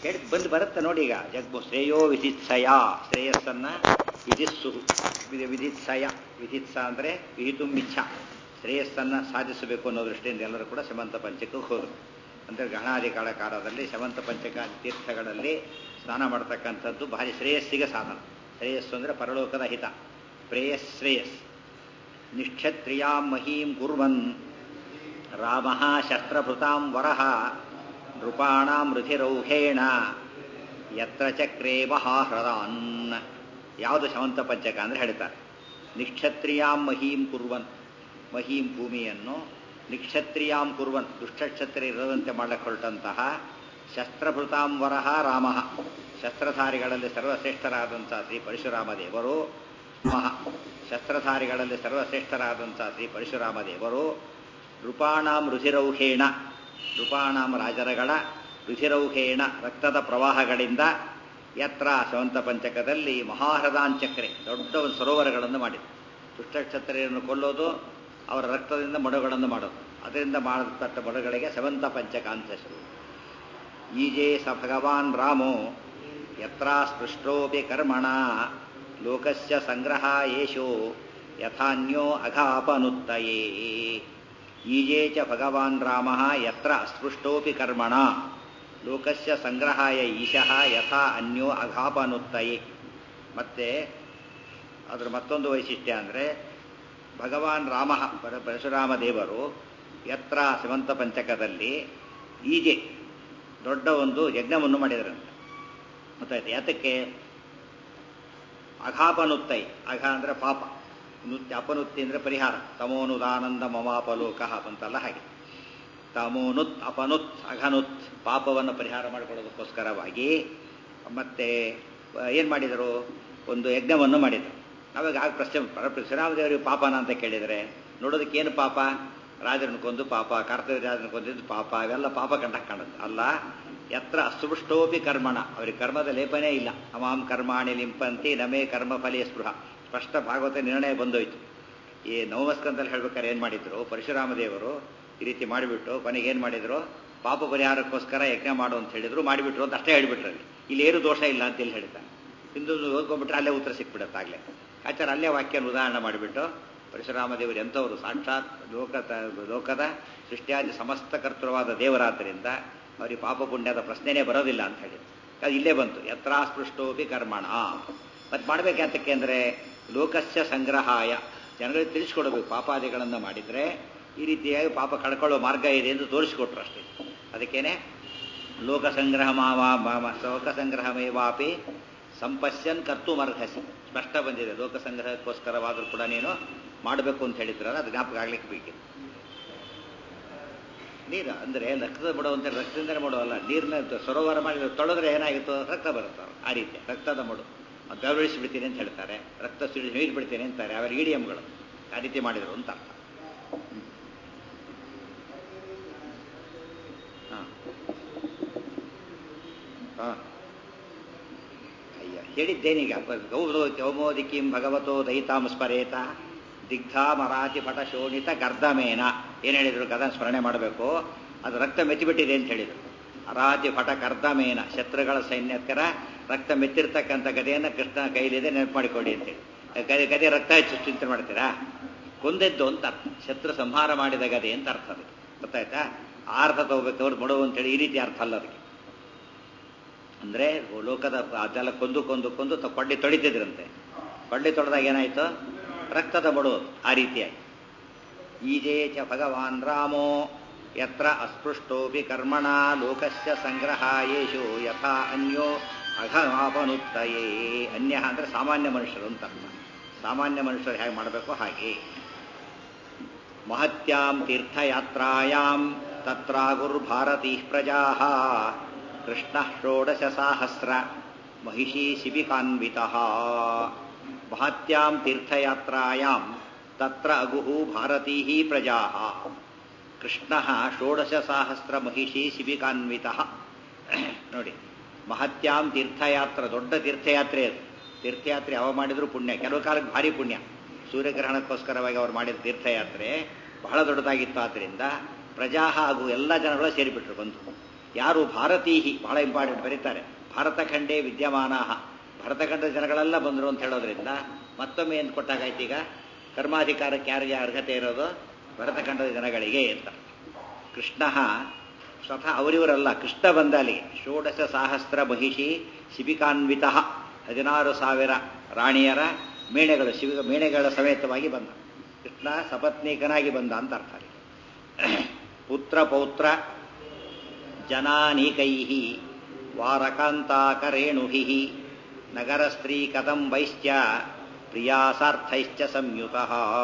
ಹೇಳಿ ಬಂದು ಬರುತ್ತೆ ನೋಡಿ ಈಗ ಜಗ್ಮು ಶ್ರೇಯೋ ವಿಧಿತ್ಸಯ ಶ್ರೇಯಸ್ಸನ್ನ ವಿಧಿಸ್ಸು ವಿಧಿ- ವಿಧಿತ್ಸಯ ವಿಧಿತ್ಸ ಅಂದರೆ ವಿಹಿತು ಮಿಚ್ಛ ಶ್ರೇಯಸ್ಸನ್ನ ಸಾಧಿಸಬೇಕು ಅನ್ನೋ ದೃಷ್ಟಿಯಿಂದ ಎಲ್ಲರೂ ಕೂಡ ಶಮಂತ ಪಂಚಕಕ್ಕೆ ಹೋದರು ಅಂದರೆ ಗಣಾಧಿಕಾಳ ಕಾಲದಲ್ಲಿ ಶಮಂತ ಪಂಚಕ ತೀರ್ಥಗಳಲ್ಲಿ ಸ್ನಾನ ಮಾಡ್ತಕ್ಕಂಥದ್ದು ಭಾರಿ ಶ್ರೇಯಸ್ಸಿಗೆ ಸಾಧನ ಶ್ರೇಯಸ್ಸು ಅಂದರೆ ಪರಲೋಕದ ಹಿತ ಪ್ರೇಯಸ್ ಶ್ರೇಯಸ್ ನಿಕ್ಷತ್ರಿಯಾಂ ಮಹೀಂ ಕುರ್ವನ್ ರಾಮ ಶಸ್ತ್ರಭೃತಾಂ ವರಹ ನೃಪಾಣಾಂ ರುಧಿರೌಹೇಣ ಯತ್ರ ಚಕ್ರೇ ಮಹಾಹೃದಾನ್ ಯಾವುದು ಶವಂತ ಪಂಚಕ ಅಂದರೆ ಹೇಳ್ತಾರೆ ನಿಕ್ಷತ್ರಿಯಾಂ ಮಹೀಂ ಕುರ್ವನ್ ಮಹೀಂ ಭೂಮಿಯನ್ನು ನಿಕ್ಷತ್ರಿಯಾಂ ಕುರ್ವನ್ ದುಷ್ಟಕ್ಷತ್ರಿಯ ಇರದಂತೆ ಮಾಡಕ್ಕೆ ಹೊರಟಂತಹ ಶಸ್ತ್ರಭೃತಾಂ ವರಹ ರಾಮ ಶಸ್ತ್ರಧಾರಿಗಳಲ್ಲಿ ಸರ್ವಶ್ರೇಷ್ಠರಾದಂಥ ಶ್ರೀ ಪರಶುರಾಮ ದೇವರು ರಾಮಃ ಶಸ್ತ್ರಧಾರಿಗಳಲ್ಲಿ ಸರ್ವಶ್ರೇಷ್ಠರಾದಂಥ ಶ್ರೀ ಪರಶುರಾಮ ದೇವರು ನೃಪಾಣಾಂ ರುಧಿರೌಹೇಣ ನೃಪಾಣಾಂ ರಾಜರಗಳ ರುಧಿರೌಹೇಣ ರಕ್ತದ ಪ್ರವಾಹಗಳಿಂದ ಯತ್ರ ಶವಂತ ಪಂಚಕದಲ್ಲಿ ಮಹಾಹೃದಾಂಚಕ್ರೆ ದೊಡ್ಡ ಒಂದು ಸರೋವರಗಳನ್ನು ಮಾಡಿದರು ದುಷ್ಟಕ್ಷತ್ರಿಯನ್ನು ಕೊಲ್ಲೋದು ಅವರ ರಕ್ತದಿಂದ ಮಡುಗಳನ್ನು ಮಾಡೋದು ಅದರಿಂದ ಮಾಡಲ್ಪಟ್ಟ ಮಡುಗಳಿಗೆ ಶವಂತ ಪಂಚಕ ಅಂತ ಹೆಸರು ಈಜೆ ಸ ಭಗವಾನ್ ರಾಮೋ ಯತ್ರ ಸ್ಪೃಷ್ಟೋಪಿ ಕರ್ಮಣ ಲೋಕಸ್ಯ ಸಂಗ್ರಹ ಯೇಷೋ ಯಥಾನ್ಯೋ ಅಘಾಪನುತ್ತಯೇ ಈಜೆ ಚ ಭಗವಾನ್ ರಾಮ ಯತ್ರ ಅಸ್ಪೃಷ್ಟೋಪಿ ಕರ್ಮಣ ಲೋಕಸ್ಯ ಸಂಗ್ರಹಾಯ ಈಶಃ ಯಥಾ ಅನ್ಯೋ ಅಘಾಪನುತ್ತಯೇ ಮತ್ತೆ ಅದರ ಮತ್ತೊಂದು ವೈಶಿಷ್ಟ್ಯ ಅಂದರೆ ಭಗವಾನ್ ರಾಮ ಪರ ಪರಶುರಾಮ ದೇವರು ಯತ್ರ ಸಿಮಂತ ಪಂಚಕದಲ್ಲಿ ಈಜೆ ದೊಡ್ಡ ಒಂದು ಯಜ್ಞವನ್ನು ಮಾಡಿದರಂತೆ ಗೊತ್ತಾಯ್ತು ಯಾತಕ್ಕೆ ಅಘಾಪನುತ್ತೈ ಅಘ ಅಂದರೆ ಪಾಪ ನುತ್ಯ ಅಪನುತ್ತಿ ಅಂದರೆ ಪರಿಹಾರ ತಮೋನುದಾನಂದ ಮಮಾಪಲೋಕ ಅಂತಲ್ಲ ಹಾಗೆ ತಮೋನುತ್ ಅಪನುತ್ ಅಘನುತ್ ಪಾಪವನ್ನು ಪರಿಹಾರ ಮಾಡಿಕೊಳ್ಳೋದಕ್ಕೋಸ್ಕರವಾಗಿ ಮತ್ತೆ ಏನು ಮಾಡಿದರು ಒಂದು ಯಜ್ಞವನ್ನು ಮಾಡಿದರು ಅವಾಗ ಆಗ ಪ್ರಶ್ನೆ ಶ್ರೀರಾಮದೇವರಿಗೆ ಪಾಪನ ಅಂತ ಕೇಳಿದರೆ ನೋಡೋದಕ್ಕೆ ಏನು ಪಾಪ ರಾಜರನ್ನು ಕೊಂದು ಪಾಪ ಕರ್ತವ್ಯ ರಾಜರನ್ನು ಕೊಂದಿದ್ದು ಪಾಪ ಅವೆಲ್ಲ ಪಾಪ ಕಂಡಕ್ಕೆ ಕಾಣುತ್ತೆ ಅಲ್ಲ ಯತ್ರ ಅಸ್ಪೃಷ್ಟೋಪಿ ಕರ್ಮಣ ಅವರಿಗೆ ಕರ್ಮದ ಲೇಪನೇ ಇಲ್ಲ ಅಮಾಂ ಕರ್ಮಾಣಿ ಲಿಂಪಂತಿ ನಮೇ ಕರ್ಮ ಫಲೇ ಸ್ಪೃಹ ಸ್ಪಷ್ಟ ಭಾಗವತ ನಿರ್ಣಯ ಬಂದೋಯ್ತು ಈ ನವಮಸ್ಕಂದಲ್ಲಿ ಹೇಳ್ಬೇಕಾದ್ರೆ ಏನು ಮಾಡಿದ್ರು ಪರಶುರಾಮ ದೇವರು ಈ ರೀತಿ ಮಾಡಿಬಿಟ್ಟು ಕೊನೆಗೆ ಏನು ಮಾಡಿದ್ರು ಪಾಪ ಪರಿಹಾರಕ್ಕೋಸ್ಕರ ಯಜ್ಞ ಮಾಡು ಅಂತ ಹೇಳಿದ್ರು ಮಾಡಿಬಿಟ್ರು ಅಂತ ಅಷ್ಟೇ ಹೇಳಿಬಿಟ್ರಲ್ಲಿ ಇಲ್ಲಿ ಏನು ದೋಷ ಇಲ್ಲ ಅಂತ ಹೇಳಿ ಹೇಳ್ತಾರೆ ಹಿಂದೂ ಓದ್ಕೊಂಡ್ಬಿಟ್ರೆ ಅಲ್ಲೇ ಉತ್ತರ ಸಿಕ್ಬಿಡುತ್ತೆ ಆಗಲೇ ಆಚಾರ ಅಲ್ಲೇ ವಾಕ್ಯನ ಉದಾಹರಣೆ ಮಾಡಿಬಿಟ್ಟು ಪರಶುರಾಮ ದೇವರು ಎಂಥವರು ಸಾಕ್ಷಾತ್ ಲೋಕ ಲೋಕದ ಸೃಷ್ಟಿಯಾದಿ ಸಮಸ್ತ ಕರ್ತೃವಾದ ದೇವರಾದ್ದರಿಂದ ಅವರಿಗೆ ಪಾಪ ಪುಣ್ಯದ ಪ್ರಶ್ನೆನೇ ಬರೋದಿಲ್ಲ ಅಂತ ಹೇಳಿ ಅದು ಇಲ್ಲೇ ಬಂತು ಯತ್ರಾಸ್ಪೃಷ್ಟೋಪಿ ಕರ್ಮಣ ಮತ್ತೆ ಮಾಡ್ಬೇಕು ಯಾತಕ್ಕೆ ಅಂದರೆ ಲೋಕಸ್ಯ ಸಂಗ್ರಹಾಯ ಜನಗಳಿಗೆ ತಿಳಿಸ್ಕೊಡ್ಬೇಕು ಪಾಪಾದಿಗಳನ್ನು ಮಾಡಿದರೆ ಈ ರೀತಿಯಾಗಿ ಪಾಪ ಕಳ್ಕೊಳ್ಳೋ ಮಾರ್ಗ ಇದೆ ಎಂದು ತೋರಿಸಿಕೊಟ್ರು ಅಷ್ಟೇ ಅದಕ್ಕೇನೆ ಲೋಕ ಸಂಗ್ರಹ ಲೋಕ ಸಂಗ್ರಹಮೇವಾಪಿ ಸಂಪಶ್ಯನ್ ಕರ್ತುಮರ್ಹಸಿ ಸ್ಪಷ್ಟ ಬಂದಿದೆ ಲೋಕ ಸಂಗ್ರಹಕ್ಕೋಸ್ಕರವಾದರೂ ಕೂಡ ನೀನು ಮಾಡಬೇಕು ಅಂತ ಹೇಳಿದ್ರಲ್ಲ ಅದು ಜ್ಞಾಪಕ ಆಗ್ಲಿಕ್ಕೆ ಬೇಕಿದೆ ನೀರು ಅಂದರೆ ರಕ್ತದ ಮಡು ಅಂತ ರಕ್ತದಿಂದಲೇ ಮಾಡುವಲ್ಲ ನೀರಿನ ಸರೋವರ ಮಾಡಿ ತೊಳೆದ್ರೆ ಏನಾಗಿತ್ತು ರಕ್ತ ಬರುತ್ತೆ ಆ ರೀತಿ ರಕ್ತದ ಮಡು ಬೆವರಿಸಿ ಬಿಡ್ತೀನಿ ಅಂತ ಹೇಳ್ತಾರೆ ರಕ್ತ ಸಿಡಿ ನೀರು ಬಿಡ್ತೀನಿ ಅಂತಾರೆ ಅವರ ಇಡಿಯಂಗಳು ಆ ರೀತಿ ಮಾಡಿದರು ಅಂತ ಅರ್ಥ ಹಾಂ ಹಾಂ ಅಯ್ಯ ಹೇಳಿದ್ದೇನೀಗ ಗೌರವ ಕೌಮೋದಿಕಿಂ ಭಗವತೋ ದಯಿತಾಂ ಸ್ಮರೇತ ದಿಗ್ಧಾ ಮರಾತಿ ಪಟ ಶೋಣಿತ ಗರ್ಧಮೇನ ಏನು ಹೇಳಿದ್ರು ಗದ ಸ್ಮರಣೆ ಮಾಡಬೇಕು ಅದು ರಕ್ತ ಮೆತ್ತಿಬಿಟ್ಟಿದೆ ಅಂತ ಹೇಳಿದರು ಅರಾತಿ ಪಟ ಕರ್ದಮೇನ ಶತ್ರುಗಳ ಸೈನ್ಯಕ್ಕರ ರಕ್ತ ಮೆತ್ತಿರ್ತಕ್ಕಂಥ ಗದೆಯನ್ನು ಕೃಷ್ಣ ಕೈಲಿದೆ ನೆನಪು ಮಾಡಿಕೊಡಿ ಅಂತೇಳಿ ಗದೆ ಗದೆ ರಕ್ತ ಹೆಚ್ಚು ಚಿಂತನೆ ಮಾಡ್ತೀರಾ ಕೊಂದೆದ್ದು ಅಂತ ಅರ್ಥ ಶತ್ರು ಸಂಹಾರ ಮಾಡಿದ ಗದೆ ಅಂತ ಅರ್ಥ ಅದು ಗೊತ್ತಾಯ್ತಾ ಅರ್ಥ ತಗೋಬೇಕು ಅವ್ರು ಮಡು ಅಂತೇಳಿ ಈ ರೀತಿ ಅರ್ಥ ಅಲ್ಲ ಅದಕ್ಕೆ ಅಂದರೆ ಲೋಕದ ಅದೆಲ್ಲ ಕೊಂದು ಕೊಂದು ಕೊಂದು ತ ಕೊಳ್ಳಿ ತೊಳಿತಿದ್ರಂತೆ ಕೊಳ್ಳಿ ತೊಳೆದಾಗ ಏನಾಯಿತು ರಕ್ತದ ಮಡುವುದು ಆ ರೀತಿಯಾಗಿ ಈಜೇ ಚ ಭಗವಾನ್ ರಾಮೋ ಯತ್ರ ಅಸ್ಪೃಷ್ಟೋಪಿ ಕರ್ಮಣ ಲೋಕಸ್ಯ ಸಂಗ್ರಹಾಯೇಷು ಯಥಾ ಅನ್ಯೋ ಅಘಮಾಪನುತ್ತಯೇ ಅನ್ಯ ಅಂದರೆ ಸಾಮಾನ್ಯ ಮನುಷ್ಯರು ಅಂತ ಅರ್ಥ ಸಾಮಾನ್ಯ ಮನುಷ್ಯರು ಹೇಗೆ ಮಾಡಬೇಕು ಹಾಗೆ ಮಹತ್ಯಾಂ ತೀರ್ಥಯಾತ್ರಾಯಾಂ ತತ್ರಾಗುರ್ಭಾರತೀ ಪ್ರಜಾ ಕೃಷ್ಣ ಷೋಡಶ ಸಾಹಸ್ರ ಮಹಿಷೀ ಶಿಬಿಕಾನ್ವಿತ ಮಹತ್ಯಾಂ ತೀರ್ಥಯಾತ್ರಾಯಾಂ ತತ್ರ ಅಗುಹು ಭಾರತೀ ಪ್ರಜಾ ಕೃಷ್ಣ ಷೋಡಶ ಸಾಹಸ್ರ ಮಹಿಷಿ ಶಿಬಿಕಾನ್ವಿತ ನೋಡಿ ಮಹತ್ಯಾಂ ತೀರ್ಥಯಾತ್ರ ದೊಡ್ಡ ತೀರ್ಥಯಾತ್ರೆ ಅದು ತೀರ್ಥಯಾತ್ರೆ ಅವ ಮಾಡಿದ್ರು ಪುಣ್ಯ ಕೆಲವು ಕಾಲಕ್ಕೆ ಭಾರಿ ಪುಣ್ಯ ಸೂರ್ಯಗ್ರಹಣಕ್ಕೋಸ್ಕರವಾಗಿ ಅವ್ರು ಮಾಡಿದ ತೀರ್ಥಯಾತ್ರೆ ಬಹಳ ದೊಡ್ಡದಾಗಿತ್ತು ಆದ್ದರಿಂದ ಪ್ರಜಾ ಹಾಗೂ ಎಲ್ಲ ಜನಗಳು ಸೇರಿಬಿಟ್ರು ಬಂದು ಯಾರು ಭಾರತೀಹಿ ಬಹಳ ಇಂಪಾರ್ಟೆಂಟ್ ಬರೀತಾರೆ ಭಾರತಖಂಡೇ ವಿದ್ಯಮಾನ ಭರತಖಂಡದ ಜನಗಳೆಲ್ಲ ಬಂದರು ಅಂತ ಹೇಳೋದ್ರಿಂದ ಮತ್ತೊಮ್ಮೆ ಏನು ಕೊಟ್ಟಾಗಾಯ್ತು ಈಗ ಕರ್ಮಾಧಿಕಾರಕ್ಕೆ ಯಾರಿಗೆ ಅರ್ಹತೆ ಇರೋದು ಭರತಖಂಡದ ಜನಗಳಿಗೆ ಅಂತ ಕೃಷ್ಣ ಸ್ವತಃ ಅವರಿವರಲ್ಲ ಕೃಷ್ಣ ಬಂದ ಅಲ್ಲಿಗೆ ಷೋಡಶ ಸಹಸ್ರ ಮಹಿಷಿ ಶಿಬಿಕಾನ್ವಿತ ಹದಿನಾರು ಸಾವಿರ ರಾಣಿಯರ ಮೇಣೆಗಳು ಶಿವ ಮೇಣೆಗಳ ಸಮೇತವಾಗಿ ಬಂದ ಕೃಷ್ಣ ಸಪತ್ನೀಕನಾಗಿ ಬಂದ ಅಂತ ಅರ್ಥ ಅಲ್ಲಿ ಪುತ್ರ ಪೌತ್ರ ಜನಾನೀಕೈ ವಾರಕಾಂತಾಕರೇಣುಹಿ ನಗರ ಸ್ತ್ರೀ ಕದಂಬೈಶ್ಚ ಪ್ರಿಯಾಸಾರ್ಥೈಶ್ಚ ಸಂಯುತ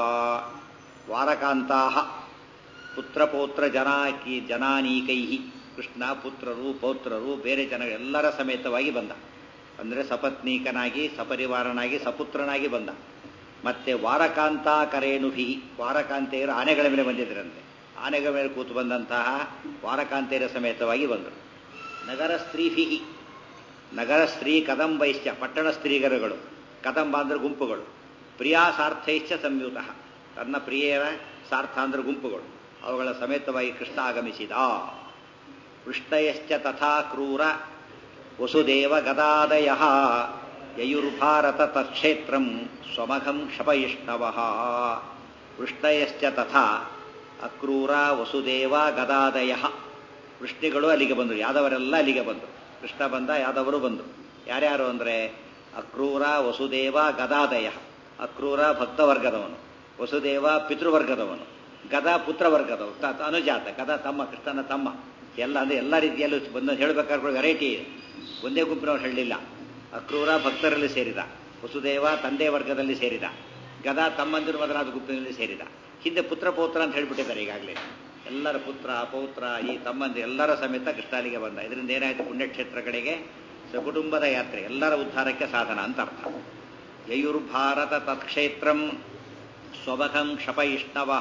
ವಾರಕಾಂತಾ ಪುತ್ರಪೌತ್ರ ಜನಾಕಿ ಜನಾನೀಕೈ ಕೃಷ್ಣ ಪುತ್ರರು ಪೌತ್ರರು ಬೇರೆ ಜನ ಎಲ್ಲರ ಸಮೇತವಾಗಿ ಬಂದ ಅಂದರೆ ಸಪತ್ನೀಕನಾಗಿ ಸಪರಿವಾರನಾಗಿ ಸಪುತ್ರನಾಗಿ ಬಂದ ಮತ್ತೆ ವಾರಕಾಂತಾಕರೇಣುಭಿ ವಾರಕಾಂತೆಯರು ಆನೆಗಳ ಮೇಲೆ ಬಂದಿದ್ದರಂತೆ ಆನೆಗಳ ಮೇಲೆ ಕೂತು ಬಂದಂತಹ ವಾರಕಾಂತೆಯರ ಸಮೇತವಾಗಿ ಬಂದರು ನಗರ ಸ್ತ್ರೀಭಿ ನಗರ ಸ್ತ್ರೀ ಕದಂಬೈಶ್ಚ ಪಟ್ಟಣ ಸ್ತ್ರೀಗರುಗಳು ಕದಂಬ ಅಂದ್ರೆ ಗುಂಪುಗಳು ಪ್ರಿಯಾ ಸಾರ್ಥೈಶ್ಚ ಸಂಯುತ ತನ್ನ ಪ್ರಿಯರ ಸಾರ್ಥ ಅಂದ್ರೆ ಗುಂಪುಗಳು ಅವುಗಳ ಸಮೇತವಾಗಿ ಕೃಷ್ಣ ಆಗಮಿಸಿದ ಕೃಷ್ಣಯಶ್ಚ ತಥಾ ಕ್ರೂರ ವಸುದೇವ ಗದಾದಯ ಯಯುರ್ಭಾರತ ತಕ್ಷೇತ್ರಂ ಸ್ವಮಘಂ ಕ್ಷಪಯಿಷ್ಣವ ಕೃಷ್ಣಯಶ್ಚ ತಥಾ ಅಕ್ರೂರ ವಸುದೇವ ಗದಾದಯ ವೃಷ್ಣಿಗಳು ಅಲ್ಲಿಗೆ ಬಂದರು ಯಾದವರೆಲ್ಲ ಅಲ್ಲಿಗೆ ಬಂದರು ಕೃಷ್ಣ ಬಂದ ಯಾದವರು ಬಂದರು ಯಾರ್ಯಾರು ಅಂದರೆ ಅಕ್ರೂರ ವಸುದೇವ ಗದಾದಯ ಅಕ್ರೂರ ಭಕ್ತವರ್ಗದವನು ವಸುದೇವ ಪಿತೃವರ್ಗದವನು ಗದಾ ಪುತ್ರವರ್ಗದವನು ತ- ಅನುಜಾತ ಗದಾ ತಮ್ಮ ಕೃಷ್ಣನ ತಮ್ಮ ಎಲ್ಲ ಅಂದರೆ ಎಲ್ಲ ರೀತಿಯಲ್ಲೂ ಬಂದು ಹೇಳಬೇಕಾದ್ರೆ ವೆರೈಟಿ ಇದೆ ಒಂದೇ ಗುಂಪಿನವ್ರು ಹೇಳಲಿಲ್ಲ ಅಕ್ರೂರ ಭಕ್ತರಲ್ಲಿ ಸೇರಿದ ವಸುದೇವ ತಂದೆ ವರ್ಗದಲ್ಲಿ ಸೇರಿದ ಗದಾ ತಮ್ಮಂದಿರು ಮೊದಲಾದ ಗುಂಪಿನಲ್ಲಿ ಸೇರಿದ ಹಿಂದೆ ಪುತ್ರ ಪೌತ್ರ ಅಂತ ಹೇಳ್ಬಿಟ್ಟಿದ್ದಾರೆ ಈಗಾಗಲೇ ಎಲ್ಲರ ಪುತ್ರ ಪೌತ್ರ ಈ ತಮ್ಮಂದಿರು ಎಲ್ಲರ ಸಮೇತ ಕೃಷ್ಣಾಲಿಗೆ ಬಂದ ಇದರಿಂದ ಏನಾಯಿತು ಪುಣ್ಯಕ್ಷೇತ್ರ ಕಡೆಗೆ ಸಕುಟುಂಬದ ಯಾತ್ರೆ ಎಲ್ಲರ ಉದ್ಧಾರಕ್ಕೆ ಸಾಧನ ಅಂತ ಅರ್ಥ ಯಯುರ್ಭಾರತ ತತ್ಕ್ಷೇತ್ರಂ ಸ್ವಭಕಂ ಕ್ಷಪಯಿಷ್ಣವ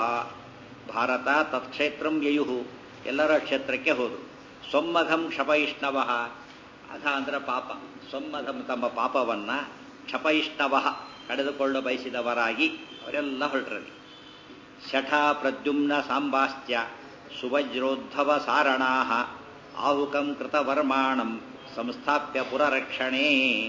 ಭಾರತ ತತ್ಕ್ಷೇತ್ರಂ ಯಯು ಎಲ್ಲರ ಕ್ಷೇತ್ರಕ್ಕೆ ಹೋದರು ಸ್ವಮ್ಮಘಂ ಕ್ಷಪಯಿಷ್ಣವ ಅಘ ಅಂದ್ರೆ ಪಾಪ ಸ್ವಮ್ಮಘಂ ತಮ್ಮ ಪಾಪವನ್ನ ಕ್ಷಪಯಿಷ್ಣವ ಕಳೆದುಕೊಳ್ಳ ಬಯಸಿದವರಾಗಿ ಅವರೆಲ್ಲ ಹೊರಟ್ರಲ್ಲಿ ಶಠ ಪ್ರದ್ಯುಮ್ನ ಸಾಂಬಾಶ್ಚ ಸುವಜ್ರೋದ್ಧವ ಸಾರಣಾ ಆಹುಕಂ ಕೃತವರ್ಮಾಣಂ ಸಂಸ್ಥಾಪ್ಯ ಪುರರಕ್ಷಣೆ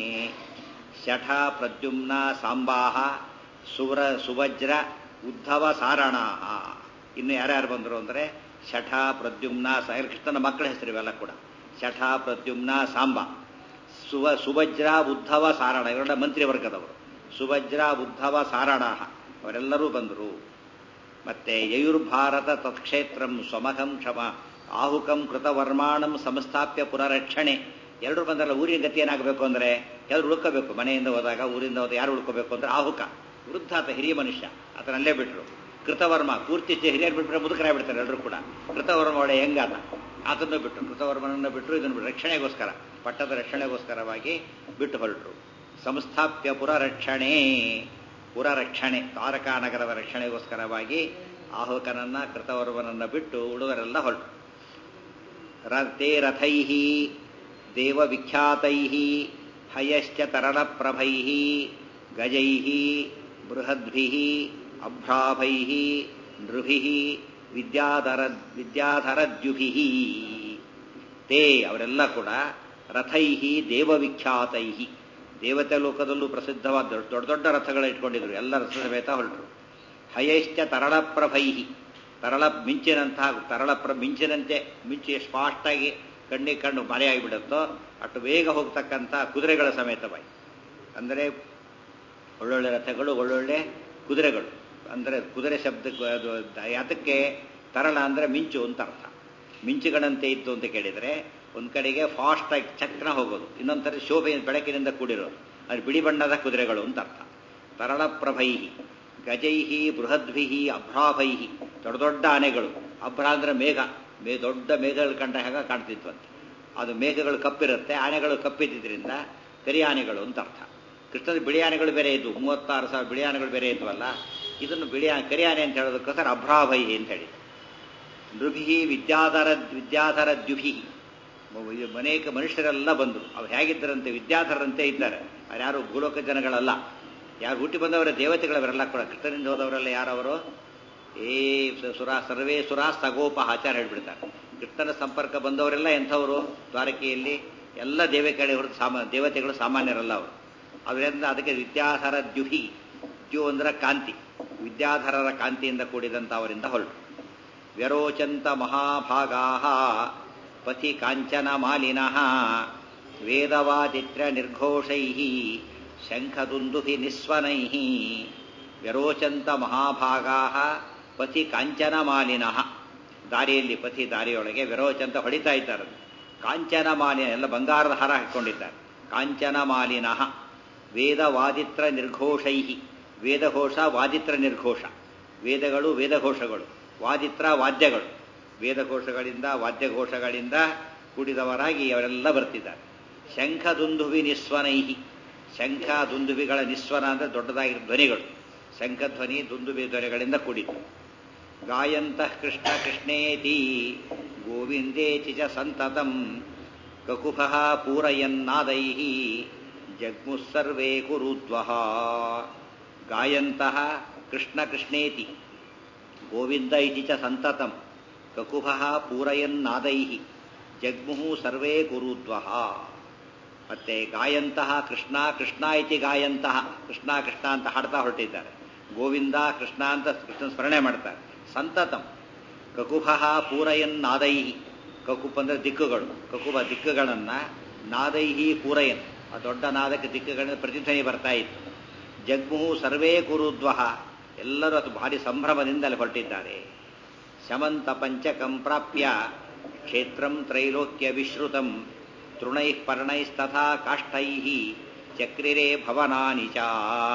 ಶಠ ಪ್ರದ್ಯುಮ್ನ ಸಾಂಬಾಹ ಸುರ ಸುವಜ್ರ ಉದ್ಧವ ಸಾರಣಾ ಇನ್ನು ಯಾರ್ಯಾರು ಬಂದರು ಅಂದರೆ ಶಠ ಪ್ರದ್ಯುಮ್ನ ಸ ಕೃಷ್ಣನ ಮಕ್ಕಳ ಹೆಸರು ಇವೆಲ್ಲ ಕೂಡ ಶಠ ಪ್ರದ್ಯುಮ್ನ ಸಾಂಬ ಸುವ ಸುವಜ್ರ ಉದ್ಧವ ಸಾರಣ ಇವರೆಲ್ಲ ಮಂತ್ರಿವರ್ಗದವರು ಸುವಜ್ರ ಉದ್ಧವ ಸಾರಣ ಅವರೆಲ್ಲರೂ ಬಂದರು ಮತ್ತೆ ಯಯುರ್ಭಾರತ ತತ್ಕ್ಷೇತ್ರಂ ಸ್ವಮಖಂ ಕ್ಷಮ ಆಹುಕಂ ಕೃತವರ್ಮಾಣಂ ಸಂಸ್ಥಾಪ್ಯ ಪುನರಕ್ಷಣೆ ಎಲ್ಲರೂ ಬಂದಲ್ಲ ಊರಿನ ಗತಿ ಏನಾಗಬೇಕು ಅಂದರೆ ಎಲ್ಲರೂ ಉಳ್ಕೋಬೇಕು ಮನೆಯಿಂದ ಹೋದಾಗ ಊರಿಂದ ಹೋದಾಗ ಯಾರು ಉಳ್ಕೋಬೇಕು ಅಂದ್ರೆ ಆಹುಕ ವೃದ್ಧ ಆತ ಹಿರಿಯ ಮನುಷ್ಯ ಆತನಲ್ಲೇ ಬಿಟ್ರು ಕೃತವರ್ಮ ಪೂರ್ತಿ ಹಿರಿಯರು ಬಿಟ್ಟರೆ ಮುದುಕರಾಗಿ ಬಿಡ್ತಾರೆ ಎಲ್ಲರೂ ಕೂಡ ಕೃತವರ್ಮ ಒಳ್ಳೆ ಹೆಂಗಾತ ಆತನ್ನು ಬಿಟ್ಟರು ಕೃತವರ್ಮನನ್ನು ಬಿಟ್ಟರು ಇದನ್ನು ಬಿಟ್ಟು ರಕ್ಷಣೆಗೋಸ್ಕರ ಪಟ್ಟದ ರಕ್ಷಣೆಗೋಸ್ಕರವಾಗಿ ಬಿಟ್ಟು ಹೊರಟರು ಸಂಸ್ಥಾಪ್ಯ ಪುರರಕ್ಷಣೆ ಪುರರಕ್ಷಣೆ ದ್ವಾರಕಾ ನಗರದ ರಕ್ಷಣೆಗೋಸ್ಕರವಾಗಿ ಆಹುಕನನ್ನ ಕೃತವರ್ಮನನ್ನ ಬಿಟ್ಟು ಉಳಿದವರೆಲ್ಲ ಹೊರಟು ರಥೇ ರಥೈ ದೇವವಿಖ್ಯಾತೈ ಹಯಶ್ಚ ತರಳಪ್ರಭೈ ಗಜೈ ಬೃಹದ್ಭಿ ಅಭ್ರಾಭೈ ನೃಭಿ ವಿದ್ಯಾಧರ ವಿದ್ಯಾಧರದ್ಯುಭಿ ತೇ ಅವರೆಲ್ಲ ಕೂಡ ರಥೈ ದೇವವಿಖ್ಯಾತೈ ದೇವತೆ ಲೋಕದಲ್ಲೂ ಪ್ರಸಿದ್ಧವಾದ ದೊಡ್ಡ ದೊಡ್ಡ ದೊಡ್ಡ ರಥಗಳು ಇಟ್ಕೊಂಡಿದ್ರು ಎಲ್ಲ ರಥ ಸಮೇತ ಹೊರಟರು ಹಯಶ್ಚ ತರಳಪ್ರಭೈ ತರಳ ಮಿಂಚಿನಂತಹ ತರಳಪ್ರ ಮಿಂಚಿನಂತೆ ಮಿಂಚಿ ಸ್ಪಾಷ್ಟಾಗಿ ಕಣ್ಣಿಗೆ ಕಣ್ಣು ಮರೆಯಾಗಿಬಿಡುತ್ತೋ ಅಷ್ಟು ಬೇಗ ಹೋಗ್ತಕ್ಕಂಥ ಕುದುರೆಗಳ ಸಮೇತವಾಗಿ ಅಂದರೆ ಒಳ್ಳೊಳ್ಳೆ ರಥಗಳು ಒಳ್ಳೊಳ್ಳೆ ಕುದುರೆಗಳು ಅಂದರೆ ಕುದುರೆ ಶಬ್ದಕ್ಕೆ ಅದು ಯಾತಕ್ಕೆ ತರಳ ಅಂದರೆ ಮಿಂಚು ಅಂತ ಅರ್ಥ ಮಿಂಚುಗಳಂತೆ ಇತ್ತು ಅಂತ ಕೇಳಿದರೆ ಒಂದು ಕಡೆಗೆ ಫಾಸ್ಟಾಗಿ ಚಕ್ರ ಹೋಗೋದು ಇನ್ನೊಂದು ಥರ ಶೋಭೆ ಬೆಳಕಿನಿಂದ ಕೂಡಿರೋದು ಅದು ಬಿಳಿ ಬಣ್ಣದ ಕುದುರೆಗಳು ಅಂತ ಅರ್ಥ ತರಳಪ್ರಭೈ ಗಜೈಹಿ ಬೃಹದ್ಭಿ ಅಭ್ರಾಭೈ ದೊಡ್ಡ ದೊಡ್ಡ ಆನೆಗಳು ಅಭ್ರ ಅಂದ್ರೆ ಮೇಘ ಮೇ ದೊಡ್ಡ ಮೇಘಗಳು ಕಂಡ ಹಾಗೆ ಕಾಣ್ತಿದ್ವಂತೆ ಅದು ಮೇಘಗಳು ಕಪ್ಪಿರುತ್ತೆ ಆನೆಗಳು ಕಪ್ಪಿದ್ದರಿಂದ ಕರಿ ಆನೆಗಳು ಅಂತ ಅರ್ಥ ಕೃಷ್ಣದ ಬಿಳಿ ಆನೆಗಳು ಬೇರೆ ಇದ್ವು ಮೂವತ್ತಾರು ಸಾವಿರ ಬಿಳಿ ಆನೆಗಳು ಬೇರೆ ಇದ್ವಲ್ಲ ಇದನ್ನು ಬಿಳಿ ಆನೆ ಕರಿ ಆನೆ ಅಂತ ಹೇಳೋದಕ್ಕೋಸ್ಕರ ಅಭ್ರಾಭೈ ಅಂತ ಹೇಳಿ ನೃಭಿ ವಿದ್ಯಾಧರ ವಿದ್ಯಾಧರ ದ್ಯುಭಿ ಅನೇಕ ಮನುಷ್ಯರೆಲ್ಲ ಬಂದರು ಅವ್ರು ಹೇಗಿದ್ದರಂತೆ ವಿದ್ಯಾಧರಂತೆ ಇದ್ದಾರೆ ಅವ್ರು ಯಾರು ಭೂಲೋಕ ಜನಗಳಲ್ಲ ಯಾರು ಹುಟ್ಟಿ ಬಂದವರ ದೇವತೆಗಳವರೆಲ್ಲ ಕೂಡ ಕೃಷ್ಣನಿಂದ ಹೋದವರೆಲ್ಲ ಯಾರವರು ಏ ಸುರ ಸರ್ವೇ ಸುರ ಸಗೋಪ ಆಚಾರ ಹೇಳ್ಬಿಡ್ತಾರೆ ಕೃಷ್ಣನ ಸಂಪರ್ಕ ಬಂದವರೆಲ್ಲ ಎಂಥವರು ದ್ವಾರಕೆಯಲ್ಲಿ ಎಲ್ಲ ದೇವತೆಗಳೇ ಹೊರತು ಸಾಮಾ ದೇವತೆಗಳು ಸಾಮಾನ್ಯರಲ್ಲ ಅವರು ಅದರಿಂದ ಅದಕ್ಕೆ ವಿದ್ಯಾಧರ ದ್ಯುಹಿ ದ್ಯು ಅಂದ್ರೆ ಕಾಂತಿ ವಿದ್ಯಾಧರರ ಕಾಂತಿಯಿಂದ ಕೂಡಿದಂಥ ಅವರಿಂದ ಹೊರಟು ವ್ಯರೋಚಂತ ಮಹಾಭಾಗಾ ಪಥಿ ಕಾಂಚನ ಮಾಲಿನಃ ವೇದವಾದಿತ್ರ ನಿರ್ಘೋಷೈ ಶಂಖದುಂದುಭಿ ನಿಸ್ವನೈ ವ್ಯರೋಚಂತ ಮಹಾಭಾಗಾ ಪಥಿ ಕಾಂಚನ ಮಾಲಿನಃ ದಾರಿಯಲ್ಲಿ ಪಥಿ ದಾರಿಯೊಳಗೆ ವಿರೋಚಂತ ಹೊಡಿತಾ ಇದ್ದಾರೆ ಕಾಂಚನ ಮಾಲಿನ ಎಲ್ಲ ಬಂಗಾರದ ಹಾರ ಹಾಕೊಂಡಿದ್ದಾರೆ ಕಾಂಚನ ಮಾಲಿನಃ ವೇದವಾದಿತ್ರ ನಿರ್ಘೋಷೈ ವೇದಘೋಷ ವಾದಿತ್ರ ನಿರ್ಘೋಷ ವೇದಗಳು ವೇದಘೋಷಗಳು ವಾದಿತ್ರ ವಾದ್ಯಗಳು ವೇದಘೋಷಗಳಿಂದ ವಾದ್ಯಘೋಷಗಳಿಂದ ಕೂಡಿದವರಾಗಿ ಅವರೆಲ್ಲ ಬರ್ತಿದ್ದಾರೆ ಶಂಖ ದುಂದುಭಿ ನಿಸ್ವನೈಹಿ ಶಂಖ ದುಂದುಭಿಗಳ ನಿಸ್ವನ ಅಂದರೆ ದೊಡ್ಡದಾಗಿರೋ ಧ್ವನಿಗಳು ಶಂಖಧ್ವನಿ ದುಂದುಭಿ ಧ್ವನಿಗಳಿಂದ ಕೂಡಿತು ಗಾಯಂತಃ ಕೃಷ್ಣ ಕೃಷ್ಣೇತಿ ಗೋವಿಂದೇತಿ ಚ ಸಂತತಂ ಕಕುಭಃ ಪೂರಯನ್ನಾದೈ ಜಗ್ಮುಃ ಸರ್ವೇ ಕುರುದ್ವಃ ಗಾಯಂತಃ ಕೃಷ್ಣ ಕೃಷ್ಣೇತಿ ಗೋವಿಂದ ಇತಿ ಚ ಸಂತತಂ ಕಕುಭಃ ಪೂರಯನ್ನಾದೈ ಜಗ್ಮುಃ ಸರ್ವೇ ಕುರುದ್ವಃ ಮತ್ತೆ ಗಾಯಂತಹ ಕೃಷ್ಣ ಕೃಷ್ಣ ಇತಿ ಗಾಯಂತಹ ಕೃಷ್ಣ ಕೃಷ್ಣ ಅಂತ ಹಾಡ್ತಾ ಹೊರಟಿದ್ದಾರೆ ಗೋವಿಂದ ಕೃಷ್ಣ ಅಂತ ಕೃಷ್ಣ ಸ್ಮರಣೆ ಮಾಡ್ತಾರೆ ಸಂತತಂ ಕಕುಭಃ ಪೂರಯನ್ ನಾದೈಹಿ ಕಕುಪ್ ಅಂದ್ರೆ ದಿಕ್ಕುಗಳು ಕಕುಭ ದಿಕ್ಕುಗಳನ್ನ ನಾದೈಹಿ ಪೂರಯನ್ ಆ ದೊಡ್ಡ ನಾದಕ್ಕೆ ದಿಕ್ಕುಗಳಿಂದ ಪ್ರತಿಧ್ವನಿ ಬರ್ತಾ ಇತ್ತು ಜಗ್ಮುಹು ಸರ್ವೇ ಕುರುದ್ವಹ ಎಲ್ಲರೂ ಅದು ಭಾರಿ ಸಂಭ್ರಮದಿಂದ ಅಲ್ಲಿ ಹೊರಟಿದ್ದಾರೆ ಶಮಂತ ಪಂಚಕಂ ಪ್ರಾಪ್ಯ ಕ್ಷೇತ್ರಂ ತ್ರೈಲೋಕ್ಯ ವಿಶ್ರುತಂ ತೃಣೈ ಪರ್ಣೈಸ್ತಥಾ ಕಾಷ್ಠೈ ಚಕ್ರಿರೇ ಭವನಾನಿ ಚ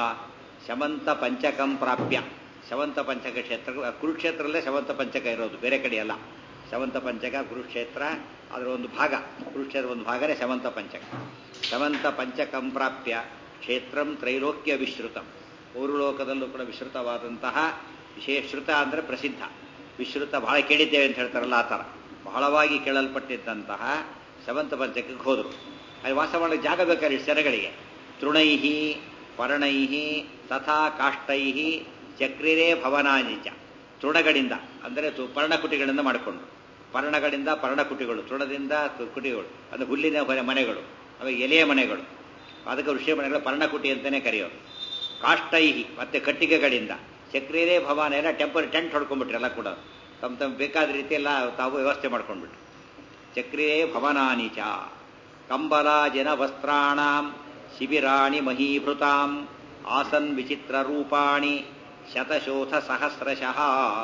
ಶಮಂತ ಪಂಚಕಂ ಪ್ರಾಪ್ಯ ಶವಂತ ಪಂಚಕ ಕ್ಷೇತ್ರ ಕುರುಕ್ಷೇತ್ರದಲ್ಲೇ ಶವಂತ ಪಂಚಕ ಇರೋದು ಬೇರೆ ಕಡೆ ಅಲ್ಲ ಶವಂತ ಪಂಚಕ ಕುರುಕ್ಷೇತ್ರ ಅದರ ಒಂದು ಭಾಗ ಕುರುಕ್ಷೇತ್ರ ಒಂದು ಭಾಗನೇ ಶವಂತ ಪಂಚಕ ಶವಂತ ಪಂಚಕಂ ಪ್ರಾಪ್ಯ ಕ್ಷೇತ್ರಂ ತ್ರೈಲೋಕ್ಯ ವಿಶ್ರುತಂ ಮೂರು ಲೋಕದಲ್ಲೂ ಕೂಡ ವಿಶ್ರುತವಾದಂತಹ ವಿಶೇಷ ಶ್ರುತ ಅಂದರೆ ಪ್ರಸಿದ್ಧ ವಿಶ್ರುತ ಬಹಳ ಕೇಳಿದ್ದೇವೆ ಅಂತ ಹೇಳ್ತಾರಲ್ಲ ಆ ಥರ ಬಹಳವಾಗಿ ಕೇಳಲ್ಪಟ್ಟಿದ್ದಂತಹ ಶವಂತ ಪಂಚಕಕ್ಕೆ ಹೋದರು ಅಲ್ಲಿ ವಾಸ ಮಾಡೋ ಜಾಗ ಬೇಕಾದ್ರೆ ಸೆರೆಗಳಿಗೆ ತೃಣೈಹಿ ಪರ್ಣೈಹಿ ತಥಾ ಕಾಷ್ಟೈಹಿ ಚಕ್ರಿರೇ ಭವನಾನಿಚ ತೃಣಗಳಿಂದ ಅಂದರೆ ಪರ್ಣಕುಟಿಗಳಿಂದ ಮಾಡಿಕೊಂಡು ಪರ್ಣಗಳಿಂದ ಪರ್ಣಕುಟಿಗಳು ತೃಣದಿಂದ ಕುಟಿಗಳು ಅಂದರೆ ಹುಲ್ಲಿನ ಮನೆಗಳು ಆಮೇಲೆ ಎಲೆಯ ಮನೆಗಳು ಅದಕ್ಕೆ ಋಷಿಯ ಮನೆಗಳು ಪರ್ಣಕುಟಿ ಅಂತಲೇ ಕರೆಯೋದು ಕಾಷ್ಟೈಹಿ ಮತ್ತೆ ಕಟ್ಟಿಗೆಗಳಿಂದ ಚಕ್ರಿರೇ ಭವಾನ ಎಲ್ಲ ಟೆಂಪರ್ ಟೆಂಟ್ ಹೊಡ್ಕೊಂಡ್ಬಿಟ್ರು ಎಲ್ಲ ಕೂಡ ತಮ್ಮ ತಮ್ಮ ಬೇಕಾದ ರೀತಿ ಎಲ್ಲ ತಾವು ವ್ಯವಸ್ಥೆ ಮಾಡ್ಕೊಂಡ್ಬಿಟ್ರು ಚಕ್ರಿರೇ ಭವನಾನಿಚ ಕಂಬಲ ಜನ ವಸ್ತ್ರಾಣಾಂ ಶಿಬಿರಾಣಿ ಮಹೀಭೃತಾಂ ಆಸನ್ ವಿಚಿತ್ರ ರೂಪಾಣಿ ಶತಶೋಥ ಸಹಸ್ರಶಃ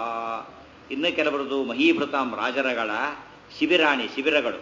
ಇನ್ನು ಕೆಲವರದು ಮಹೀಭೃತಾಂ ರಾಜರಗಳ ಶಿಬಿರಾಣಿ ಶಿಬಿರಗಳು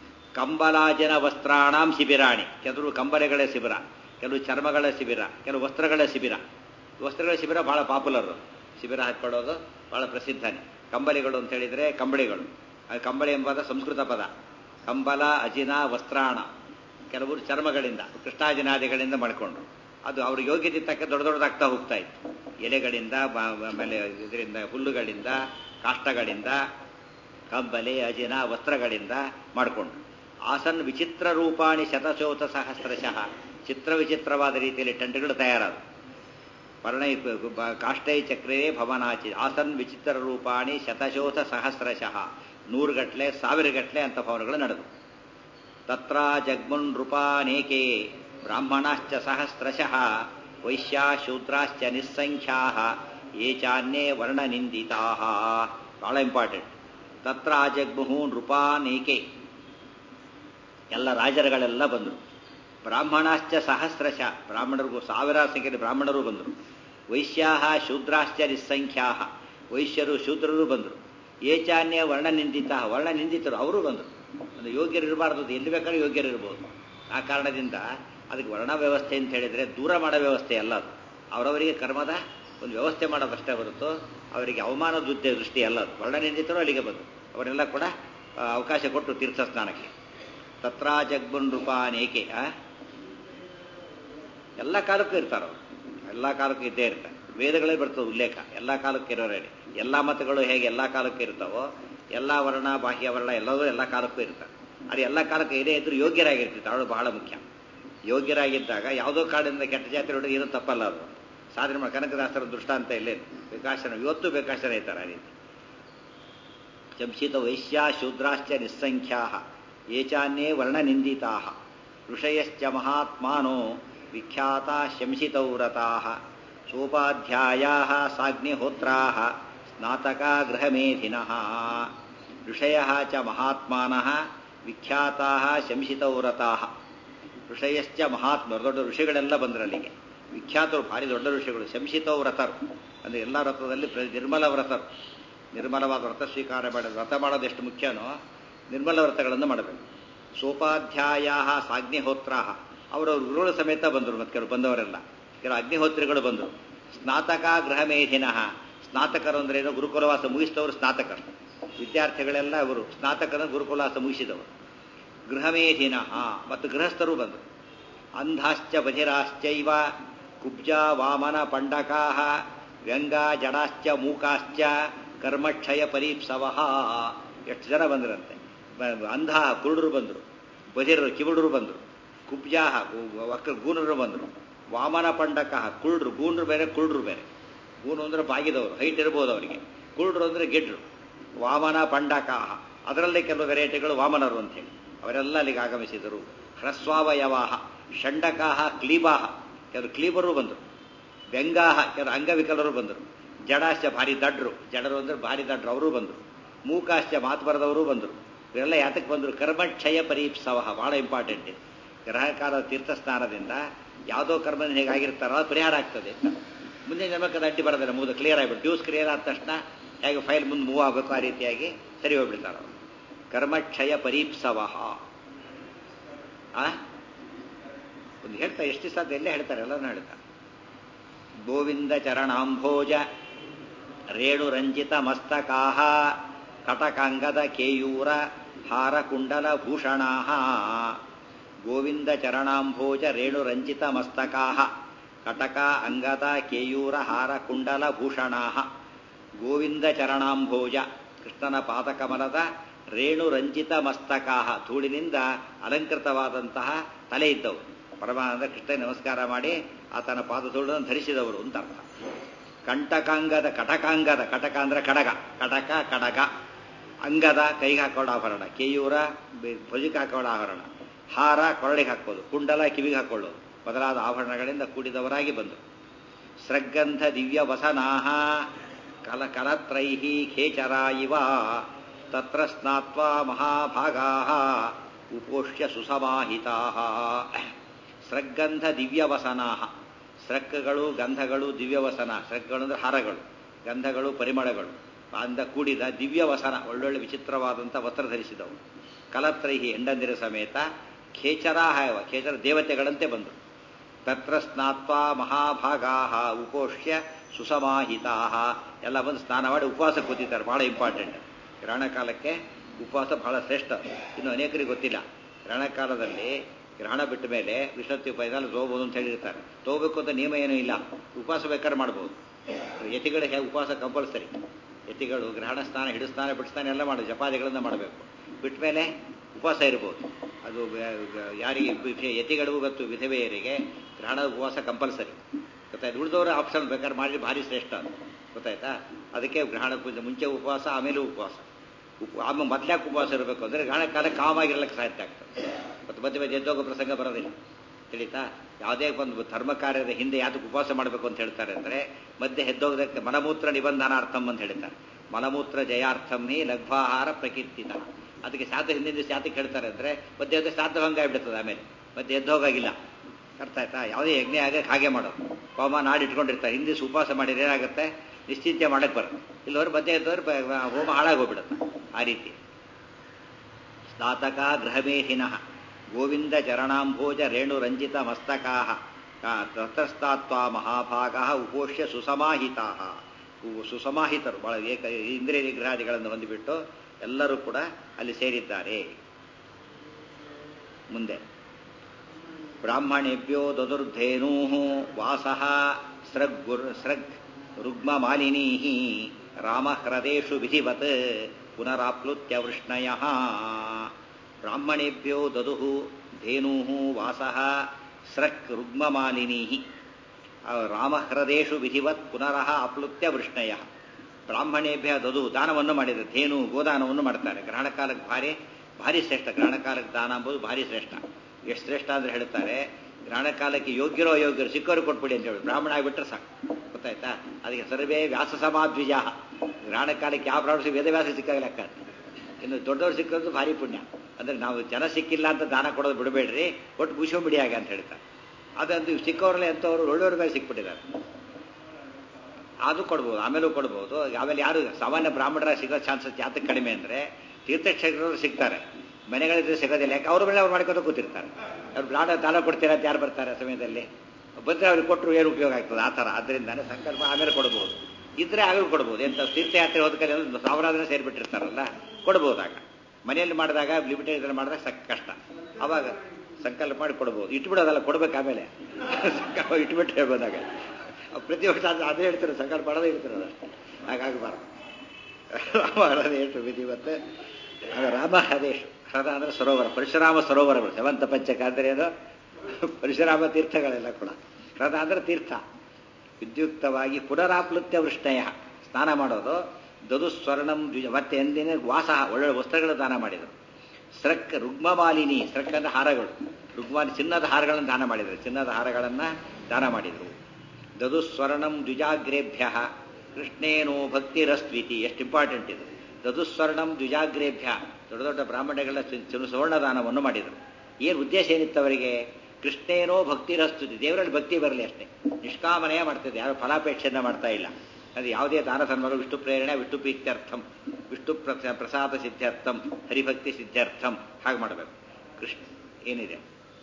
ಕಂಬಲಾಜನ ವಸ್ತ್ರಾಣಾಂ ಶಿಬಿರಾಣಿ ಕೆಲವರು ಕಂಬಲೆಗಳ ಶಿಬಿರ ಕೆಲವು ಚರ್ಮಗಳ ಶಿಬಿರ ಕೆಲವು ವಸ್ತ್ರಗಳ ಶಿಬಿರ ವಸ್ತ್ರಗಳ ಶಿಬಿರ ಬಹಳ ಪಾಪ್ಯುಲರ್ ಶಿಬಿರ ಹಾಕೊಳ್ಳೋದು ಬಹಳ ಪ್ರಸಿದ್ಧನೇ ಕಂಬಳಿಗಳು ಅಂತ ಹೇಳಿದ್ರೆ ಕಂಬಳಿಗಳು ಕಂಬಳಿ ಎಂಬುದ ಸಂಸ್ಕೃತ ಪದ ಕಂಬಲ ಅಜಿನ ವಸ್ತ್ರಾಣ ಕೆಲವರು ಚರ್ಮಗಳಿಂದ ಕೃಷ್ಣಾಜಿನಾದಿಗಳಿಂದ ಮಾಡಿಕೊಂಡ್ರು ಅದು ಅವ್ರ ಯೋಗ್ಯತೆ ತಕ್ಕ ದೊಡ್ಡ ದೊಡ್ಡದಾಗ್ತಾ ಹೋಗ್ತಾ ಇತ್ತು ಎಲೆಗಳಿಂದ ಆಮೇಲೆ ಇದರಿಂದ ಹುಲ್ಲುಗಳಿಂದ ಕಾಷ್ಟಗಳಿಂದ ಕಂಬಲೆ ಅಜಿನ ವಸ್ತ್ರಗಳಿಂದ ಮಾಡಿಕೊಂಡ್ರು ಆಸನ್ ವಿಚಿತ್ರ ರೂಪಾಣಿ ಶತಶೋತ ಸಹಸ್ರಶಃ ಚಿತ್ರ ವಿಚಿತ್ರವಾದ ರೀತಿಯಲ್ಲಿ ಟೆಂಟ್ಗಳು ತಯಾರಾದವು ಪರ್ಣೈ ಕಾಷ್ಟೈ ಚಕ್ರೇ ಭವನಾಚಿ ಆಸನ್ ವಿಚಿತ್ರ ರೂಪಾಣಿ ಶತಶೋಥ ಸಹಸ್ರಶಃ ನೂರುಗಟ್ಲೆ ಸಾವಿರಗಟ್ಲೆ ಅಂತ ಭವನಗಳು ನಡೆದು ತತ್ರ ಜಗ್ಮುನ್ ನೃಪಾನೇಕೆ ಬ್ರಾಹ್ಮಣಾಶ್ಚ ಸಹಸ್ರಶಃ ವೈಶ್ಯಾ ಶೂದ್ರಾಶ್ಚ ನಿಸ್ಸಂಖ್ಯಾ ಯೇ ಚಾನ್ಯೇ ವರ್ಣನಿಂದಿತಾ ಬಹಳ ಇಂಪಾರ್ಟೆಂಟ್ ತತ್ರ ಜಗ್ಮುಹು ನೃಪಾನೇಕೆ ಎಲ್ಲ ರಾಜರುಗಳೆಲ್ಲ ಬಂದರು ಬ್ರಾಹ್ಮಣಾಶ್ಚ ಸಹಸ್ರಶ ಬ್ರಾಹ್ಮಣರಿಗೂ ಸಾವಿರಾರು ಸಂಖ್ಯೆಯಲ್ಲಿ ಬ್ರಾಹ್ಮಣರು ಬಂದರು ವೈಶ್ಯಾಹ ಶೂದ್ರಾಶ್ಚ ನಿಸ್ಸಂಖ್ಯಾ ವೈಶ್ಯರು ಶೂದ್ರರು ಬಂದರು ಏಚಾನ್ಯ ವರ್ಣ ನಿಂದಿತ ವರ್ಣ ನಿಂದಿತರು ಅವರು ಬಂದರು ಒಂದು ಯೋಗ್ಯರು ಇರಬಾರ್ದು ಎಲ್ಲಿ ಬೇಕಾದ್ರೂ ಯೋಗ್ಯರಿರ್ಬೋದು ಆ ಕಾರಣದಿಂದ ಅದಕ್ಕೆ ವರ್ಣ ವ್ಯವಸ್ಥೆ ಅಂತ ಹೇಳಿದರೆ ದೂರ ಮಾಡೋ ವ್ಯವಸ್ಥೆ ಅಲ್ಲ ಅದು ಅವರವರಿಗೆ ಕರ್ಮದ ಒಂದು ವ್ಯವಸ್ಥೆ ಮಾಡೋದಷ್ಟೇ ಹೊರತು ಅವರಿಗೆ ಅವಮಾನದ ಉದ್ದೇ ದೃಷ್ಟಿ ಅಲ್ಲ ಅದು ವರ್ಣ ನಿಂದಿತರು ಅಲ್ಲಿಗೆ ಬಂದರು ಅವರೆಲ್ಲ ಕೂಡ ಅವಕಾಶ ಕೊಟ್ಟು ತೀರ್ಥ ಸ್ನಾನಕ್ಕೆ ತತ್ರಾ ಜಗ್ಬನ್ ರೂಪಾನೇಕೆ ಎಲ್ಲ ಕಾಲಕ್ಕೂ ಇರ್ತಾರೆ ಅವರು ಎಲ್ಲ ಕಾಲಕ್ಕೂ ಇದ್ದೇ ಇರ್ತಾರೆ ವೇದಗಳೇ ಬರ್ತದೆ ಉಲ್ಲೇಖ ಎಲ್ಲ ಕಾಲಕ್ಕೆ ಇರೋರೇ ಎಲ್ಲ ಮತಗಳು ಹೇಗೆ ಎಲ್ಲ ಕಾಲಕ್ಕೆ ಇರ್ತಾವೋ ಎಲ್ಲ ವರ್ಣ ಬಾಹ್ಯ ವರ್ಣ ಎಲ್ಲವೂ ಎಲ್ಲ ಕಾಲಕ್ಕೂ ಇರ್ತಾರೆ ಅದು ಎಲ್ಲ ಕಾಲಕ್ಕೆ ಏನೇ ಇದ್ರೂ ಯೋಗ್ಯರಾಗಿರ್ತಿತ್ತು ಅವಳು ಬಹಳ ಮುಖ್ಯ ಯೋಗ್ಯರಾಗಿದ್ದಾಗ ಯಾವುದೋ ಕಾಡಿಂದ ಕೆಟ್ಟ ಜಾತಿ ಹೊಡೆದು ಏನೂ ತಪ್ಪಲ್ಲ ಅದು ಸಾಧನೆ ಮಾಡಿ ಕನಕದಾಸರ ದೃಷ್ಟಾಂತ ಇಲ್ಲೇನು ಬೇಕಾಶನ ಇವತ್ತು ಬೇಕಾಶನ ಇರ್ತಾರೆ ಆ ರೀತಿ ಶಂಸಿತ ವೈಶ್ಯಾ ಶೂದ್ರಾಶ್ಚ ನಿಸ್ಸಂಖ್ಯಾ ಯೇ ಚಾನ್ಯೇ ವರ್ಣನಿಂದಿತಾ ಋಷಯಶ್ಚ ಮಹಾತ್ಮಾನೋ ವಿಖ್ಯಾತ ಶಂಸಿತೌರತಾ ಸೋಪಾಧ್ಯಾಯಾ ಸಾಗ್ನಿಹೋತ್ರಾ ಸ್ನಾತಕಾ ಗೃಹಮೇಧಿನಃ ಋಷಯ ಚ ಮಹಾತ್ಮಾನಃ ವಿಖ್ಯಾತಾ ಶಂಸಿತೌರತಾ ಋಷಯಶ್ಚ ಮಹಾತ್ಮ ದೊಡ್ಡ ಋಷಿಗಳೆಲ್ಲ ಬಂದರು ಅಲ್ಲಿಗೆ ವಿಖ್ಯಾತರು ಭಾರಿ ದೊಡ್ಡ ಋಷಿಗಳು ಶಂಸಿತೋ ವ್ರತರು ಅಂದರೆ ಎಲ್ಲ ವ್ರತದಲ್ಲಿ ಪ್ರ- ನಿರ್ಮಲ ವ್ರತರು ನಿರ್ಮಲವಾದ ವ್ರತ ಸ್ವೀಕಾರ ಮಾಡೋದು ವ್ರತ ಮಾಡೋದು ಎಷ್ಟು ಮುಖ್ಯನೋ ನಿರ್ಮಲ ವ್ರತಗಳನ್ನು ಮಾಡಬೇಕು ಸೋಪಾಧ್ಯಾಯ ಸಾಗ್ನಿಹೋತ್ರ ಅವರವ್ರ ಗುರುಗಳ ಸಮೇತ ಬಂದರು ಮತ್ತೆ ಕೆಲವು ಬಂದವರೆಲ್ಲ ಕೆಲವು ಅಗ್ನಿಹೋತ್ರಿಗಳು ಬಂದರು ಸ್ನಾತಕ ಗೃಹ ಮೇಧಿನಃ ಸ್ನಾತಕರು ಅಂದ್ರೆ ಏನು ಗುರುಕುಲವಾಸ ಮುಗಿಸಿದವರು ಸ್ನಾತಕರು ವಿದ್ಯಾರ್ಥಿಗಳೆಲ್ಲ ಅವರು ಸ್ನಾತಕರ ಗುರುಕುಲವಾಸ ಮುಗಿಸಿದವರು ಗೃಹಮೇಧಿನಃ ಮತ್ತು ಗೃಹಸ್ಥರು ಬಂದರು ಅಂಧಾಶ್ಚ ಬಧಿರಾಶ್ಚೈವ ಕುಬ್ಜ ವಾಮನ ಪಂಡಕಾ ವ್ಯಂಗ ಜಡಾಶ್ಚ ಮೂಕಾಶ್ಚ ಕರ್ಮಕ್ಷಯ ಪರೀಪ್ಸವಃ ಎಷ್ಟು ಜನ ಬಂದ್ರಂತೆ ಬ- ಅಂಧ ಕುರುಡರು ಬಂದರು ಬಧಿರರು ಕಿವುಡರು ಬಂದರು ಕುಬ್ಜಾಹ ವಕ್ರ ಗೂನರು ಬಂದರು ವಾಮನ ಪಂಡಕ ಕುರುಡ್ರು ಗೂಂಡ್ರು ಬೇರೆ ಕುರುಡ್ರು ಬೇರೆ ಗೂನು ಅಂದ್ರೆ ಬಾಗಿದವರು ಹೈಟ್ ಇರ್ಬೋದು ಅವರಿಗೆ ಕುರುಡ್ರು ಅಂದ್ರೆ ಗೆಡ್ರು ವಾಮನ ಪಂಡಕ ಅದರಲ್ಲಿ ಕೆಲವು ವೆರೈಟಿಗಳು ವಾಮನರು ಅಂತೇಳಿ ಅವರೆಲ್ಲ ಅಲ್ಲಿಗೆ ಆಗಮಿಸಿದರು ಹ್ರಸ್ವಾವಯವಾಹ ಷಂಡಕಾಹ ಕ್ಲೀಬಾಹ ಕೆಲವರು ಕ್ಲೀಬರು ಬಂದರು ವ್ಯಂಗಾಹ ಕೆಲವರು ಅಂಗವಿಕಲರು ಬಂದರು ಜಡಾಶ್ಚ ಭಾರಿ ದಡ್ರು ಜಡರು ಅಂದ್ರೆ ಭಾರಿ ದಡ್ರು ಅವರು ಬಂದರು ಮೂಕಾಶ್ಚ ಮಾತು ಬರೆದವರು ಬಂದರು ಇವರೆಲ್ಲ ಯಾತಕ್ಕೆ ಬಂದರು ಕರ್ಮಕ್ಷಯ ಪರೀಪ್ಸವ ಬಹಳ ಇಂಪಾರ್ಟೆಂಟ್ ಇದೆ ಗ್ರಹಕಾಲ ತೀರ್ಥ ಸ್ನಾನದಿಂದ ಯಾವುದೋ ಕರ್ಮ ಹೇಗಾಗಿರ್ತಾರೋ ಅದು ಪರಿಹಾರ ಆಗ್ತದೆ ಅಂತ ಮುಂದಿನ ಜನ್ಮಕ್ಕೆ ಅದು ಅಡ್ಡಿ ಬರೋದಿಲ್ಲ ಮುಗಿದು ಕ್ಲಿಯರ್ ಆಗಿಬಿಟ್ಟು ಡ್ಯೂಸ್ ಕ್ಲಿಯರ್ ಆದ ತಕ್ಷಣ ಹೇಗೆ ಫೈಲ್ ಮುಂದೆ ಮೂವ್ ಆಗಬೇಕು ಆ ರೀತಿಯಾಗಿ ಸರಿ ಹೋಗ್ಬಿಡ್ತಾರೆ ಅವರು ಕರ್ಮಕ್ಷಯ ಪರೀಪ್ಸವ ಆ ಒಂದು ಹೇಳ್ತಾ ಎಷ್ಟು ದಿವಸ ಅದು ಎಲ್ಲೇ ಹೇಳ್ತಾರೆ ಎಲ್ಲನೂ ಹೇಳ್ತಾರೆ ಗೋವಿಂದ ಚರಣಾಂಭೋಜ ರೇಣುರಂಜಿತ ಮಸ್ತಕಾಹ ಕಟಕಾಂಗದ ಕೇಯೂರ ಹಾರಕುಂಡಲ ಭೂಷಣಾ ಗೋವಿಂದ ಚರಣಾಂಭೋಜ ರೇಣುರಂಜಿತ ಮಸ್ತಕಾಹ ಕಟಕ ಅಂಗದ ಕೇಯೂರ ಹಾರ ಕುಂಡಲ ಭೂಷಣಾ ಗೋವಿಂದ ಚರಣಾಂಭೋಜ ಕೃಷ್ಣನ ಪಾದಕಮಲದ ರೇಣುರಂಜಿತ ಮಸ್ತಕಾಹ ಧೂಳಿನಿಂದ ಅಲಂಕೃತವಾದಂತಹ ತಲೆ ಇದ್ದವು ಪರಮಾನಂದ ಕೃಷ್ಣ ನಮಸ್ಕಾರ ಮಾಡಿ ಆತನ ಪಾದಧೂಳನ್ನು ಧರಿಸಿದವರು ಅಂತ ಅರ್ಥ ಕಂಟಕಾಂಗದ ಕಟಕಾಂಗದ ಕಟಕ ಅಂದ್ರೆ ಕಡಗ ಕಟಕ ಕಡಗ ಅಂಗದ ಕೈಗೆ ಹಾಕೊಳ್ಳೋ ಆಭರಣ ಕೇಯೂರ ಬೆ- ಭುಜಕ್ಕೆ ಹಾಕೊಳ್ಳೋ ಆಭರಣ ಹಾರ ಕೊರಳಿಗೆ ಹಾಕೋದು ಕುಂಡಲ ಕಿವಿಗೆ ಹಾಕೊಳ್ಳೋದು ಮೊದಲಾದ ಆಭರಣಗಳಿಂದ ಕೂಡಿದವರಾಗಿ ಬಂದರು ಸೃಗಂಧ ದಿವ್ಯ ವಸನಾಹ ಕಲ ಕಲತ್ರೈಹಿ ಖೇಚರ ಇವ ತತ್ರ ಸ್ನಾತ್ವಾ ಮಹಾಭಾಗಾ ಉಪೋಷ್ಯ ಸುಸಮಾಹಿತಾ ಸೃಗಂಧ ದಿವ್ಯವಸನಾಹ ಸೃಕ್ಕಗಳು ಗಂಧಗಳು ದಿವ್ಯವಸನ ಸೃಕ್ಕಗಳು ಅಂದ್ರೆ ಹಾರಗಳು ಗಂಧಗಳು ಪರಿಮಳಗಳು ಅಂದ ಕೂಡಿದ ದಿವ್ಯವಸನ ಒಳ್ಳೊಳ್ಳೆ ವಿಚಿತ್ರವಾದಂಥ ವಸ್ತ್ರ ಧರಿಸಿದವು ಕಲತ್ರೈಹಿ ಹೆಂಡಂದಿರ ಸಮೇತ ಖೇಚರ ಹಾಯವ ಖೇಚರ ದೇವತೆಗಳಂತೆ ಬಂದರು ತತ್ರ ಸ್ನಾತ್ವಾ ಮಹಾಭಾಗಾ ಉಪೋಷ್ಯ ಸುಸಮಾಹಿತಾ ಎಲ್ಲ ಬಂದು ಸ್ನಾನ ಮಾಡಿ ಉಪವಾಸ ಕೂತಿದ್ದಾರೆ ಬಹಳ ಇಂಪಾರ್ಟೆಂಟ್ ಗ್ರಹಣ ಕಾಲಕ್ಕೆ ಉಪವಾಸ ಬಹಳ ಶ್ರೇಷ್ಠ ಇನ್ನು ಅನೇಕರಿಗೆ ಗೊತ್ತಿಲ್ಲ ಗ್ರಹಣ ಕಾಲದಲ್ಲಿ ಗ್ರಹಣ ಬಿಟ್ಟ ಮೇಲೆ ವಿಶ್ವತ್ತಿ ಉಪಾಯದಲ್ಲಿ ತಗೋಬಹುದು ಅಂತ ಹೇಳಿರ್ತಾರೆ ತಗೋಬೇಕು ಅಂತ ನಿಯಮ ಏನೂ ಇಲ್ಲ ಉಪವಾಸ ಬೇಕಾದ್ರೆ ಮಾಡ್ಬೋದು ಯತಿಗಳಿಗೆ ಉಪವಾಸ ಕಂಪಲ್ಸರಿ ಯತಿಗಳು ಗ್ರಹಣ ಸ್ನಾನ ಹಿಡಿದು ಸ್ನಾನ ಬಿಟ್ಟು ಸ್ನಾನ ಎಲ್ಲ ಮಾಡೋದು ಜಪಾದಿಗಳನ್ನು ಮಾಡಬೇಕು ಬಿಟ್ಟ ಮೇಲೆ ಉಪವಾಸ ಇರ್ಬೋದು ಅದು ಗ- ಗ- ಯಾರಿಗೆ ವಿಷಯ ಯತಿಗಳಿಗೂ ಗೊತ್ತು ವಿಧವೆಯರಿಗೆ ಗ್ರಹಣ ಉಪವಾಸ ಕಂಪಲ್ಸರಿ ಗೊತ್ತಾಯ್ತು ಉಳಿದವರು ಆಪ್ಷನ್ ಬೇಕಾದ್ರೆ ಮಾಡಿ ಭಾರಿ ಶ್ರೇಷ್ಠ ಅದು ಗೊತ್ತಾಯ್ತಾ ಅದಕ್ಕೆ ಗ್ರಹಣ ಪೂಜೆ ಮುಂಚೆ ಉಪವಾಸ ಆಮೇಲೆ ಉಪವಾಸ ಉಪ ಆಮೇಲೆ ಮೊದ್ಲ್ಯಾಕೆ ಉಪವಾಸ ಇರಬೇಕು ಅಂದರೆ ಗ್ರಹಣ ಕಾಲ ಕಾಮಾಗಿರ್ಲಿಕ್ಕೆ ಸಾಧ್ಯ ಆಗ್ತದೆ ಮತ್ತು ಮಧ್ಯೆ ಮಧ್ಯೆ ಎದ್ದೋಗೋ ಪ್ರಸಂಗ ಬರೋದಿಲ್ಲ ತಿಳಿತಾ ಯಾವುದೇ ಒಂದು ಧರ್ಮ ಕಾರ್ಯದ ಹಿಂದೆ ಯಾತಕ್ಕೆ ಉಪವಾಸ ಮಾಡಬೇಕು ಅಂತ ಹೇಳ್ತಾರೆ ಅಂದರೆ ಮಧ್ಯೆ ಎದ್ದೋಗದಕ್ಕೆ ಮಲಮೂತ್ರ ನಿಬಂಧನಾರ್ಥಂ ಅಂತ ಹೇಳ್ತಾರೆ ಮಲಮೂತ್ರ ಜಯಾರ್ಥಂ ಹಿ ಲಘ್ವಾಹಾರ ಪ್ರಕೀರ್ತಿತ ಅದಕ್ಕೆ ಶಾತ ಹಿಂದಿನ ದಿವಸ ಯಾತಕ್ಕೆ ಹೇಳ್ತಾರೆ ಅಂದರೆ ಮಧ್ಯೆ ಎದ್ದು ಶಾತಭಂಗ ಆಗ್ಬಿಡ್ತದೆ ಆಮೇಲೆ ಮಧ್ಯೆ ಎದ್ದೋಗಾಗಿಲ್ಲ ಅರ್ಥ ಆಯ್ತಾ ಯಾವುದೇ ಯಜ್ಞ ಆಗಕ್ಕೆ ಹಾಗೆ ಮಾಡೋದು ಹೋಮ ನಾಡಿ ಇಟ್ಕೊಂಡಿರ್ತಾರೆ ಹಿಂದೆ ದಿವಸ ಉಪವಾಸ ಮಾಡಿದ್ರೆ ಏನಾಗುತ್ತೆ ನಿಶ್ಚಿಂತೆ ಮಾಡಕ್ಕೆ ಬರುತ್ತೆ ಇಲ್ಲವ್ರು ಮಧ್ಯೆ ಎದ್ದವ್ರು ಬ- ಹೋಮ ಹಾಳಾಗೋಗ್ಬಿಡುತ್ತೆ ಆ ರೀತಿ ಸ್ನಾತಕ ಗೃಹಮೇಧಿನಃ ಗೋವಿಂದ ಚರಣಾಂಭೋಜ ರೇಣುರಂಜಿತ ಮಸ್ತಕಾ ತತಸ್ತಾತ್ವಾ ಮಹಾಭಾಗ ಉಪೋಷ್ಯ ಸುಸಮಾಹಿತಾ ಸುಸಮಾಹಿತರು ಬಹಳ ಏಕ ಇಂದ್ರಿಯ ನಿಗ್ರಹಾದಿಗಳನ್ನು ಹೊಂದಿಬಿಟ್ಟು ಎಲ್ಲರೂ ಕೂಡ ಅಲ್ಲಿ ಸೇರಿದ್ದಾರೆ ಮುಂದೆ ಬ್ರಾಹ್ಮಣೇಭ್ಯೋ ದದುರ್ಧೇನೂ ವಾಸಃ ಸೃಗ್ ಗುರ್ ಸೃಗ್ ರುಗ್ಮ ಮಾಲಿನೀ ರಾಮಹೃದೇಶು ವಿಧಿವತ್ ಪುನರಾಪ್ಲುತ್ಯ ವೃಷ್ಣಯ ಬ್ರಾಹ್ಮಣೇಭ್ಯೋ ದದುಃ ಧೇನೂ ವಾಸಃ ಸೃಕ್ ರುಗ್ಮ ಮಾಲಿನೀ ರಾಮಹೃದೇಶು ವಿಧಿವತ್ ಪುನರಃ ಅಪ್ಲುತ್ಯ ವೃಷ್ಣಯ ಬ್ರಾಹ್ಮಣೇಭ್ಯ ದದು ದಾನವನ್ನು ಮಾಡಿದ್ರು ಧೇನು ಗೋದಾನವನ್ನು ಮಾಡ್ತಾರೆ ಗ್ರಹಣ ಕಾಲಕ್ಕೆ ಭಾರಿ ಭಾರಿ ಶ್ರೇಷ್ಠ ಗ್ರಹಣ ಕಾಲಕ್ಕೆ ದಾನ ಎಂಬುದು ಭಾರಿ ಶ್ರೇಷ್ಠ ಎಷ್ಟು ಶ್ರೇಷ್ಠ ಅಂದ್ರೆ ಹೇಳ್ತಾರೆ ಗ್ರಹಣ ಕಾಲಕ್ಕೆ ಯೋಗ್ಯರೋ ಅಯೋಗ್ಯರು ಸಿಕ್ಕವರು ಕೊಟ್ಬಿಡಿ ಅಂತ ಹೇಳಿ ಬ್ರಾಹ್ಮಣ ಆಗಿಬಿಟ್ರೆ ಸಾಕು ಗೊತ್ತಾಯ್ತಾ ಅದಕ್ಕೆ ಸರ್ವೇ ವ್ಯಾಸ ಸಮಾದ್ವಿಜ ಗ್ರಹಣ ಕಾಲಕ್ಕೆ ಯಾವ ಬ್ರಾಹ್ಮಣ ವೇದವ್ಯಾಸ ಸಿಕ್ಕಾಗ ಲೆಕ್ಕ ಇನ್ನು ದೊಡ್ಡವ್ರು ಸಿಕ್ಕೋದು ಭಾರಿ ಪುಣ್ಯ ಅಂದ್ರೆ ನಾವು ಜನ ಸಿಕ್ಕಿಲ್ಲ ಅಂತ ದಾನ ಕೊಡೋದು ಬಿಡಬೇಡ್ರಿ ಒಟ್ಟು ಮುಗಿಸ್ಕೊಂಬಿಡಿ ಹಾಗೆ ಅಂತ ಹೇಳ್ತಾರೆ ಅದಂತೂ ಸಿಕ್ಕವ್ರಲ್ಲೇ ಎಂಥವ್ರು ಒಳ್ಳೆಯವ್ರ ಮೇಲೆ ಸಿಕ್ಬಿಟ್ಟಿದ್ದಾರೆ ಅದು ಕೊಡ್ಬೋದು ಆಮೇಲೂ ಕೊಡ್ಬೋದು ಆಮೇಲೆ ಯಾರು ಸಾಮಾನ್ಯ ಬ್ರಾಹ್ಮಣರ ಸಿಗೋ ಚಾನ್ಸಸ್ ಜಾತಕ್ಕೆ ಕಡಿಮೆ ಅಂದರೆ ತೀರ್ಥಕ್ಷೇತ್ರರು ಸಿಗ್ತಾರೆ ಮನೆಗಳಿದ್ರೆ ಸಿಗೋದಿಲ್ಲ ಯಾಕೆ ಅವ್ರ ಮೇಲೆ ಅವ್ರು ಮಾಡ್ಕೊಂಡು ಕೂತಿರ್ತಾರೆ ಅವ್ರು ಬ್ರಾಡ ದಾನ ಕೊಡ್ತೀರಾ ಅಂತ ಯಾರು ಬರ್ತಾರೆ ಆ ಸಮಯದಲ್ಲಿ ಬಂದರೆ ಅವ್ರಿಗೆ ಕೊಟ್ಟರು ಏನು ಉಪಯೋಗ ಆಗ್ತದೆ ಆ ಥರ ಅದರಿಂದಾನೆ ಸಂಕಲ್ಪ ಆಮೇಲೆ ಕೊಡ್ಬೋದು ಇದ್ರೆ ಆಗಲೂ ಕೊಡ್ಬೋದು ಎಂತ ತೀರ್ಥಯಾತ್ರೆ ಹೋದ ಕಡೆ ಸಾವಿರಾದ್ರೆ ಸೇರಿಬಿಟ್ಟಿರ್ತಾರಲ್ಲ ಕೊಡ್ಬೋದು ಆಗ ಮನೆಯಲ್ಲಿ ಮಾಡಿದಾಗ ಲಿಮಿಟೆಡ್ ಇದನ್ನು ಮಾಡಿದಾಗ ಸಕ್ ಕಷ್ಟ ಅವಾಗ ಸಂಕಲ್ಪ ಮಾಡಿ ಕೊಡ್ಬೋದು ಇಟ್ಬಿಡೋದಲ್ಲ ಕೊಡ್ಬೇಕು ಆಮೇಲೆ ಇಟ್ಬಿಟ್ಟು ಹೇಳ್ಬೋದಾಗ ಪ್ರತಿ ವರ್ಷ ಅದು ಅದೇ ಹೇಳ್ತಾರೆ ಸಂಕಲ್ಪ ಮಾಡೋದೇ ಇರ್ತಿರೋದು ಅಷ್ಟೇ ಹಾಗಾಗಬಾರ್ದು ರಾಮಹರದೇಶು ವಿಧಿವತ್ತು ಆಗ ರಾಮಹರೇಶು ಹೃದ ಅಂದ್ರೆ ಸರೋವರ ಪರಶುರಾಮ ಸರೋವರಗಳು ಸೆವಂತ ಪಂಚಕ ಅಂದ್ರೆ ಏನು ಪರಶುರಾಮ ತೀರ್ಥಗಳೆಲ್ಲ ಕೂಡ ಹೃದ ಅಂದ್ರೆ ತೀರ್ಥ ವಿದ್ಯುಕ್ತವಾಗಿ ಪುನರಾಪ್ಲುತ್ಯ ವೃಷ್ಟಯ ಸ್ನಾನ ಮಾಡೋದು ದದು ಸ್ವರ್ಣಂ ದ್ವಿಜ ಮತ್ತೆ ಎಂದಿನ ವಾಸ ಒಳ್ಳೆ ವಸ್ತ್ರಗಳು ದಾನ ಮಾಡಿದರು ಸ್ರಕ್ ರುಗ್ಮಮಾಲಿನಿ ಸ್ರಕ್ ಅಂದ್ರೆ ಹಾರಗಳು ರುಗ್ಮಾಲಿ ಚಿನ್ನದ ಹಾರಗಳನ್ನು ದಾನ ಮಾಡಿದರು ಚಿನ್ನದ ಹಾರಗಳನ್ನು ದಾನ ಮಾಡಿದರು ದದು ಸ್ವರ್ಣಂ ದ್ವಿಜಾಗ್ರೇಭ್ಯ ಕೃಷ್ಣೇನೋ ಭಕ್ತಿರಸ್ವಿತಿ ಎಷ್ಟು ಇಂಪಾರ್ಟೆಂಟ್ ಇದು ದದು ಸ್ವರ್ಣಂ ದ್ವಿಜಾಗ್ರೇಭ್ಯ ದೊಡ್ಡ ದೊಡ್ಡ ಬ್ರಾಹ್ಮಣಗಳ ಸುವರ್ಣ ದಾನವನ್ನು ಮಾಡಿದರು ಏನು ಉದ್ದೇಶ ಏನಿತ್ತು ಅವರಿಗೆ ಕೃಷ್ಣೇನೋ ಭಕ್ತಿರಸ್ತುತಿ ದೇವರಲ್ಲಿ ಭಕ್ತಿ ಬರಲಿ ಅಷ್ಟೇ ನಿಷ್ಕಾಮನೆಯ ಮಾಡ್ತಿದ್ದೆ ಯಾರು ಫಲಾಪೇಕ್ಷೆಯಿಂದ ಮಾಡ್ತಾ ಇಲ್ಲ ಅದು ಯಾವುದೇ ದಾನ ಧರ್ಮಗಳು ವಿಷ್ಣು ಪ್ರೇರಣೆ ವಿಷ್ಣು ಪ್ರೀತ್ಯರ್ಥಂ ವಿಷ್ಣು ಪ್ರಸಾದ ಸಿದ್ಧಾರ್ಥಂ ಹರಿಭಕ್ತಿ ಸಿದ್ಧಾರ್ಥಂ ಹಾಗೆ ಮಾಡಬೇಕು ಕೃಷ್ಣ ಏನಿದೆ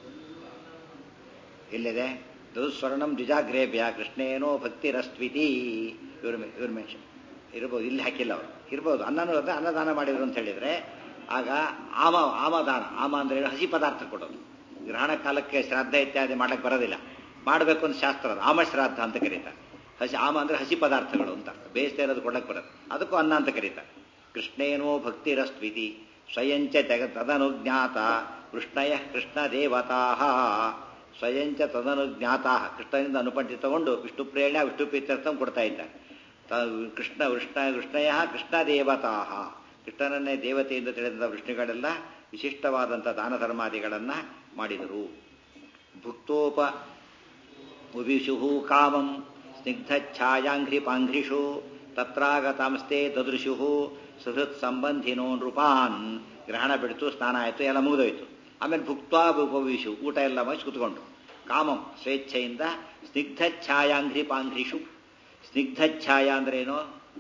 ಎಲ್ಲಿದೆ ಸ್ವರ್ಣಂ ದ್ವಿಜಾಗ್ರೇಭ್ಯ ಕೃಷ್ಣೇನೋ ಭಕ್ತಿರಸ್ವಿತಿ ಇವ್ರ ಇವ್ರ ಮೆನ್ಷನ್ ಇರ್ಬೋದು ಇಲ್ಲಿ ಹಾಕಿಲ್ಲ ಅವರು ಇರ್ಬೋದು ಅನ್ನನೂ ಅನ್ನದಾನ ಮಾಡಿದ್ರು ಅಂತ ಹೇಳಿದ್ರೆ ಆಗ ಆಮ ಆಮದಾನ ಆಮ ಅಂದ್ರೆ ಹಸಿ ಪದಾರ್ಥ ಕೊಡೋದು ಗ್ರಹಣ ಕಾಲಕ್ಕೆ ಶ್ರಾದ್ದ ಇತ್ಯಾದಿ ಮಾಡಕ್ಕೆ ಬರೋದಿಲ್ಲ ಮಾಡಬೇಕು ಅಂತ ಶಾಸ್ತ್ರ ಅದು ಆಮ ಶ್ರಾದ್ದ ಅಂತ ಕರೀತಾರೆ ಹಸಿ ಆಮ ಅಂದ್ರೆ ಹಸಿ ಪದಾರ್ಥಗಳು ಅಂತ ಬೇಯಿಸ್ತಾ ಇರೋದು ಕೊಡಕ್ಕೆ ಬರೋದು ಅದಕ್ಕೂ ಅನ್ನ ಅಂತ ಕರೀತಾರೆ ಕೃಷ್ಣೇನೋ ಭಕ್ತಿರಸ್ವಿತಿ ಸ್ವಯಂಚ ಜಗ ತದನುಜ್ಞಾತ ಕೃಷ್ಣಯ ಕೃಷ್ಣ ದೇವತಾ ಸ್ವಯಂಚ ತದನುಜ್ಞಾತಾ ಕೃಷ್ಣನಿಂದ ಅನುಪಂಟಿ ತಗೊಂಡು ವಿಷ್ಣು ಪ್ರೇರಣೆ ವಿಷ್ಣು ಪ್ರೀತ್ಯರ್ಥಂ ಕೊಡ್ತಾ ಇದ್ದಾರೆ ಕೃಷ್ಣ ಕೃಷ್ಣ ಕೃಷ್ಣಯ ಕೃಷ್ಣ ದೇವತಾ ಕೃಷ್ಣನನ್ನೇ ದೇವತೆಯಿಂದ ತಿಳಿದ ವಿಷ್ಣುಗಳೆಲ್ಲ ವಿಶಿಷ್ಟವಾದಂಥ ದಾನ ಧರ್ಮಾದಿಗಳನ್ನು ಮಾಡಿದರು ಭುಕ್ತೋಪ ಉವಿಷು ಕಾಮಂ ಸ್ನಿಗ್ಧಛಾಯಾಂಘ್ರಿಪಾಂಘ್ರಿಷು ತತ್ರಾಗತಾಂಸ್ತೆ ದದೃಶು ಸುಹೃತ್ ಸಂಬಂಧಿನೋ ನೃಪಾನ್ ಗ್ರಹಣ ಬಿಡ್ತು ಸ್ನಾನ ಆಯಿತು ಎಲ್ಲ ಮುಗಿದೋಯ್ತು ಆಮೇಲೆ ಭುಕ್ತ್ವಾ ಉಪವಿಶು ಊಟ ಎಲ್ಲ ಮುಗಿಸಿ ಕುತ್ಕೊಂಡು ಕಾಮಂ ಸ್ವೇಚ್ಛೆಯಿಂದ ಸ್ನಿಗ್ಧಛಾಯಾಂಘ್ರಿಪಾಂಘ್ರಿಷು ಸ್ನಿಗ್ಧಛಾಯ ಅಂದ್ರೆ ಏನು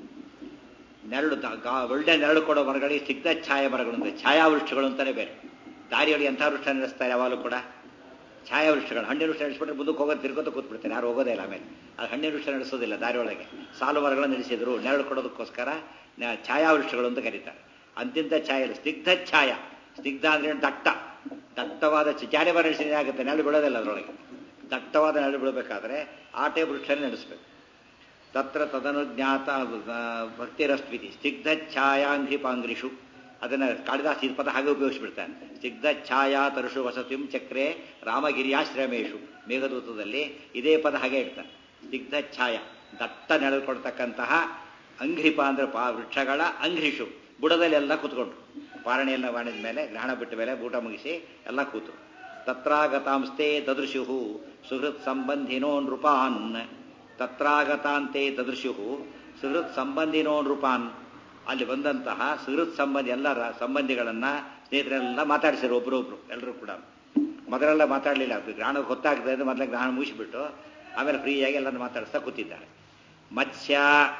ನೆರಳು ಒಳ್ಳೆ ನೆರಳು ಕೊಡೋ ಮರಗಳಿಗೆ ಸ್ನಿಗ್ಧ ಛಾಯಾ ಮರಗಳು ಅಂದರೆ ಛಾಯಾವೃಕ್ಷಗಳು ಅಂತಾನೆ ಬೇರೆ ದಾರಿಯಲ್ಲಿ ಎಂಥ ವೃಕ್ಷ ನಡೆಸ್ತಾರೆ ಯಾವಾಗಲೂ ಕೂಡ ಛಾಯಾವೃಕ್ಷಗಳು ಹಣ್ಣಿನ ವೃಕ್ಷ ನಡೆಸ್ಬಿಟ್ರೆ ಮುಂದಕ್ಕೆ ಹೋಗೋದು ತಿರ್ಗೋತ ಕೂತ್ಬಿಡ್ತಾರೆ ಯಾರು ಹೋಗೋದೇ ಇಲ್ಲ ಆಮೇಲೆ ಅದು ಹಣ್ಣಿನ ವೃಕ್ಷ ನಡೆಸೋದಿಲ್ಲ ದಾರಿ ಒಳಗೆ ಸಾಲು ಮರಗಳನ್ನು ನಡೆಸಿದ್ರು ನೆರಳು ಕೊಡೋದಕ್ಕೋಸ್ಕರ ಛಾಯಾವೃಕ್ಷಗಳು ಅಂತ ಕರೀತಾರೆ ಅಂತಿಂತ ಛಾಯೆ ಸ್ನಿಗ್ಧ ಛಾಯ ಸ್ನಿಗ್ಧ ಅಂದ್ರೆ ದಟ್ಟ ದಟ್ಟವಾದ ಜಾರಿ ಮರ ನಡೆಸಿದ್ರೆ ಆಗುತ್ತೆ ನೆರಳು ಬೀಳೋದಿಲ್ಲ ಅದರೊಳಗೆ ದಟ್ಟವಾದ ನೆರಳು ಬೀಳಬೇಕಾದ್ರೆ ಆಟೆ ವೃಕ್ಷನೇ ನಡೆಸಬೇಕು ತತ್ರ ತದನುಜ್ಞಾತ ಭಕ್ತಿರಸ್ವಿತಿ ಸ್ನಿಗ್ಧ ಛಾಯಾಂಘ್ರಿಪಾಂಗ್ರಿಷು ಅದನ್ನು ಕಾಳಿದಾಸ ಈ ಪದ ಹಾಗೆ ಉಪಯೋಗಿಸ್ಬಿಡ್ತಾನೆ ಸ್ನಿಗ್ಧ ಛಾಯಾ ತರುಷು ವಸತಿಂ ಚಕ್ರೆ ರಾಮಗಿರಿಯಾಶ್ರಮೇಶು ಮೇಘದೂತದಲ್ಲಿ ಇದೇ ಪದ ಹಾಗೆ ಇಡ್ತಾನೆ ಸ್ನಿಗ್ಧ ಛಾಯ ದಟ್ಟ ನೆಳೆದುಕೊಳ್ತಕ್ಕಂತಹ ಅಂಘ್ರಿಪ ಅಂದ್ರೆ ಪಾ ವೃಕ್ಷಗಳ ಅಂಘ್ರಿಷು ಬುಡದಲ್ಲಿ ಎಲ್ಲ ಕೂತ್ಕೊಂಡ್ರು ಪಾರಣೆಯೆಲ್ಲ ಮಾಡಿದ ಮೇಲೆ ಗ್ರಹಣ ಬಿಟ್ಟ ಮೇಲೆ ಊಟ ಮುಗಿಸಿ ಎಲ್ಲ ಕೂತು ತತ್ರಾಗತಾಂಸ್ತೆ ದದೃಶು ಸುಹೃತ್ ಸಂಬಂಧಿನೋ ನೃಪಾನ್ ತತ್ರಾಗತಾಂತೆ ದದೃಶು ಸುಹೃತ್ ಸಂಬಂಧಿನೋ ನೃಪಾನ್ ಅಲ್ಲಿ ಬಂದಂತಹ ಸುಹೃತ್ ಸಂಬಂಧಿ ಎಲ್ಲರ ಸಂಬಂಧಿಗಳನ್ನ ಸ್ನೇಹಿತರೆಲ್ಲ ಮಾತಾಡಿಸಿರು ಒಬ್ರೊಬ್ರು ಎಲ್ಲರೂ ಕೂಡ ಮೊದಲೆಲ್ಲ ಮಾತಾಡಲಿಲ್ಲ ಗ್ರಹಣಕ್ಕೆ ಗೊತ್ತಾಗ್ತದೆ ಅಂದ್ರೆ ಮೊದಲೇ ಗ್ರಹಣ ಮುಗಿಸಿಬಿಟ್ಟು ಆಮೇಲೆ ಫ್ರೀಯಾಗಿ ಎಲ್ಲರೂ ಮಾತಾಡಿಸ್ತಾ ಕೂತಿದ್ದಾರೆ ಮತ್ಸ್ಯ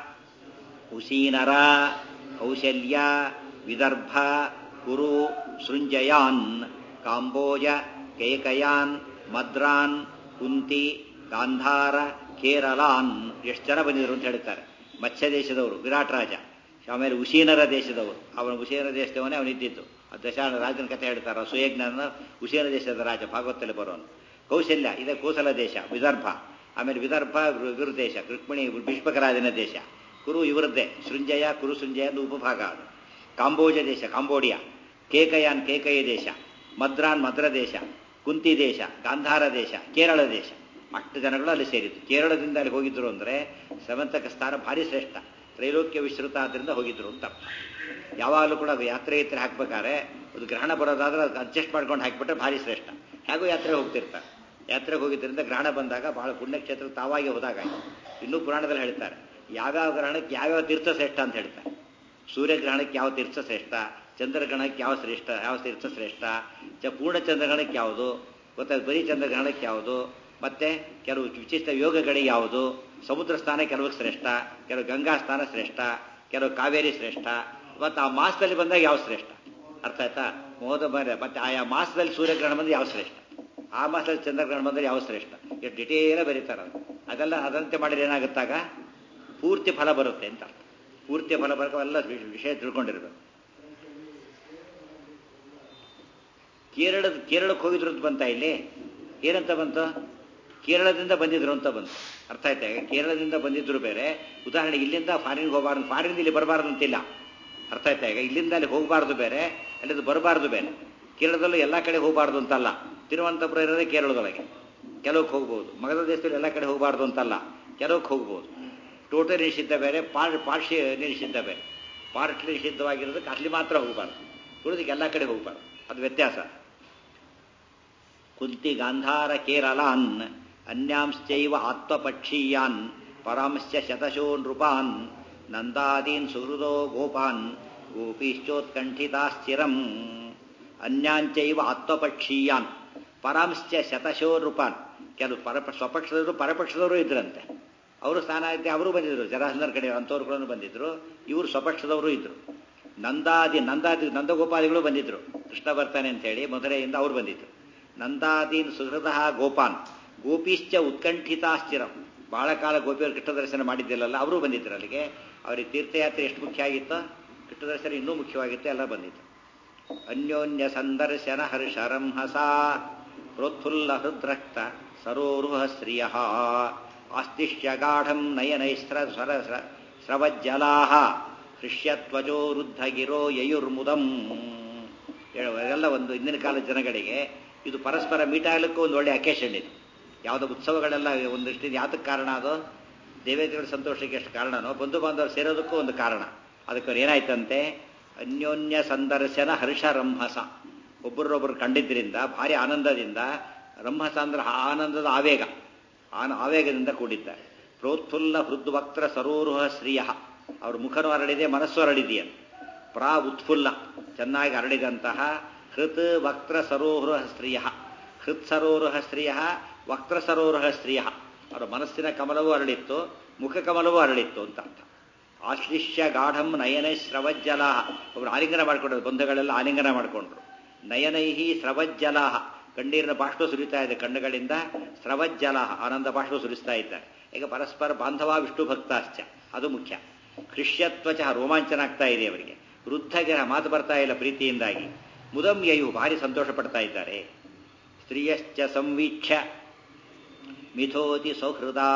ಉಸೀನರ ಕೌಶಲ್ಯ ವಿದರ್ಭ ಕುರು ಸೃಂಜಯಾನ್ ಕಾಂಬೋಜ ಕೇಕಯಾನ್ ಮದ್ರಾನ್ ಕುಂತಿ ಗಾಂಧಾರ ಕೇರಳಾನ್ ಎಷ್ಟು ಜನ ಬಂದಿದ್ರು ಅಂತ ಹೇಳ್ತಾರೆ ಮತ್ಸ್ಯ ದೇಶದವರು ವಿರಾಟ್ ರಾಜ ಆಮೇಲೆ ಉಶೀನರ ದೇಶದವರು ಅವನು ಉಶೀನರ ದೇಶದವನೇ ಅವನಿದ್ದಿದ್ದು ದಶಾನ ರಾಜನ ಕಥೆ ಹೇಳ್ತಾರೆ ಸುಯಜ್ಞನ ಉಶೀನ ದೇಶದ ರಾಜ ಭಾಗವತಲ್ಲಿ ಬರೋನು ಕೌಶಲ್ಯ ಇದೆ ಕೋಸಲ ದೇಶ ವಿದರ್ಭ ಆಮೇಲೆ ವಿದರ್ಭ ಇವ್ರ ದೇಶ ರುಕ್ಮಿಣಿ ಭೀಷ್ಮಕರಾಜನ ದೇಶ ಕುರು ಇವರದ್ದೇ ಸೃಂಜಯ ಕುರು ಸೃಂಜಯ ಒಂದು ಉಪಭಾಗ ಅದು ಕಾಂಬೋಜ ದೇಶ ಕಾಂಬೋಡಿಯಾ ಕೇಕಯಾನ್ ಕೇಕಯ ದೇಶ ಮದ್ರಾನ್ ಮದ್ರ ದೇಶ ಕುಂತಿ ದೇಶ ಗಾಂಧಾರ ದೇಶ ಕೇರಳ ದೇಶ ಅಷ್ಟು ಜನಗಳು ಅಲ್ಲಿ ಸೇರಿದ್ದು ಕೇರಳದಿಂದ ಅಲ್ಲಿ ಹೋಗಿದ್ರು ಅಂದರೆ ಸಮಂತಕ ಸ್ಥಾನ ಭಾರಿ ಶ್ರೇಷ್ಠ ತ್ರೈಲೋಕ್ಯ ವಿಶ್ರುತ ಆದ್ರಿಂದ ಹೋಗಿದ್ರು ಅಂತ ಅರ್ಥ ಯಾವಾಗಲೂ ಕೂಡ ಯಾತ್ರೆ ಯಾತ್ರೆ ಹಾಕ್ಬೇಕಾದ್ರೆ ಅದು ಗ್ರಹಣ ಬರೋದಾದ್ರೆ ಅದಕ್ಕೆ ಅಡ್ಜಸ್ಟ್ ಮಾಡ್ಕೊಂಡು ಹಾಕಿಬಿಟ್ರೆ ಭಾರಿ ಶ್ರೇಷ್ಠ ಹೇಗೂ ಯಾತ್ರೆ ಹೋಗ್ತಿರ್ತಾರೆ ಯಾತ್ರೆಗೆ ಹೋಗಿದ್ದರಿಂದ ಗ್ರಹಣ ಬಂದಾಗ ಬಹಳ ಪುಣ್ಯಕ್ಷೇತ್ರ ತಾವಾಗಿ ಹೋದಾಗ ಇನ್ನೂ ಪುರಾಣದಲ್ಲಿ ಹೇಳ್ತಾರೆ ಯಾವ್ಯಾವ ಗ್ರಹಣಕ್ಕೆ ಯಾವ್ಯಾವ ತೀರ್ಥ ಶ್ರೇಷ್ಠ ಅಂತ ಹೇಳ್ತಾರೆ ಸೂರ್ಯಗ್ರಹಣಕ್ಕೆ ಯಾವ ತೀರ್ಥ ಶ್ರೇಷ್ಠ ಚಂದ್ರಗ್ರಹಣಕ್ಕೆ ಯಾವ ಶ್ರೇಷ್ಠ ಯಾವ ತೀರ್ಥ ಶ್ರೇಷ್ಠ ಚ ಪೂರ್ಣ ಚಂದ್ರಗ್ರಹಣಕ್ಕೆ ಯಾವುದು ಗೊತ್ತಾಯ್ತು ಬರೀ ಚಂದ್ರಗ್ರಹಣಕ್ಕೆ ಯಾವುದು ಮತ್ತೆ ಕೆಲವು ವಿಶಿಷ್ಟ ಯೋಗಗಳಿಗೆ ಯಾವುದು ಸಮುದ್ರ ಸ್ಥಾನ ಕೆಲವಕ್ಕೆ ಶ್ರೇಷ್ಠ ಕೆಲವು ಗಂಗಾ ಸ್ಥಾನ ಶ್ರೇಷ್ಠ ಕೆಲವು ಕಾವೇರಿ ಶ್ರೇಷ್ಠ ಮತ್ತು ಆ ಮಾಸದಲ್ಲಿ ಬಂದಾಗ ಯಾವ ಶ್ರೇಷ್ಠ ಅರ್ಥ ಆಯ್ತಾ ಮೋದ ಬರ ಮತ್ತೆ ಆಯಾ ಮಾಸದಲ್ಲಿ ಸೂರ್ಯಗ್ರಹಣ ಬಂದ್ರೆ ಯಾವ ಶ್ರೇಷ್ಠ ಆ ಮಾಸದಲ್ಲಿ ಚಂದ್ರಗ್ರಹಣ ಬಂದ್ರೆ ಯಾವ ಶ್ರೇಷ್ಠ ಎಷ್ಟು ಡಿಟೇಲ ಬರೀತಾರೆ ಅದು ಅದೆಲ್ಲ ಅದಂತೆ ಮಾಡಿದ್ರೆ ಏನಾಗುತ್ತಾಗ ಪೂರ್ತಿ ಫಲ ಬರುತ್ತೆ ಅಂತ ಅರ್ಥ ಪೂರ್ತಿ ಫಲ ಬರಕ ಎಲ್ಲ ವಿಷಯ ತಿಳ್ಕೊಂಡಿರ್ಬೇಕು ಕೇರಳದ ಕೇರಳಕ್ಕೆ ಹೋಗಿದ್ರು ಅಂತ ಬಂತ ಇಲ್ಲಿ ಏನಂತ ಬಂತು ಕೇರಳದಿಂದ ಬಂದಿದ್ರು ಅಂತ ಬಂತು ಅರ್ಥ ಆಯ್ತಾ ಈಗ ಕೇರಳದಿಂದ ಬಂದಿದ್ರು ಬೇರೆ ಉದಾಹರಣೆ ಇಲ್ಲಿಂದ ಫಾರಿನ್ಗೆ ಹೋಗಬಾರ್ದು ಫಾರಿನ್ ಇಲ್ಲಿ ಬರಬಾರ್ದು ಅಂತಿಲ್ಲ ಅರ್ಥ ಆಯ್ತಾ ಈಗ ಇಲ್ಲಿಂದ ಅಲ್ಲಿ ಹೋಗಬಾರ್ದು ಬೇರೆ ಅಲ್ಲಿಂದ ಬರಬಾರ್ದು ಬೇರೆ ಕೇರಳದಲ್ಲೂ ಎಲ್ಲ ಕಡೆ ಹೋಗಬಾರ್ದು ಅಂತಲ್ಲ ತಿರುವನಂತಪುರ ಇರೋದೇ ಕೇರಳದೊಳಗೆ ಕೆಲವಕ್ಕೆ ಹೋಗ್ಬೋದು ಮಗದ ದೇಶದಲ್ಲಿ ಎಲ್ಲ ಕಡೆ ಹೋಗಬಾರ್ದು ಅಂತಲ್ಲ ಕೆಲವಕ್ಕೆ ಹೋಗ್ಬೋದು ಟೋಟಲ್ ನಿಷಿದ್ಧ ಬೇರೆ ಪಾರ್ ಪಾರ್ಶಿ ನಿಷಿದ್ಧ ಬೇರೆ ಪಾರ್ಟ್ಲಿ ನಿಷಿದ್ಧವಾಗಿರೋದಕ್ಕೆ ಅಲ್ಲಿ ಮಾತ್ರ ಹೋಗಬಾರ್ದು ಉಳಿದಕ್ಕೆ ಎಲ್ಲ ಕಡೆ ಹೋಗಬಾರ್ದು ಅದು ವ್ಯತ್ಯಾಸ ಕುಂತಿ ಗಾಂಧಾರ ಕೇರಳಾನ್ ಅನ್ಯಾಂಶ್ಚೈವ ಆತ್ಮಪಕ್ಷೀಯಾನ್ ಪರಾಂಶ್ಚ ಶತಶೋ ನೃಪಾನ್ ನಂದಾದೀನ್ ಸುಹೃದೋ ಗೋಪಾನ್ ಗೋಪೀಶ್ಚೋತ್ಕಂಠಿತಾಶ್ಚಿರಂ ಅನ್ಯಾಂಚೈವ ಆತ್ಮಪಕ್ಷೀಯಾನ್ ಪರಾಂಶ್ಚ ಶತಶೋ ನೃಪಾನ್ ಕೆಲವು ಪರ ಸ್ವಪಕ್ಷದವರು ಪರಪಕ್ಷದವರು ಇದ್ರಂತೆ ಅವರು ಸ್ಥಾನ ಐತೆ ಅವರು ಬಂದಿದ್ರು ಜರಾಸಂದರ ಕಡೆ ಅಂಥವ್ರು ಕೂಡ ಬಂದಿದ್ರು ಇವರು ಸ್ವಪಕ್ಷದವರು ಇದ್ರು ನಂದಾದಿ ನಂದಾದಿ ನಂದಗೋಪಾದಿಗಳು ಬಂದಿದ್ರು ಕೃಷ್ಣ ಬರ್ತಾನೆ ಅಂತ ಹೇಳಿ ಮಧುರೆಯಿಂದ ಅವ್ರು ಬಂದಿದ್ರು ನಂದಾದೀನ್ ಸುಹೃದ ಗೋಪಾನ್ ಗೋಪೀಶ್ಚ ಉತ್ಕಂಠಿತಾಶ್ಚಿರಂ ಬಹಳ ಕಾಲ ಗೋಪಿಯವರು ಕೃಷ್ಣ ದರ್ಶನ ಮಾಡಿದ್ದಿಲ್ಲಲ್ಲ ಅವರು ಬಂದಿದ್ರು ಅಲ್ಲಿಗೆ ಅವರಿಗೆ ತೀರ್ಥಯಾತ್ರೆ ಎಷ್ಟು ಮುಖ್ಯ ಆಗಿತ್ತು ಕೃಷ್ಣ ದರ್ಶನ ಇನ್ನೂ ಮುಖ್ಯವಾಗಿತ್ತು ಎಲ್ಲ ಬಂದಿತ್ತು ಅನ್ಯೋನ್ಯ ಸಂದರ್ಶನ ಹರ್ಷರಂ ಹಸ ಪ್ರೋತ್ಫುಲ್ಲ ಹೃದ್ರಕ್ತ ಸರೋರುಹ ಶ್ರಿಯ ಆಸ್ತಿಷ್ಯ ಗಾಢಂ ನಯನೈಸ್ರ ಸ್ವರ ಸ್ರವಜ್ಜಲಾ ಹೃಷ್ಯತ್ವಜೋ ವೃದ್ಧಗಿರೋ ಯಯುರ್ಮುದಂ ಎಲ್ಲ ಒಂದು ಇಂದಿನ ಕಾಲದ ಜನಗಳಿಗೆ ಇದು ಪರಸ್ಪರ ಮೀಟ್ ಆಗ್ಲಿಕ್ಕೂ ಒಂದು ಒಳ್ಳೆ ಅಕೇಶನ್ ಇದು ಯಾವುದೋ ಉತ್ಸವಗಳೆಲ್ಲ ಒಂದಿಷ್ಟು ಯಾತಕ್ಕೆ ಕಾರಣ ಅದು ದೇವೇಂದ್ರಗಳ ಸಂತೋಷಕ್ಕೆ ಎಷ್ಟು ಕಾರಣನೋ ಬಂಧು ಬಾಂಧವರು ಸೇರೋದಕ್ಕೂ ಒಂದು ಕಾರಣ ಅದಕ್ಕೆ ಅವ್ರು ಏನಾಯ್ತಂತೆ ಅನ್ಯೋನ್ಯ ಸಂದರ್ಶನ ಹರ್ಷ ರಂಹಸ ಒಬ್ಬರೊಬ್ಬರು ಕಂಡಿದ್ದರಿಂದ ಭಾರಿ ಆನಂದದಿಂದ ರಂಹಸ ಅಂದ್ರೆ ಆನಂದದ ಆವೇಗ ಆನ ಆವೇಗದಿಂದ ಕೂಡಿದ್ದಾರೆ ಪ್ರೋತ್ಫುಲ್ಲ ಹೃದ್ವಕ್ತ್ರ ಸರೋರುಹ ಶ್ರೀಯ ಅವ್ರ ಮುಖನೂ ಹರಡಿದೆ ಮನಸ್ಸು ಹರಡಿದೆಯಂತೆ ಪ್ರಾ ಉತ್ಫುಲ್ಲ ಚೆನ್ನಾಗಿ ಹರಡಿದಂತಹ ಹೃತ್ ವಕ್ತ್ರ ಸರೋರುಹ ಸ್ತ್ರೀಯ ಹೃತ್ ಸರೋರುಹ ಸ್ತ್ರೀಯ ವಕ್ತ್ರ ಸರೋರುಹ ಸ್ತ್ರೀಯ ಅವರ ಮನಸ್ಸಿನ ಕಮಲವೂ ಹರಡಿತ್ತು ಮುಖ ಕಮಲವೂ ಹರಡಿತ್ತು ಅಂತ ಅರ್ಥ ಆಶ್ಲಿಷ್ಯ ಗಾಢಂ ನಯನ ಸ್ರವಜ್ಜಲ ಒಬ್ರು ಆಲಿಂಗನ ಮಾಡ್ಕೊಂಡ್ರು ಬಂಧುಗಳೆಲ್ಲ ಆಲಿಂಗನ ಮಾಡಿಕೊಂಡ್ರು ನಯನೈಹಿ ಸ್ರವಜ್ಜಲ ಕಣ್ಣೀರಿನ ಬಾಷ್ಪ ಸುರಿತಾ ಇದೆ ಕಣ್ಣುಗಳಿಂದ ಸ್ರವಜ್ಜಲ ಆನಂದ ಬಾಷ್ಪ ಸುರಿಸ್ತಾ ಇದ್ದಾರೆ ಈಗ ಪರಸ್ಪರ ಬಾಂಧವ ವಿಷ್ಣು ಭಕ್ತಾಶ್ಚ ಅದು ಮುಖ್ಯ ಹೃಷ್ಯತ್ವಚ ರೋಮಾಂಚನ ಆಗ್ತಾ ಇದೆ ಅವರಿಗೆ ವೃದ್ಧಗಿರ ಮಾತು ಬರ್ತಾ ಇಲ್ಲ ಪ್ರೀತಿಯಿಂದಾಗಿ ಮುದಂ ಯಯು ಭಾರಿ ಸಂತೋಷ ಪಡ್ತಾ ಇದ್ದಾರೆ ಸ್ತ್ರೀಯಶ್ಚ ಸಂವೀಕ್ಷ ಮಿಥೋತಿ ಸೌಹೃದಾ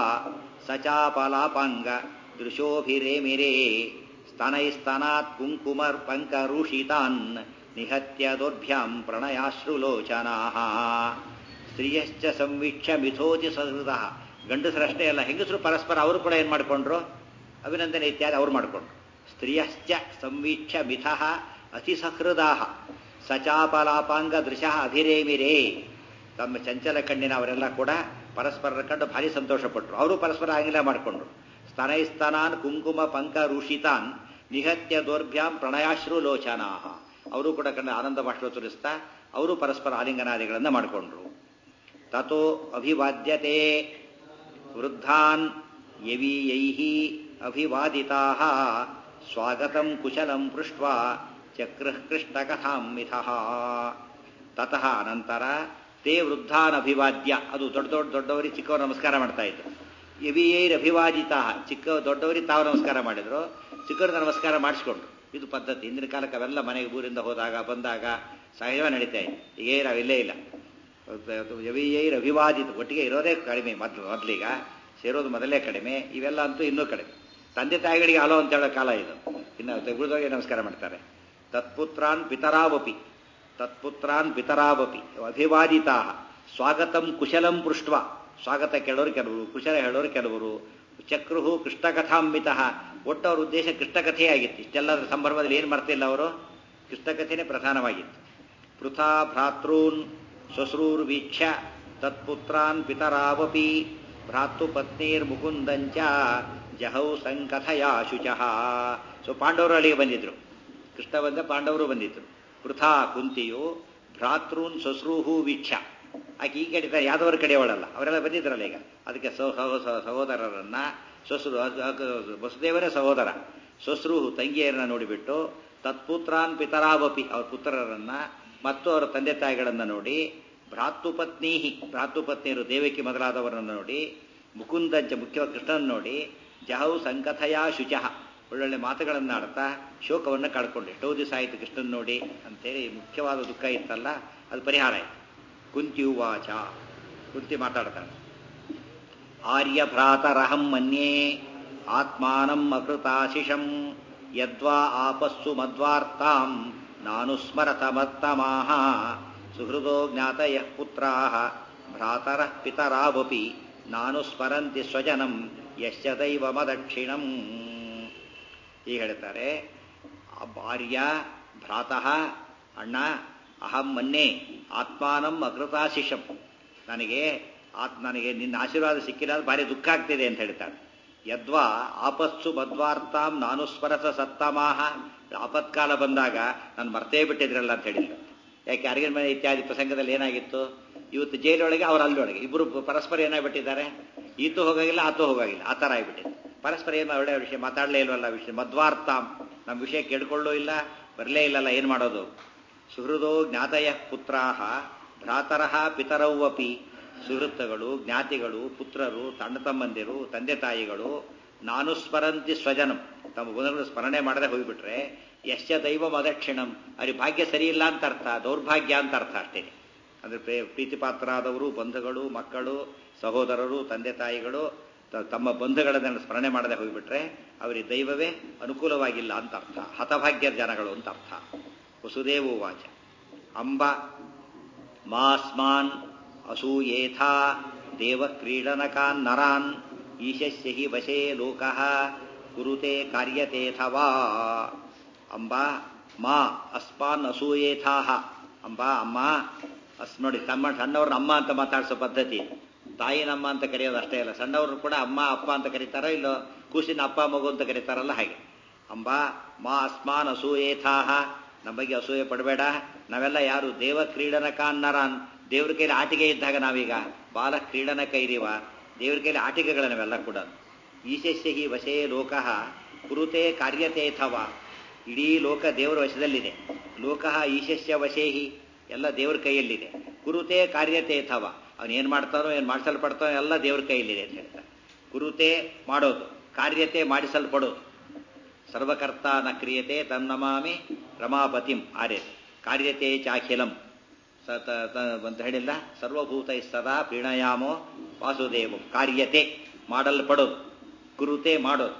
ಸಚಾಪಲಾಪಾಂಗ ದೃಶೋಭಿರೇಮಿರೇ ಸ್ತನೈಸ್ತನಾತ್ ಕುಂಕುಮರ್ ಪಂಕರುಷಿತಾನ್ ನಿಹತ್ಯ ದೋರ್ಭ್ಯಾಂ ಪ್ರಣಯಾಶ್ರುಲೋಚನಾ ಸ್ತ್ರೀಯಶ್ಚ ಸಂವೀಕ್ಷ ಮಿಥೋತಿ ಸಹೃದ ಗಂಡಸರಷ್ಟೇ ಅಲ್ಲ ಹೆಂಗಸರು ಪರಸ್ಪರ ಅವರು ಕೂಡ ಏನು ಮಾಡಿಕೊಂಡ್ರು ಅಭಿನಂದನೆ ಇತ್ಯಾದಿ ಅವ್ರು ಮಾಡಿಕೊಂಡ್ರು ಸ್ತ್ರೀಯಶ್ಚ ಸಂವೀಕ್ಷ ಮಿಥಃ ಅತಿ ಸಹೃದಾ ಸಚಾಪಲಾಪಾಂಗ ದೃಶ ಅಭಿರೇಮಿರೇ ತಮ್ಮ ಚಂಚಲ ಕಣ್ಣಿನ ಅವರೆಲ್ಲ ಕೂಡ ಪರಸ್ಪರರ ಕಂಡು ಭಾರಿ ಸಂತೋಷಪಟ್ಟರು ಅವರು ಪರಸ್ಪರ ಆಂಗಿಲ ಮಾಡಿಕೊಂಡ್ರು ಸ್ತನೈಸ್ತನಾನ್ ಕುಂಕುಮ ಪಂಕ ಋಷಿತಾನ್ ನಿಹತ್ಯ ದೌರ್ಭ್ಯಾಂ ಪ್ರಣಯಾಶ್ರು ಲೋಚನಾ ಅವರು ಕೂಡ ಕಂಡು ಆನಂದ ಬಾಷ್ಪ ತೋರಿಸ್ತಾ ಅವರು ಪರಸ್ಪರ ಆಲಿಂಗನಾದಿಗಳನ್ನು ಮಾಡಿಕೊಂಡ್ರು ತಥೋ ಅಭಿವಾದ್ಯತೆ ವೃದ್ಧಾನ್ ಯವೀಯೈ ಅಭಿವಾದಿತಾ ಸ್ವಾಗತಂ ಕುಶಲಂ ಪೃಷ್ಟ ಚಕ್ರಃ ಕೃಷ್ಣಕಥಾಂ ಮಿಥಃ ತತಃ ಅನಂತರ ತೇ ವೃದ್ಧಾನ್ ಅಭಿವಾದ್ಯ ಅದು ದೊಡ್ಡ ದೊಡ್ಡ ದೊಡ್ಡವರಿಗೆ ಚಿಕ್ಕವರು ನಮಸ್ಕಾರ ಮಾಡ್ತಾ ಇದ್ರು ಯವಿಯೈರ್ ಅಭಿವಾದಿತ ಚಿಕ್ಕ ದೊಡ್ಡವರಿಗೆ ತಾವು ನಮಸ್ಕಾರ ಮಾಡಿದ್ರು ಚಿಕ್ಕವ್ರಿಗೆ ನಮಸ್ಕಾರ ಮಾಡಿಸ್ಕೊಂಡ್ರು ಇದು ಪದ್ಧತಿ ಹಿಂದಿನ ಕಾಲಕ್ಕೆ ಅವೆಲ್ಲ ಮನೆಗೆ ಊರಿಂದ ಹೋದಾಗ ಬಂದಾಗ ಸಹಜ ನಡೀತಾ ಇದೆ ಈಗ ನಾವಿಲ್ಲೇ ಇಲ್ಲ ಯವಿಯೈರ್ ಅಭಿವಾದಿತ ಒಟ್ಟಿಗೆ ಇರೋದೇ ಕಡಿಮೆ ಮೊದಲು ಮೊದಲೀಗ ಸೇರೋದು ಮೊದಲೇ ಕಡಿಮೆ ಇವೆಲ್ಲ ಅಂತೂ ಇನ್ನೂ ಕಡಿಮೆ ತಂದೆ ತಾಯಿಗಳಿಗೆ ಅಲೋ ಅಂತ ಹೇಳೋ ಕಾಲ ಇದು ಇನ್ನು ತೆಗೆದೋಗಿ ನಮಸ್ಕಾರ ಮಾಡ್ತಾರೆ ತತ್ಪುತ್ರಾನ್ ಪಿತರಾವಪಿ ತತ್ಪುತ್ರಾನ್ ಪಿತರಾವಪಿ ಅಭಿವಾದಿತಾ ಸ್ವಾಗತಂ ಕುಶಲಂ ಪೃಷ್ಟ ಸ್ವಾಗತ ಕೇಳೋರು ಕೆಲವರು ಕುಶಲ ಹೇಳೋರು ಕೆಲವರು ಚಕ್ರುಹು ಕೃಷ್ಣಕಥಾಂಬಿತ ಒಟ್ಟು ಅವ್ರ ಉದ್ದೇಶ ಕೃಷ್ಣಕಥೆಯೇ ಆಗಿತ್ತು ಇಷ್ಟೆಲ್ಲ ಸಂದರ್ಭದಲ್ಲಿ ಏನು ಮಾಡ್ತಿಲ್ಲ ಅವರು ಕೃಷ್ಣಕಥೆನೇ ಪ್ರಧಾನವಾಗಿತ್ತು ಪೃಥಾ ಭ್ರಾತೃನ್ ಶ್ವಶ್ರೂರ್ವೀಕ್ಷ್ಯ ತತ್ಪುತ್ರಾನ್ ಪಿತರಾವಪಿ ಭ್ರಾತೃಪತ್ನೀರ್ ಮುಕುಂದಂಚ ಜಹೌ ಸಂಕಥಯ ಶುಚಃ ಸೊ ಪಾಂಡವರು ಅಲ್ಲಿಗೆ ಬಂದಿದ್ರು ಕೃಷ್ಣ ಬಂದ ಪಾಂಡವರು ಬಂದಿದ್ರು ಪೃಥಾ ಕುಂತಿಯು ಭ್ರಾತೃನ್ ಶ್ವಶ್ರೂಹು ವೀಕ್ಷ ಆಕೆ ಈ ಕಡೆ ಯಾದವರ ಕಡೆಯವಳಲ್ಲ ಅವರೆಲ್ಲ ಬಂದಿದ್ರಲ್ಲ ಈಗ ಅದಕ್ಕೆ ಸಹೋದರರನ್ನ ಶ್ವಶ್ರು ವಸುದೇವರೇ ಸಹೋದರ ಶ್ವಶ್ರೂಹು ತಂಗಿಯರನ್ನ ನೋಡಿಬಿಟ್ಟು ತತ್ಪುತ್ರಾನ್ ಪಿತರಾವಪಿ ಅವ್ರ ಪುತ್ರರನ್ನ ಮತ್ತು ಅವರ ತಂದೆ ತಾಯಿಗಳನ್ನ ನೋಡಿ ಭ್ರಾತೃಪತ್ನೀಹಿ ಭ್ರಾತೃಪತ್ನಿಯರು ದೇವಕಿ ಮೊದಲಾದವರನ್ನು ನೋಡಿ ಮುಕುಂದಂಚ ಮುಖ್ಯವಾಗಿ ಕೃಷ್ಣನ್ ನೋಡಿ ಜಹೌ ಸಂಕಥಯ ಶುಚಃ ಒಳ್ಳೊಳ್ಳೆ ಮಾತುಗಳನ್ನು ಆಡ್ತಾ ಶೋಕವನ್ನು ಕಳ್ಕೊಂಡು ಎಷ್ಟೋ ದಿವಸ ಆಯಿತು ಕೃಷ್ಣನ್ ನೋಡಿ ಅಂತೇಳಿ ಮುಖ್ಯವಾದ ದುಃಖ ಇತ್ತಲ್ಲ ಅದು ಪರಿಹಾರ ಆಯಿತು ಕುಂತಿ ಉವಾಚ ಕುಂತಿ ಮಾತಾಡ್ತಾಳೆ ಆರ್ಯ ಭ್ರಾತರಹಂ ಮನ್ಯೇ ಆತ್ಮಾನಂ ಅಕೃತಾಶಿಷಂ ಯದ್ವಾ ಆಪಸ್ಸು ಮದ್ವಾರ್ತಾಂ ನಾನು ಸ್ಮರತಮತ್ತಮಾಹ ಸುಹೃದೋ ಜ್ಞಾತಯ ಪುತ್ರಾ ಭ್ರಾತರ ಪಿತರಾವಪಿ ನಾನು ಸ್ಮರಂತಿ ಸ್ವಜನಂ ಯಶ್ಚ ದೈವ ಮದಕ್ಷಿಣಂ ಈಗ ಹೇಳ್ತಾರೆ ಭಾರ್ಯ ಭ್ರಾತಃ ಅಣ್ಣ ಅಹಂ ಮನ್ನೆ ಆತ್ಮಾನಂ ಅಕೃತಾಶಿಷಂ ನನಗೆ ಆತ್ ನನಗೆ ನಿನ್ನ ಆಶೀರ್ವಾದ ಸಿಕ್ಕಿಲ್ಲ ಭಾರಿ ದುಃಖ ಆಗ್ತಿದೆ ಅಂತ ಹೇಳ್ತಾಳೆ ಯದ್ವಾ ಆಪಸ್ಸು ಬದ್ವಾರ್ತಾಂ ನಾನು ಸ್ಮರಸ ಸತ್ತಮಾಹ ಆಪತ್ಕಾಲ ಬಂದಾಗ ನಾನು ಮರ್ತೇ ಬಿಟ್ಟಿದ್ರಲ್ಲ ಅಂತ ಹೇಳಿದ್ರು ಯಾಕೆ ಅರಿಗಿನ ಮನೆ ಇತ್ಯಾದಿ ಪ್ರಸಂಗದಲ್ಲಿ ಏನಾಗಿತ್ತು ಇವತ್ತು ಜೈಲೊಳಗೆ ಅವ್ರು ಅಲ್ಲೊಳಗೆ ಇಬ್ಬರು ಪರಸ್ಪರ ಏನಾಗ್ಬಿಟ್ಟಿದ್ದಾರೆ ಈತು ಹೋಗಾಗಿಲ್ಲ ಆತು ಹೋಗಾಗಿಲ್ಲ ಆ ಥರ ಆಗಿಬಿಟ್ಟಿದೆ ಪರಸ್ಪರ ಏನು ಒಳ್ಳೆಯ ವಿಷಯ ಮಾತಾಡಲೇ ಇಲ್ವಲ್ಲ ವಿಷಯ ಮದ್ವಾರ್ತಾಂ ನಮ್ಮ ವಿಷಯ ಕೇಳ್ಕೊಳ್ಳೋ ಇಲ್ಲ ಬರಲೇ ಇಲ್ಲಲ್ಲ ಏನು ಮಾಡೋದು ಸುಹೃದೋ ಜ್ಞಾತಯ ಪುತ್ರಾಹ ಭ್ರಾತರಹ ಪಿತರೌವಪಿ ಸುಹೃತ್ತಗಳು ಜ್ಞಾತಿಗಳು ಪುತ್ರರು ತಣ್ಣ ತಮ್ಮಂದಿರು ತಂದೆ ತಾಯಿಗಳು ನಾನು ಸ್ಮರಂತಿ ಸ್ವಜನಂ ತಮ್ಮ ಗುಣಗಳು ಸ್ಮರಣೆ ಮಾಡದೆ ಹೋಗಿಬಿಟ್ರೆ ಯಶ್ಚ ದೈವ ಮದಕ್ಷಿಣಂ ಅವ್ರಿಗೆ ಭಾಗ್ಯ ಸರಿ ಇಲ್ಲ ಅಂತ ಅರ್ಥ ದೌರ್ಭಾಗ್ಯ ಅಂತ ಅರ್ಥ ಅಷ್ಟೇ ಅಂದ್ರೆ ಪ್ರೀತಿಪಾತ್ರರಾದವರು ಬಂಧುಗಳು ಮಕ್ಕಳು ಸಹೋದರರು ತಂದೆ ತಾಯಿಗಳು ತಮ್ಮ ಬಂಧುಗಳನ್ನ ಸ್ಮರಣೆ ಮಾಡದೆ ಹೋಗಿಬಿಟ್ರೆ ಅವರಿಗೆ ದೈವವೇ ಅನುಕೂಲವಾಗಿಲ್ಲ ಅಂತ ಅರ್ಥ ಹತಭಾಗ್ಯ ಜನಗಳು ಅಂತ ಅರ್ಥ ವಸುದೇವ ವಾಚ ಅಂಬ ಮಾಸ್ಮಾನ್ ಅಸೂಯೇಥಾ ದೇವ ಕ್ರೀಡನಕಾನ್ ನರಾನ್ ಈಶಸ್ಯ ಹಿ ವಶೇ ಲೋಕಃ ಕುರುತೆ ಕಾರ್ಯತೇಥವಾ ಅಂಬ ಮಾ ಅಸ್ಮಾನ್ ಅಸೂಯೇಥಾಹ ಅಂಬ ಅಮ್ಮ ಅಸ್ ನೋಡಿ ತಮ್ಮ ಸಣ್ಣವ್ರನ್ನ ಅಮ್ಮ ಅಂತ ಮಾತಾಡಿಸೋ ಪದ್ಧತಿ ತಾಯಿನಮ್ಮ ಅಂತ ಕರೆಯೋದು ಅಷ್ಟೇ ಅಲ್ಲ ಸಣ್ಣವ್ರನ್ನ ಕೂಡ ಅಮ್ಮ ಅಪ್ಪ ಅಂತ ಕರೀತಾರೋ ಇಲ್ಲೋ ಕೂಸಿನ ಅಪ್ಪ ಮಗು ಅಂತ ಕರೀತಾರಲ್ಲ ಹಾಗೆ ಅಂಬ ಮಾ ಅಸ್ಮಾನ್ ಅಸೂಯೇಥಾಹ ನಮ್ಮ ಬಗ್ಗೆ ಅಸೂಯೆ ಪಡಬೇಡ ನಾವೆಲ್ಲ ಯಾರು ದೇವ ಕ್ರೀಡನ ಕಾನ್ನರಾನ್ ದೇವ್ರ ಕೈಲಿ ಆಟಿಕೆ ಇದ್ದಾಗ ನಾವೀಗ ಬಾಲ ಕ್ರೀಡನ ಕೈರಿವ ದೇವ್ರ ಕೈಲಿ ಆಟಿಕೆಗಳ ನಾವೆಲ್ಲ ಕೂಡ ಈಶಸ್ಯ ಹಿ ವಶೇ ಲೋಕಃ ಕುರುತೆ ಕಾರ್ಯತೇಥವ ಇಡೀ ಲೋಕ ದೇವರ ವಶದಲ್ಲಿದೆ ಲೋಕಃ ಈಶಸ್ಯ ವಶೇಹಿ ಎಲ್ಲ ದೇವ್ರ ಕೈಯಲ್ಲಿದೆ ಕುರುತೆ ಕಾರ್ಯತೇಥವ ಅವನು ಏನು ಮಾಡ್ತಾನೋ ಏನು ಮಾಡಿಸಲ್ಪಡ್ತಾನೋ ಎಲ್ಲ ದೇವ್ರ ಕೈಯಲ್ಲಿದೆ ಅಂತ ಹೇಳ್ತಾರೆ ಕುರುತೆ ಮಾಡೋದು ಕಾರ್ಯತೆ ಮಾಡಿಸಲ್ಪಡೋದು ಸರ್ವಕರ್ತ ನ ಕ್ರಿಯತೆ ತನ್ನಮಾಮಿ ರಮಾಪತಿಂ ಆರ್ಯ ಕಾರ್ಯತೆ ಚಾಖಿಲಂ ಅಂತ ಹೇಳಿಲ್ಲ ಸರ್ವಭೂತ ಸದಾ ಪ್ರೀಣಯಾಮೋ ವಾಸುದೇವಂ ಕಾರ್ಯತೆ ಮಾಡಲ್ಪಡೋದು ಕುರುತೆ ಮಾಡೋದು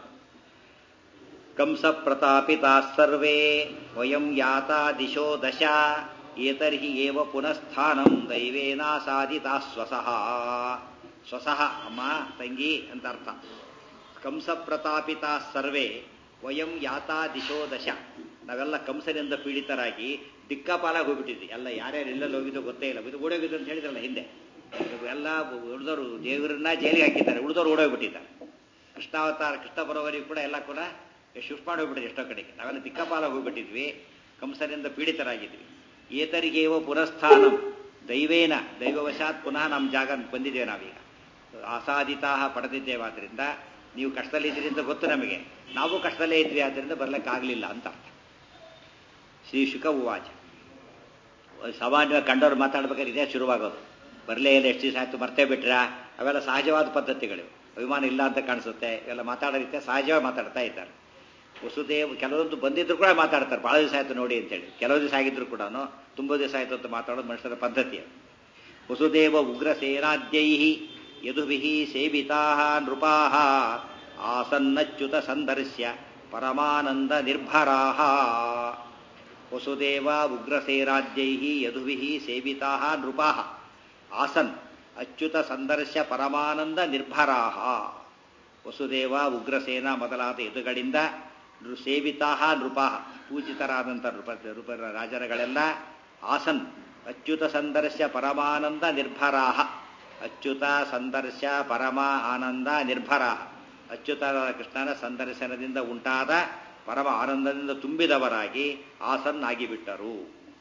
ಕಂಸ ಪ್ರತಾಪಿತಾ ಸರ್ವೇ ವಯಂ ಯಾತಾ ದಿಶೋ ದಶ ಏತರ್ಹಿ ಏವ ಪುನಃಸ್ಥಾನಂ ದೈವೇನ ಸಾಧಿತಾ ಸ್ವಸಃ ಸ್ವಸಃ ಅಮ್ಮ ತಂಗಿ ಅಂತ ಅರ್ಥ ಕಂಸ ಪ್ರತಾಪಿತಾ ಸರ್ವೇ ವಯಂ ಯಾತಾ ದಿಶೋ ದಶ ನಾವೆಲ್ಲ ಕಂಸನಿಂದ ಪೀಡಿತರಾಗಿ ದಿಕ್ಕಾಪಾಲಾಗಿ ಹೋಗ್ಬಿಟ್ಟಿದ್ವಿ ಎಲ್ಲ ಯಾರ್ಯಾರು ಎಲ್ಲೆಲ್ಲಿ ಹೋಗಿದ್ದು ಗೊತ್ತೇ ಇಲ್ಲ ಇದು ಓಡೋಗಿದ್ದು ಅಂತ ಹೇಳಿದ್ರಲ್ಲ ಹಿಂದೆ ಎಲ್ಲ ಉಳಿದವರು ದೇವರನ್ನ ಜೈಲಿಗೆ ಹಾಕಿದ್ದಾರೆ ಉಳಿದವರು ಓಡೋಗ್ಬಿಟ್ಟಿದ್ದಾರೆ ಕೃಷ್ಣಾವತಾರ ಕೃಷ್ಣ ಬರೋವರೆಗೂ ಕೂಡ ಎಲ್ಲ ಕೂಡ ಶಿಫ್ಟ್ ಮಾಡಿ ಹೋಗ್ಬಿಟ್ಟಿದೆ ಎಷ್ಟೋ ಕಡೆಗೆ ನಾವೆಲ್ಲ ದಿಕ್ಕಾಪಾಲಾಗಿ ಹೋಗ್ಬಿಟ್ಟಿದ್ವಿ ಕಂಸನಿಂದ ಪೀಡಿತರಾಗಿದ್ವಿ ಏತರಿಗೇವ ಪುನಃಸ್ಥಾನ ದೈವೇನ ದೈವವಶಾತ್ ಪುನಃ ನಮ್ಮ ಜಾಗ ಬಂದಿದ್ದೇವೆ ನಾವೀಗ ಅಸಾಧಿತಾ ಪಡೆದಿದ್ದೇವೆ ಆದ್ರಿಂದ ನೀವು ಕಷ್ಟದಲ್ಲಿದ್ದೀರಿ ಅಂತ ಗೊತ್ತು ನಮಗೆ ನಾವು ಕಷ್ಟದಲ್ಲೇ ಇದ್ವಿ ಆದ್ದರಿಂದ ಬರ್ಲಿಕ್ಕಾಗಲಿಲ್ಲ ಅಂತ ಅರ್ಥ ಶ್ರೀ ಶುಕ ಉವಾಚ ಸಾಮಾನ್ಯವಾಗಿ ಕಂಡವ್ರು ಮಾತಾಡ್ಬೇಕಾದ್ರೆ ಇದೇ ಶುರುವಾಗೋದು ಬರಲೇ ಇಲ್ಲ ಎಷ್ಟು ದಿವಸ ಆಯ್ತು ಮರ್ತೇ ಬಿಟ್ರಾ ಅವೆಲ್ಲ ಸಹಜವಾದ ಪದ್ಧತಿಗಳು ಅಭಿಮಾನ ಇಲ್ಲ ಅಂತ ಕಾಣಿಸುತ್ತೆ ಇವೆಲ್ಲ ಮಾತಾಡೋ ರೀತಿ ಸಹಜವಾಗಿ ಮಾತಾಡ್ತಾ ಇದ್ದಾರೆ ವಸುದೇವ್ ಕೆಲವೊಂದು ಬಂದಿದ್ರು ಕೂಡ ಮಾತಾಡ್ತಾರೆ ಭಾಳ ದಿವಸ ಆಯ್ತು ನೋಡಿ ಅಂತೇಳಿ ಕೆಲವು ದಿವಸ ಆಗಿದ್ರು ಕೂಡ ತುಂಬ ದಿವಸ ಆಯ್ತು ಅಂತ ಮಾತಾಡೋದು ಮನುಷ್ಯರ ಪದ್ಧತಿ ವಸುದೇವ ಉಗ್ರಸೇನಾದ್ಯೈ ಯದುಭಿ ಸೇವಿತಾ ನೃಪಾ ಆಸನ್ನಚ್ಯುತ ಸಂದರ್ಶ್ಯ ಪರಮಾನಂದ ನಿರ್ಭರಾ ವಸುದೇವ ಉಗ್ರಸೇರಾಜ್ಯೈ ಯದುಭಿ ಸೇವಿತಾ ನೃಪಾ ಆಸನ್ ಅಚ್ಯುತ ಸಂದರ್ಶ್ಯ ಪರಮಾನಂದ ನಿರ್ಭರಾ ವಸುದೇವ ಉಗ್ರಸೇನ ಮೊದಲಾದ ಎದುಗಳಿಂದ ನೃ ಸೇವಿತಾ ನೃಪಾ ಪೂಜಿತರಾದಂಥ ನೃಪ ನೃಪ ರಾಜರಗಳೆಲ್ಲ ಆಸನ್ ಅಚ್ಯುತ ಸಂದರ್ಶ ಪರಮಾನಂದ ನಿರ್ಭರಾಹ ಅಚ್ಯುತ ಸಂದರ್ಶ ಪರಮ ಆನಂದ ನಿರ್ಭರಾಹ ಅಚ್ಯುತರಾದ ಕೃಷ್ಣನ ಸಂದರ್ಶನದಿಂದ ಉಂಟಾದ ಪರಮ ಆನಂದದಿಂದ ತುಂಬಿದವರಾಗಿ ಆಸನ್ ಆಗಿಬಿಟ್ಟರು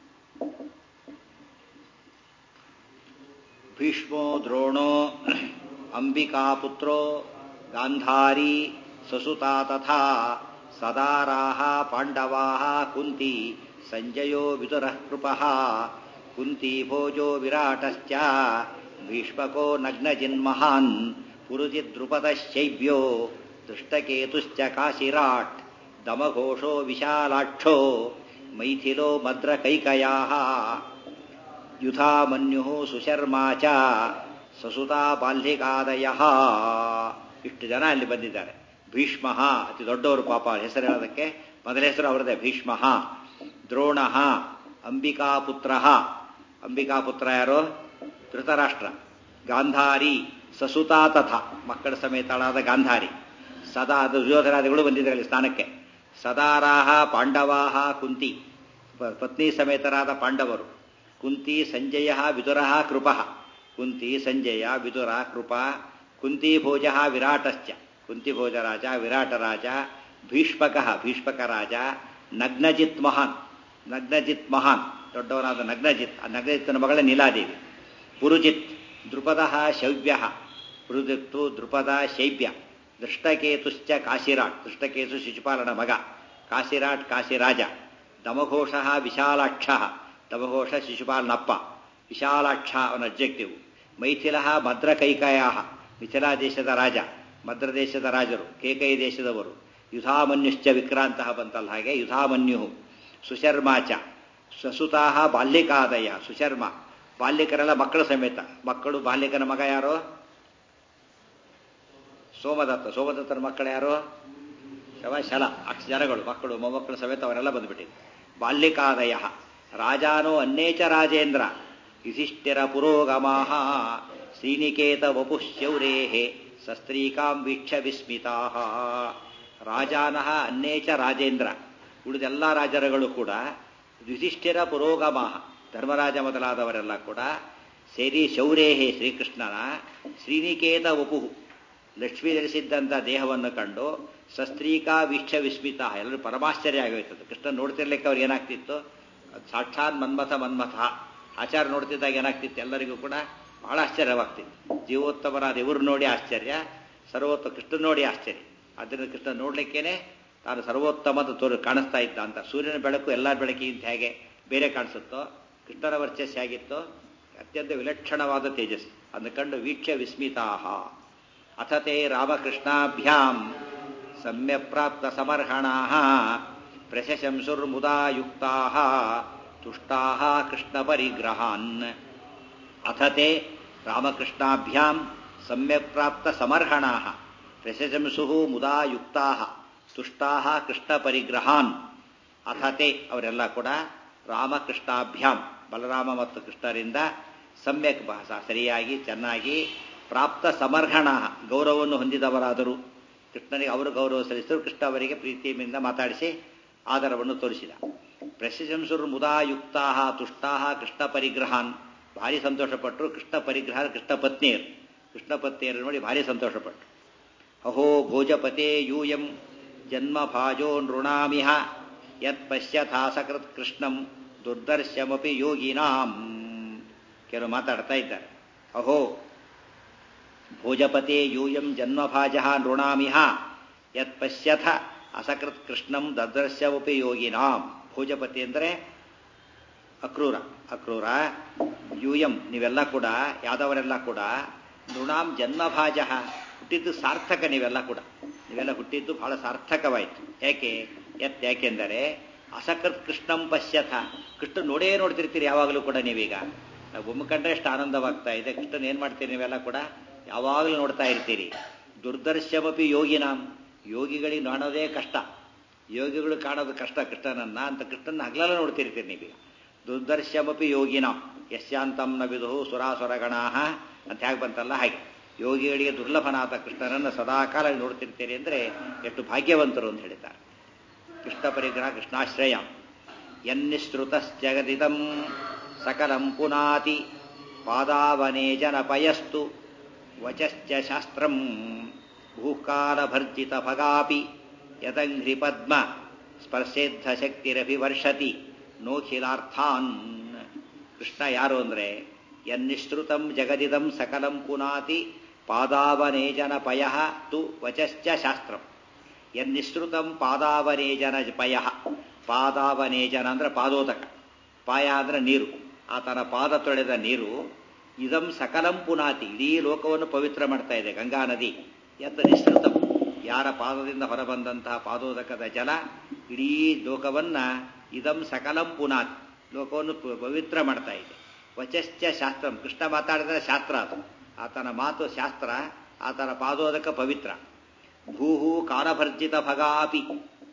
ಭೀಷ್ಮೋ ದ್ರೋಣೋ ಅಂಬಿಕಾಪುತ್ರೋ ಗಾಂಧಾರಿ ಸಸುತಾ ತಥಾ ಸದಾರಾಹ ಪಾಂಡವಾಹ ಕುಂತಿ ಸಂಜಯೋ ವಿದುರಃ ಕೃಪಃ ಕುಂತಿ ಭೋಜೋ ವಿರಾಟಶ್ಚ ಭೀಷ್ಮಕೋ ನಗ್ನಜಿನ್ಮಹಾನ್ ಪುರುಜಿದ್ರುಪದಶೈಬ್ಯೋ ದೃಷ್ಟಕೇತುಶ್ಚ ಕಾಶಿರಾಟ್ ದಮಘೋಷೋ ವಿಶಾಲಾಕ್ಷೋ ಮೈಥಿಲೋ ಮದ್ರಕೈಕಯಾಃ ಯುಧಾಮನ್ಯು ಸುಶರ್ಮಾ ಚ ಸಸುತಾ ಬಾಲ್ಯಿಕಾದಯ ಇಷ್ಟು ಜನ ಅಲ್ಲಿ ಬಂದಿದ್ದಾರೆ ಭೀಷ್ಮ ಅತಿ ದೊಡ್ಡವರು ಪಾಪ ಹೆಸರು ಹೇಳೋದಕ್ಕೆ ಮೊದಲ ಹೆಸರು ಅವರದೇ ಭೀಷ್ಮ ದ್ರೋಣ ಅಂಬಿಕಾಪುತ್ರ ಅಂಬಿಕಾಪುತ್ರ ಯಾರು ಧೃತರಾಷ್ಟ್ರ ಗಾಂಧಾರಿ ಸಸುತಾ ತಥ ಮಕ್ಕಳ ಸಮೇತಳಾದ ಗಾಂಧಾರಿ ಸದಾ ದುರ್ಯೋಧನಾದಿಗಳು ಬಂದಿದ್ದಾರೆ ಸ್ಥಾನಕ್ಕೆ ಸದಾರಾಹ ಪಾಂಡವಾಹ ಕುಂತಿ ಪತ್ನಿ ಸಮೇತರಾದ ಪಾಂಡವರು ಕುಂತಿ ಸಂಜಯ ವಿದುರ ಕೃಪ ಕುಂತಿ ಸಂಜಯ ವಿದುರ ಕೃಪ ಕುಂತಿ ಭೋಜ ವಿರಾಟಶ್ಚ ಕುಂತಿ ಭೋಜ ರಾಜ ವಿರಾಟ ರಾಜ ಭೀಷ್ಮಕ ಭೀಷ್ಮಕ ರಾಜ ನಗ್ನಜಿತ್ ಮಹಾನ್ ನಗ್ನಜಿತ್ ಮಹಾನ್ ದೊಡ್ಡವನಾದ ನಗ್ನಜಿತ್ ಆ ನಗ್ನಜಿತ್ತನ ಮಗಳ ನೀಲಾದೇವಿ ಪುರುಜಿತ್ ದೃಪದ ಶವ್ಯ ಪುರುಜಿತ್ತು ದೃಪದ ಶೈಬ್ಯ ದೃಷ್ಟಕೇತುಶ್ಚ ಕಾಶಿರಾಟ್ ದೃಷ್ಟಕೇತು ಶಿಶುಪಾಲನ ಮಗ ಕಾಶಿರಾಟ್ ಕಾಶಿರಾಜ ದಮಘೋಷ ವಿಶಾಲಾಕ್ಷ ದಮಘೋಷ ಶಿಶುಪಾಲನಪ್ಪ ವಿಶಾಲಾಕ್ಷ ಅವನ ಅಬ್ಜೆಕ್ಟಿವ್ ಮೈಥಿಲ ಭದ್ರಕೈಕಯ ಮಿಥಿಲಾ ದೇಶದ ರಾಜ ಮದ್ರ ದೇಶದ ರಾಜರು ಕೇಕೈ ದೇಶದವರು ಯುಧಾಮನ್ಯುಶ್ಚ ವಿಕ್ರಾಂತ ಬಂತಲ್ಲ ಹಾಗೆ ಯುಧಾಮನ್ಯು ಸುಶರ್ಮಾಚ ಸಸುತಾ ಬಾಲ್ಯಿಕಾದಯ ಸುಶರ್ಮ ಬಾಲ್ಯಕರೆಲ್ಲ ಮಕ್ಕಳ ಸಮೇತ ಮಕ್ಕಳು ಬಾಲ್ಯಕನ ಮಗ ಯಾರು ಸೋಮದತ್ತ ಸೋಮದತ್ತನ ಮಕ್ಕಳು ಯಾರು ಶವ ಶಲ ಅಕ್ಷ ಜನಗಳು ಮಕ್ಕಳು ಮೊಮ್ಮಕ್ಕಳು ಸಮೇತ ಅವರೆಲ್ಲ ಬಂದ್ಬಿಟ್ಟಿದ್ರು ಬಾಲ್ಯಿಕಾದಯ ರಾಜಾನೋ ಅನ್ನೇಚ ರಾಜೇಂದ್ರ ಯುಧಿಷ್ಠಿರ ಪುರೋಗಮಾಹ ಶ್ರೀನಿಕೇತ ವಪುಶೌರೇಹೇ ಸಸ್ತ್ರೀಕಾಂ ವೀಕ್ಷ ವಿಸ್ಮಿತಾ ರಾಜಾನಃ ಅನ್ನೇಚ ರಾಜೇಂದ್ರ ಉಳಿದೆಲ್ಲ ರಾಜರುಗಳು ಕೂಡ ಯುಧಿಷ್ಠಿರ ಪುರೋಗಮಾಹ ಧರ್ಮರಾಜ ಮೊದಲಾದವರೆಲ್ಲ ಕೂಡ ಸೇರಿ ಶೌರೇಹೇ ಶ್ರೀಕೃಷ್ಣನ ಶ್ರೀನಿಕೇತ ವಪುಹು ಲಕ್ಷ್ಮೀ ಧರಿಸಿದ್ದಂಥ ದೇಹವನ್ನು ಕಂಡು ಸಸ್ತ್ರೀಕಾ ವೀಕ್ಷ ವಿಸ್ಮಿತ ಎಲ್ಲರೂ ಪರಮಾಶ್ಚರ್ಯ ಆಗೋಯ್ತದೆ ಕೃಷ್ಣ ನೋಡ್ತಿರ್ಲಿಕ್ಕೆ ಅವ್ರಿಗೆ ಏನಾಗ್ತಿತ್ತು ಸಾಕ್ಷಾತ್ ಮನ್ಮಥ ಮನ್ಮಥ ಆಚಾರ ನೋಡ್ತಿದ್ದಾಗ ಏನಾಗ್ತಿತ್ತು ಎಲ್ಲರಿಗೂ ಕೂಡ ಬಹಳ ಆಶ್ಚರ್ಯವಾಗ್ತಿತ್ತು ಜೀವೋತ್ತಮರಾದ ಇವರು ನೋಡಿ ಆಶ್ಚರ್ಯ ಸರ್ವೋತ್ತಮ ಕೃಷ್ಣ ನೋಡಿ ಆಶ್ಚರ್ಯ ಅದರಿಂದ ಕೃಷ್ಣ ನೋಡ್ಲಿಕ್ಕೇನೆ ತಾನು ಸರ್ವೋತ್ತಮದ ತೋರು ಕಾಣಿಸ್ತಾ ಇದ್ದ ಅಂತ ಸೂರ್ಯನ ಬೆಳಕು ಎಲ್ಲ ಬೆಳಕಿಗಿಂತ ಹೇಗೆ ಬೇರೆ ಕಾಣಿಸುತ್ತೋ ಕೃಷ್ಣನ ವರ್ಚಸ್ಸು ಹೇಗಿತ್ತೋ ಅತ್ಯಂತ ವಿಲಕ್ಷಣವಾದ ತೇಜಸ್ಸು ಅದನ್ನು ಕಂಡು ವೀಕ್ಷ ವಿಸ್ಮಿತಾಹ ಅಥತೆ ರಾಮಕೃಷ್ಣಾಭ್ಯಾಂ ಸಮ್ಯಪ್ರಾಪ್ತ ಸಮರ್ಹಣಾ ಪ್ರಶಂಸುರ್ಮುದಾ ಯುಕ್ತಾ ತುಷ್ಟಾ ಕೃಷ್ಣ ಪರಿಗ್ರಹಾನ್ ಅಥತೆ ರಾಮಕೃಷ್ಣಾಭ್ಯಾಂ ಸಮ್ಯಪ್ರಾಪ್ತ ಸಮರ್ಹಣಾ ಪ್ರಶಂಸು ಮುದಾ ಯುಕ್ತಾ ತುಷ್ಟಾ ಕೃಷ್ಣ ಪರಿಗ್ರಹಾನ್ ಅಥತೆ ಅವರೆಲ್ಲ ಕೂಡ ರಾಮಕೃಷ್ಣಾಭ್ಯಾಂ ಬಲರಾಮ ಮತ್ತು ಕೃಷ್ಣರಿಂದ ಸಮ್ಯಕ್ ಭಾಷಾ ಸರಿಯಾಗಿ ಚೆನ್ನಾಗಿ ಪ್ರಾಪ್ತ ಸಮರ್ಹಣ ಗೌರವವನ್ನು ಹೊಂದಿದವರಾದರು ಕೃಷ್ಣನಿಗೆ ಅವರು ಗೌರವ ಸಲ್ಲಿಸಿದರು ಕೃಷ್ಣ ಅವರಿಗೆ ಪ್ರೀತಿಯಿಂದ ಮಾತಾಡಿಸಿ ಆದರವನ್ನು ತೋರಿಸಿದ ಪ್ರಶಂಸರು ಮುದಾಯುಕ್ತಾ ತುಷ್ಟಾ ಕೃಷ್ಣ ಪರಿಗ್ರಹಾನ್ ಭಾರಿ ಸಂತೋಷಪಟ್ಟರು ಕೃಷ್ಣ ಪರಿಗ್ರಹ ಕೃಷ್ಣ ಪತ್ನಿಯರು ಕೃಷ್ಣ ಪತ್ನಿಯರು ನೋಡಿ ಭಾರಿ ಸಂತೋಷಪಟ್ಟರು ಅಹೋ ಭೋಜಪತೆ ಯೂಯಂ ಜನ್ಮ ಭಾಜೋ ನೃಣಾಮಿಹ ಯತ್ ಪಶ್ಯಥಾಸಕೃತ್ ಕೃಷ್ಣಂ ದುರ್ದರ್ಶಮಪಿ ಯೋಗಿನಾಂ ಕೆಲವು ಮಾತಾಡ್ತಾ ಇದ್ದಾರೆ ಅಹೋ ಭೋಜಪತೆ ಯೂಯಂ ಜನ್ಮಭಾಜ ನೃಣಾಮಿಹ ಯತ್ ಪಶ್ಯಥ ಅಸಕೃತ್ ಕೃಷ್ಣಂ ದರ್ದರ್ಶಮಪಿ ಯೋಗಿನಾಂ ಭೋಜಪತಿ ಅಂದರೆ ಅಕ್ರೂರ ಅಕ್ರೂರ ಯೂಯಂ ನೀವೆಲ್ಲ ಕೂಡ ಯಾದವರೆಲ್ಲ ಕೂಡ ನೃಣಾಂ ಜನ್ಮಭಾಜ ಹುಟ್ಟಿದ್ದು ಸಾರ್ಥಕ ನೀವೆಲ್ಲ ಕೂಡ ನೀವೆಲ್ಲ ಹುಟ್ಟಿದ್ದು ಬಹಳ ಸಾರ್ಥಕವಾಯಿತು ಯಾಕೆ ಎತ್ ಯಾಕೆಂದರೆ ಅಸಕೃತ್ ಕೃಷ್ಣಂ ಪಶ್ಯಥ ಕೃಷ್ಣ ನೋಡೇ ನೋಡ್ತಿರ್ತೀರಿ ಯಾವಾಗಲೂ ಕೂಡ ನೀವೀಗ ನಾವು ಒಮ್ಮೆ ಕಂಡ್ರೆ ಎಷ್ಟು ಆನಂದವಾಗ್ತಾ ಇದೆ ಕೃಷ್ಣನ್ ಏನ್ ಮಾಡ್ತೀರಿ ನೀವೆಲ್ಲ ಕೂಡ ಯಾವಾಗಲೂ ನೋಡ್ತಾ ಇರ್ತೀರಿ ದುರ್ದರ್ಶಮಪಿ ಯೋಗಿನಾಂ ಯೋಗಿಗಳಿಗೆ ನೋಡೋದೇ ಕಷ್ಟ ಯೋಗಿಗಳು ಕಾಣೋದು ಕಷ್ಟ ಕೃಷ್ಣನನ್ನ ಅಂತ ಕೃಷ್ಣನ ಹಗಲೆಲ್ಲ ನೋಡ್ತಿರ್ತೀರಿ ನೀವೀಗ ದುರ್ದರ್ಶಮಪಿ ಯೋಗಿನಾಂ ಯಶ್ಯಾಂತಂ ನ ವಿದು ಸುರಾಸುರಗಣಾ ಅಂತ ಹೇಗೆ ಬಂತಲ್ಲ ಹಾಗೆ ಯೋಗಿಗಳಿಗೆ ದುರ್ಲಭನಾದ ಕೃಷ್ಣನನ್ನು ಸದಾಕಾಲ ನೋಡ್ತಿರ್ತೀರಿ ಅಂದರೆ ಎಷ್ಟು ಭಾಗ್ಯವಂತರು ಅಂತ ಹೇಳಿದ್ದಾರೆ ಕೃಷ್ಣ ಪರಿಗ್ರಹ ಕೃಷ್ಣಾಶ್ರಯ ಯನ್ನಿಸೃತಶ್ಜಗದಿದಂ ಸಕಲಂ ಪುನಾತಿ ಪಾದಾವನೇಜನಪಯಸ್ತು ವಚಶ್ಚ ಶಾಸ್ತ್ರಂ ಭೂಕಾಲಭರ್ಜಿತ ಭಗಾಪಿ ಯದಂಘ್ರಿ ಪದ್ಮ ಸ್ಪರ್ಶೇದ್ಧ ಶಕ್ತಿರಭಿವರ್ಷತಿ ನೋಖಿಲಾರ್ಥಾನ್ ಕೃಷ್ಣ ಯಾರು ಅಂದರೆ ಯನ್ನಿಶ್ರುತಂ ಜಗದಿದಂ ಸಕಲಂ ಪುನಾತಿ ಪಾದಾವನೇಜನ ಪಯ ತು ವಚಶ್ಚ ಶಾಸ್ತ್ರಂ ಯನ್ನಿಶ್ರುತಂ ಪಾದಾವನೇಜನ ಪಯ ಪಾದಾವನೇಜನ ಅಂದ್ರೆ ಪಾದೋದಕ ಪಾಯ ಅಂದ್ರೆ ನೀರು ಆತನ ಪಾದ ತೊಳೆದ ನೀರು ಇದಂ ಸಕಲಂ ಪುನಾತಿ ಇಡೀ ಲೋಕವನ್ನು ಪವಿತ್ರ ಮಾಡ್ತಾ ಇದೆ ಗಂಗಾ ನದಿ ಎತ್ತ ನಿಶ್ರುತಂ ಯಾರ ಪಾದದಿಂದ ಹೊರಬಂದಂತಹ ಪಾದೋದಕದ ಜಲ ಇಡೀ ಲೋಕವನ್ನ ಇದಂ ಸಕಲಂ ಪುನಾತಿ ಲೋಕವನ್ನು ಪವಿತ್ರ ಮಾಡ್ತಾ ಇದೆ ವಚಶ್ಚ ಶಾಸ್ತ್ರಂ ಕೃಷ್ಣ ಮಾತಾಡಿದರೆ ಶಾಸ್ತ್ರ ಅದು ಆತನ ಮಾತು ಶಾಸ್ತ್ರ ಆತನ ಪಾದೋದಕ ಪವಿತ್ರ ಭೂಹು ಕಾಲಭರ್ಜಿತ ಭಗಾಪಿ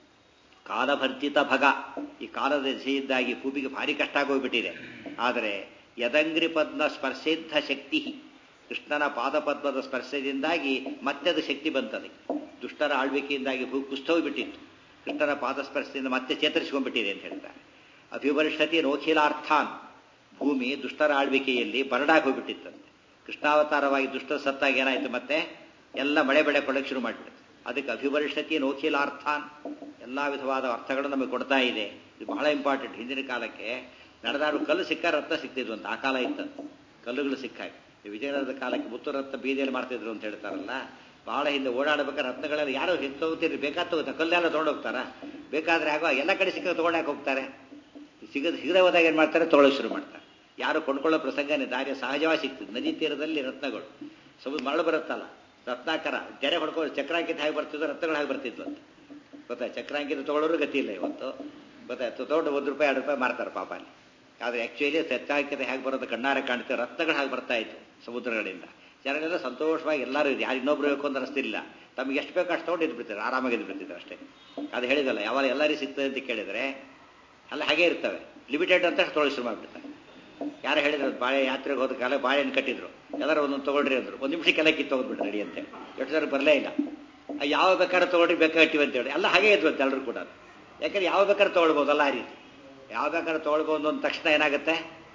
ಕಾಲಭರ್ಜಿತ ಭಗ ಈ ಕಾಲದ ದೆಸೆಯಿಂದಾಗಿ ಭೂಮಿಗೆ ಭಾರಿ ಕಷ್ಟ ಆಗೋಗ್ಬಿಟ್ಟಿದೆ ಆದರೆ ಯದಂಗ್ರಿ ಪದ್ಮ ಸ್ಪರ್ಶಿದ್ಧ ಶಕ್ತಿ ಕೃಷ್ಣನ ಪಾದಪದ್ಮದ ಸ್ಪರ್ಶದಿಂದಾಗಿ ಮತ್ತೆ ಅದು ಶಕ್ತಿ ಬಂತದೆ ದುಷ್ಟರ ಆಳ್ವಿಕೆಯಿಂದಾಗಿ ಭೂ ಕುಸ್ತೋಗ್ಬಿಟ್ಟಿತ್ತು ಕೃಷ್ಣನ ಪಾದಸ್ಪರ್ಶದಿಂದ ಮತ್ತೆ ಚೇತರಿಸಿಕೊಂಡ್ಬಿಟ್ಟಿದೆ ಅಂತ ಹೇಳ್ತಾರೆ ಅಭಿವರ್ಷತಿ ರೋಖಿಲಾರ್ಥಾನ್ ಭೂಮಿ ದುಷ್ಟರ ಆಳ್ವಿಕೆಯಲ್ಲಿ ಬರಡಾಗಿ ಹೋಗ್ಬಿಟ್ಟಿತ್ತಂತೆ ಕೃಷ್ಣಾವತಾರವಾಗಿ ದುಷ್ಟ ಸತ್ತಾಗ ಏನಾಯ್ತು ಮತ್ತೆ ಎಲ್ಲ ಮಳೆ ಬೆಳೆ ಕೊಡಕ್ಕೆ ಶುರು ಮಾಡಿಬಿಡುತ್ತೆ ಅದಕ್ಕೆ ಅಭಿವರ್ಷತಿ ನೋಖಿಲಾರ್ಥಾನ್ ಎಲ್ಲ ವಿಧವಾದ ಅರ್ಥಗಳು ನಮಗೆ ಕೊಡ್ತಾ ಇದೆ ಇದು ಬಹಳ ಇಂಪಾರ್ಟೆಂಟ್ ಹಿಂದಿನ ಕಾಲಕ್ಕೆ ನಡೆದಾಡು ಕಲ್ಲು ಸಿಕ್ಕ ರತ್ನ ಸಿಕ್ತಿದ್ವು ಅಂತ ಆ ಕಾಲ ಇತ್ತಂತ ಕಲ್ಲುಗಳು ಸಿಕ್ಕಾಗ ವಿಜಯನಗರದ ಕಾಲಕ್ಕೆ ಮುತ್ತು ರತ್ನ ಬೀದಿಯಲ್ಲಿ ಮಾಡ್ತಿದ್ರು ಅಂತ ಹೇಳ್ತಾರಲ್ಲ ಬಹಳ ಹಿಂದೆ ಓಡಾಡಬೇಕಾದ್ರೆ ರತ್ನಗಳೆಲ್ಲ ಯಾರು ಹೆಚ್ಚು ತಗೋತೀರಿ ಬೇಕಾದ ತಗೋತಾರೆ ಕಲ್ಲೆಲ್ಲ ತೊಗೊಂಡೋಗ್ತಾರ ಬೇಕಾದ್ರೆ ಆಗೋ ಎಲ್ಲ ಕಡೆ ಸಿಕ್ಕ ತೊಗೊಂಡಾಕ ಹೋಗ್ತಾರೆ ಸಿಗದ ಸಿಗದೆ ಹೋದಾಗ ಏನು ಮಾಡ್ತಾರೆ ತೊಗೊಳ್ಳೋ ಶುರು ಮಾಡ್ತಾರೆ ಯಾರು ಕೊಂಡ್ಕೊಳ್ಳೋ ಪ್ರಸಂಗನೇ ದಾರಿಯ ಸಹಜವಾಗಿ ಸಿಗ್ತದೆ ನದಿ ತೀರದಲ್ಲಿ ರತ್ನಗಳು ಸಮುದ್ರ ಮರಳು ಬರುತ್ತಲ್ಲ ರತ್ನಾಕರ ತೆರೆ ಹೊಡ್ಕೊಂಡು ಚಕ್ರಾಂಕಿತ ಹಾಗೆ ಬರ್ತಿದ್ವು ರತ್ನಗಳು ಹಾಗೆ ಬರ್ತಿದ್ವು ಅಂತ ಗೊತ್ತಾ ಚಕ್ರಾಂಕಿತ ತೊಗೊಳ್ಳೋರು ಗತಿ ಇಲ್ಲ ಇವತ್ತು ಗೊತ್ತಾಯ್ತು ತೊಗೊಂಡು ಒಂದು ರೂಪಾಯಿ ಎರಡು ರೂಪಾಯಿ ಮಾರ್ತಾರೆ ಪಾಪ ಅಲ್ಲಿ ಆದರೆ ಆ್ಯಕ್ಚುಲಿ ಚಕ್ರಾಂಕಿತ ಹೇಗೆ ಬರೋದು ಕಣ್ಣಾರೆ ಕಾಣ್ತೇವೆ ರತ್ನಗಳು ಹಾಗೆ ಬರ್ತಾ ಇತ್ತು ಸಮುದ್ರಗಳಿಂದ ಜನರೆಲ್ಲ ಸಂತೋಷವಾಗಿ ಎಲ್ಲರೂ ಇದೆ ಯಾರು ಇನ್ನೊಬ್ರು ಬೇಕು ಅಂತ ಅನಿಸ್ತಿಲ್ಲ ತಮ್ಗೆ ಎಷ್ಟು ಬೇಕು ಅಷ್ಟು ತೊಗೊಂಡು ಇದ್ಬಿಡ್ತಾರೆ ಆರಾಮಾಗಿ ಇದ್ಬಿಡ್ತಿದ್ರು ಅಷ್ಟೇ ಅದು ಹೇಳಿದಲ್ಲ ಯಾವಾಗ ಎಲ್ಲರಿಗೂ ಸಿಗ್ತದೆ ಅಂತ ಕೇಳಿದರೆ ಅಲ್ಲ ಹಾಗೆ ಇರ್ತವೆ ಲಿಮಿಟೆಡ್ ಅಂತ ತೊಗೊಳ್ಳಿ ಶುರು ಮಾಡಿಬಿಡ್ತಾರೆ ಯಾರು ಹೇಳಿದ್ರು ಬಾಳೆ ಯಾತ್ರೆಗೆ ಹೋದ ಕಾಲ ಬಾಳೆಹಣ್ಣು ಕಟ್ಟಿದ್ರು ಎಲ್ಲರೂ ಒಂದೊಂದು ತೊಗೊಳ್ರಿ ಅಂದ್ರು ಒಂದು ನಿಮಿಷಕ್ಕೆಲ್ಲ ಕಿತ್ತು ತೊಗೊಂಡ್ಬಿಟ್ರು ರೆಡಿ ಅಂತೇಳಿ ಎಷ್ಟು ಜನ ಬರಲೇ ಇಲ್ಲ ಯಾವ ಬೇಕಾದ್ರೆ ತೊಗೊಳ್ರಿ ಬೇಕಾಗಿಟ್ಟಿವಿ ಅಂತೇಳಿ ಎಲ್ಲ ಹಾಗೆ ಇದ್ವು ಅಂತ ಎಲ್ಲರೂ ಕೂಡ ಯಾಕಂದ್ರೆ ಯಾವ ಬೇಕಾದ್ರೆ ತೊಗೊಳ್ಬೋದಲ್ಲ ಆ ರೀತಿ ಯಾವ ಬೇಕಾದ್ರೆ ತೊಗೊಳ್ಬೋದು ಅಂದ ತಕ್ಷಣ ಏನಾಗುತ್ತೆ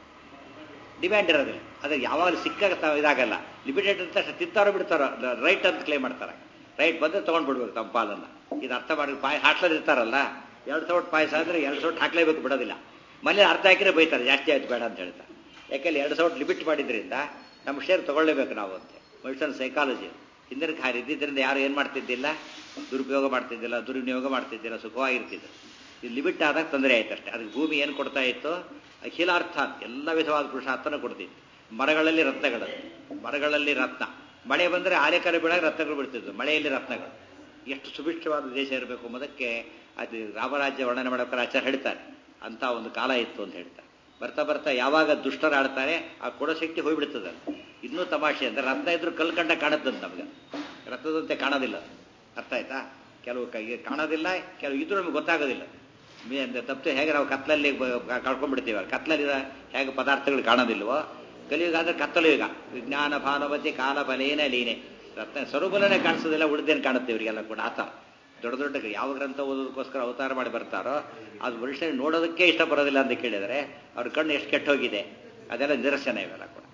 ಡಿಮ್ಯಾಂಡ್ ಇರೋದಿಲ್ಲ ಅದ್ರ ಯಾವಾಗ ಸಿಕ್ಕಾಗ ಇದಾಗಲ್ಲ ಲಿಮಿಟೆಡ್ ಅಂತ ತಿಂತಾರೋ ಬಿಡ್ತಾರೋ ರೈಟ್ ಅಂತ ಕ್ಲೇಮ್ ಮಾಡ್ತಾರೆ ರೈಟ್ ಬಂದ್ರೆ ತೊಗೊಂಡ್ಬಿಡ್ಬೇಕು ತಮ್ಮ ಪಾಲನ್ನ ಇದು ಅರ್ಥ ಮಾಡಿ ಪಾಯ ಹಾಟ್ಲಲ್ಲಿ ಇರ್ತಾರಲ್ಲ ಎರಡು ಸೌಟ್ ಪಾಯಸ ಅಂದ್ರೆ ಎರಡು ಸೌಟ್ ಹಾಕ್ಲೇಬೇಕು ಬಿಡೋದಿಲ್ಲ ಮನೇಲಿ ಅರ್ಧ ಹಾಕಿದ್ರೆ ಬೈತಾರೆ ಜಾಸ್ತಿ ಆಯ್ತು ಬೇಡ ಅಂತ ಹೇಳ್ತಾರೆ ಯಾಕೆಂದ್ರೆ ಎರಡು ಸೌಟ್ ಲಿಮಿಟ್ ಮಾಡಿದ್ರಿಂದ ನಮ್ಮ ಶೇರ್ ತಗೊಳ್ಳೇಬೇಕು ನಾವು ಅಂತ ಮನುಷ್ಯನ ಸೈಕಾಲಜಿ ಹಿಂದಿನ ಕಾರ್ಯ ಇದ್ದಿದ್ದರಿಂದ ಯಾರು ಏನು ಮಾಡ್ತಿದ್ದಿಲ್ಲ ದುರುಪಯೋಗ ಮಾಡ್ತಿದ್ದಿಲ್ಲ ದುರ್ವಿನಿಯೋಗ ಮಾಡ್ತಿದ್ದಿಲ್ಲ ಸುಖವಾಗಿರ್ತಿದ್ರು ಇದು ಲಿಮಿಟ್ ಆದಾಗ ತೊಂದರೆ ಆಯ್ತು ಅಷ್ಟೇ ಅದಕ್ಕೆ ಭೂಮಿ ಏನು ಕೊಡ್ತಾ ಇತ್ತು ಅಖಿಲಾರ್ಥ ಎಲ್ಲ ವಿಧವಾದ ಪುರುಷಾರ್ಥನ ಕೊಡ್ತಿತ್ತು ಮರಗಳಲ್ಲಿ ರತ್ನಗಳು ಮರಗಳಲ್ಲಿ ರತ್ನ ಮಳೆ ಬಂದರೆ ಆಲೆಕರೆ ಬೀಳಾಗ ರತ್ನಗಳು ಬಿಡ್ತಿದ್ವು ಮಳೆಯಲ್ಲಿ ರತ್ನಗಳು ಎಷ್ಟು ಸುಭಿಕ್ಷವಾದ ದೇಶ ಇರಬೇಕು ಎಂಬುದಕ್ಕೆ ಅದು ರಾಮರಾಜ್ಯ ವರ್ಣನೆ ಮಾಡೋಕೆ ಆಚಾರ ಹೇಳ್ತಾರೆ ಅಂತ ಒಂದು ಕಾಲ ಇತ್ತು ಅಂತ ಹೇಳ್ತಾರೆ ಬರ್ತಾ ಬರ್ತಾ ಯಾವಾಗ ದುಷ್ಟರು ಆಡ್ತಾರೆ ಆ ಕೊಡೋ ಶಕ್ತಿ ಹೋಗ್ಬಿಡ್ತದೆ ಇನ್ನೂ ತಮಾಷೆ ಅಂದ್ರೆ ರತ್ನ ಇದ್ರು ಕಲ್ಲು ಕಂಡ ಕಾಣುತ್ತಂತ ನಮ್ಗೆ ರತ್ನದಂತೆ ಕಾಣೋದಿಲ್ಲ ಅರ್ಥ ಆಯ್ತಾ ಕೆಲವು ಕೈ ಕಾಣೋದಿಲ್ಲ ಕೆಲವು ಇದ್ರೂ ನಮ್ಗೆ ಗೊತ್ತಾಗೋದಿಲ್ಲ ಮೀ ಅಂದ್ರೆ ತಪ್ಪು ಹೇಗೆ ನಾವು ಕತ್ಲಲ್ಲಿ ಕಳ್ಕೊಂಡ್ಬಿಡ್ತೀವಿ ಕತ್ಲಲ್ಲಿ ಹೇಗೆ ಪದಾರ್ಥಗಳು ಕಾಣೋದಿಲ್ವೋ ಕಲಿಯುಗ ಅಂದ್ರೆ ಕತ್ತಲು ಯುಗ ವಿಜ್ಞಾನ ಭಾನುಮತಿ ಕಾಲ ಬಲೇನ ಲೀನೆ ರತ್ನ ಸ್ವರೂಪಲನೇ ಕಾಣಿಸೋದಿಲ್ಲ ಉಳಿದೇನು ಕಾಣುತ್ತೆ ಇವರಿಗೆಲ್ಲ ಕೂಡ ಆತ ದೊಡ್ಡ ದೊಡ್ಡ ಯಾವ ಗ್ರಂಥ ಓದೋದಕ್ಕೋಸ್ಕರ ಅವತಾರ ಮಾಡಿ ಬರ್ತಾರೋ ಅದು ಮನುಷ್ಯನ ನೋಡೋದಕ್ಕೆ ಇಷ್ಟ ಬರೋದಿಲ್ಲ ಅಂತ ಕೇಳಿದರೆ ಅವ್ರ ಕಣ್ಣು ಎಷ್ಟು ಕೆಟ್ಟೋಗಿದೆ ಅದೆಲ್ಲ ನಿದರ್ಶನ ಇವೆಲ್ಲ ಕೂಡ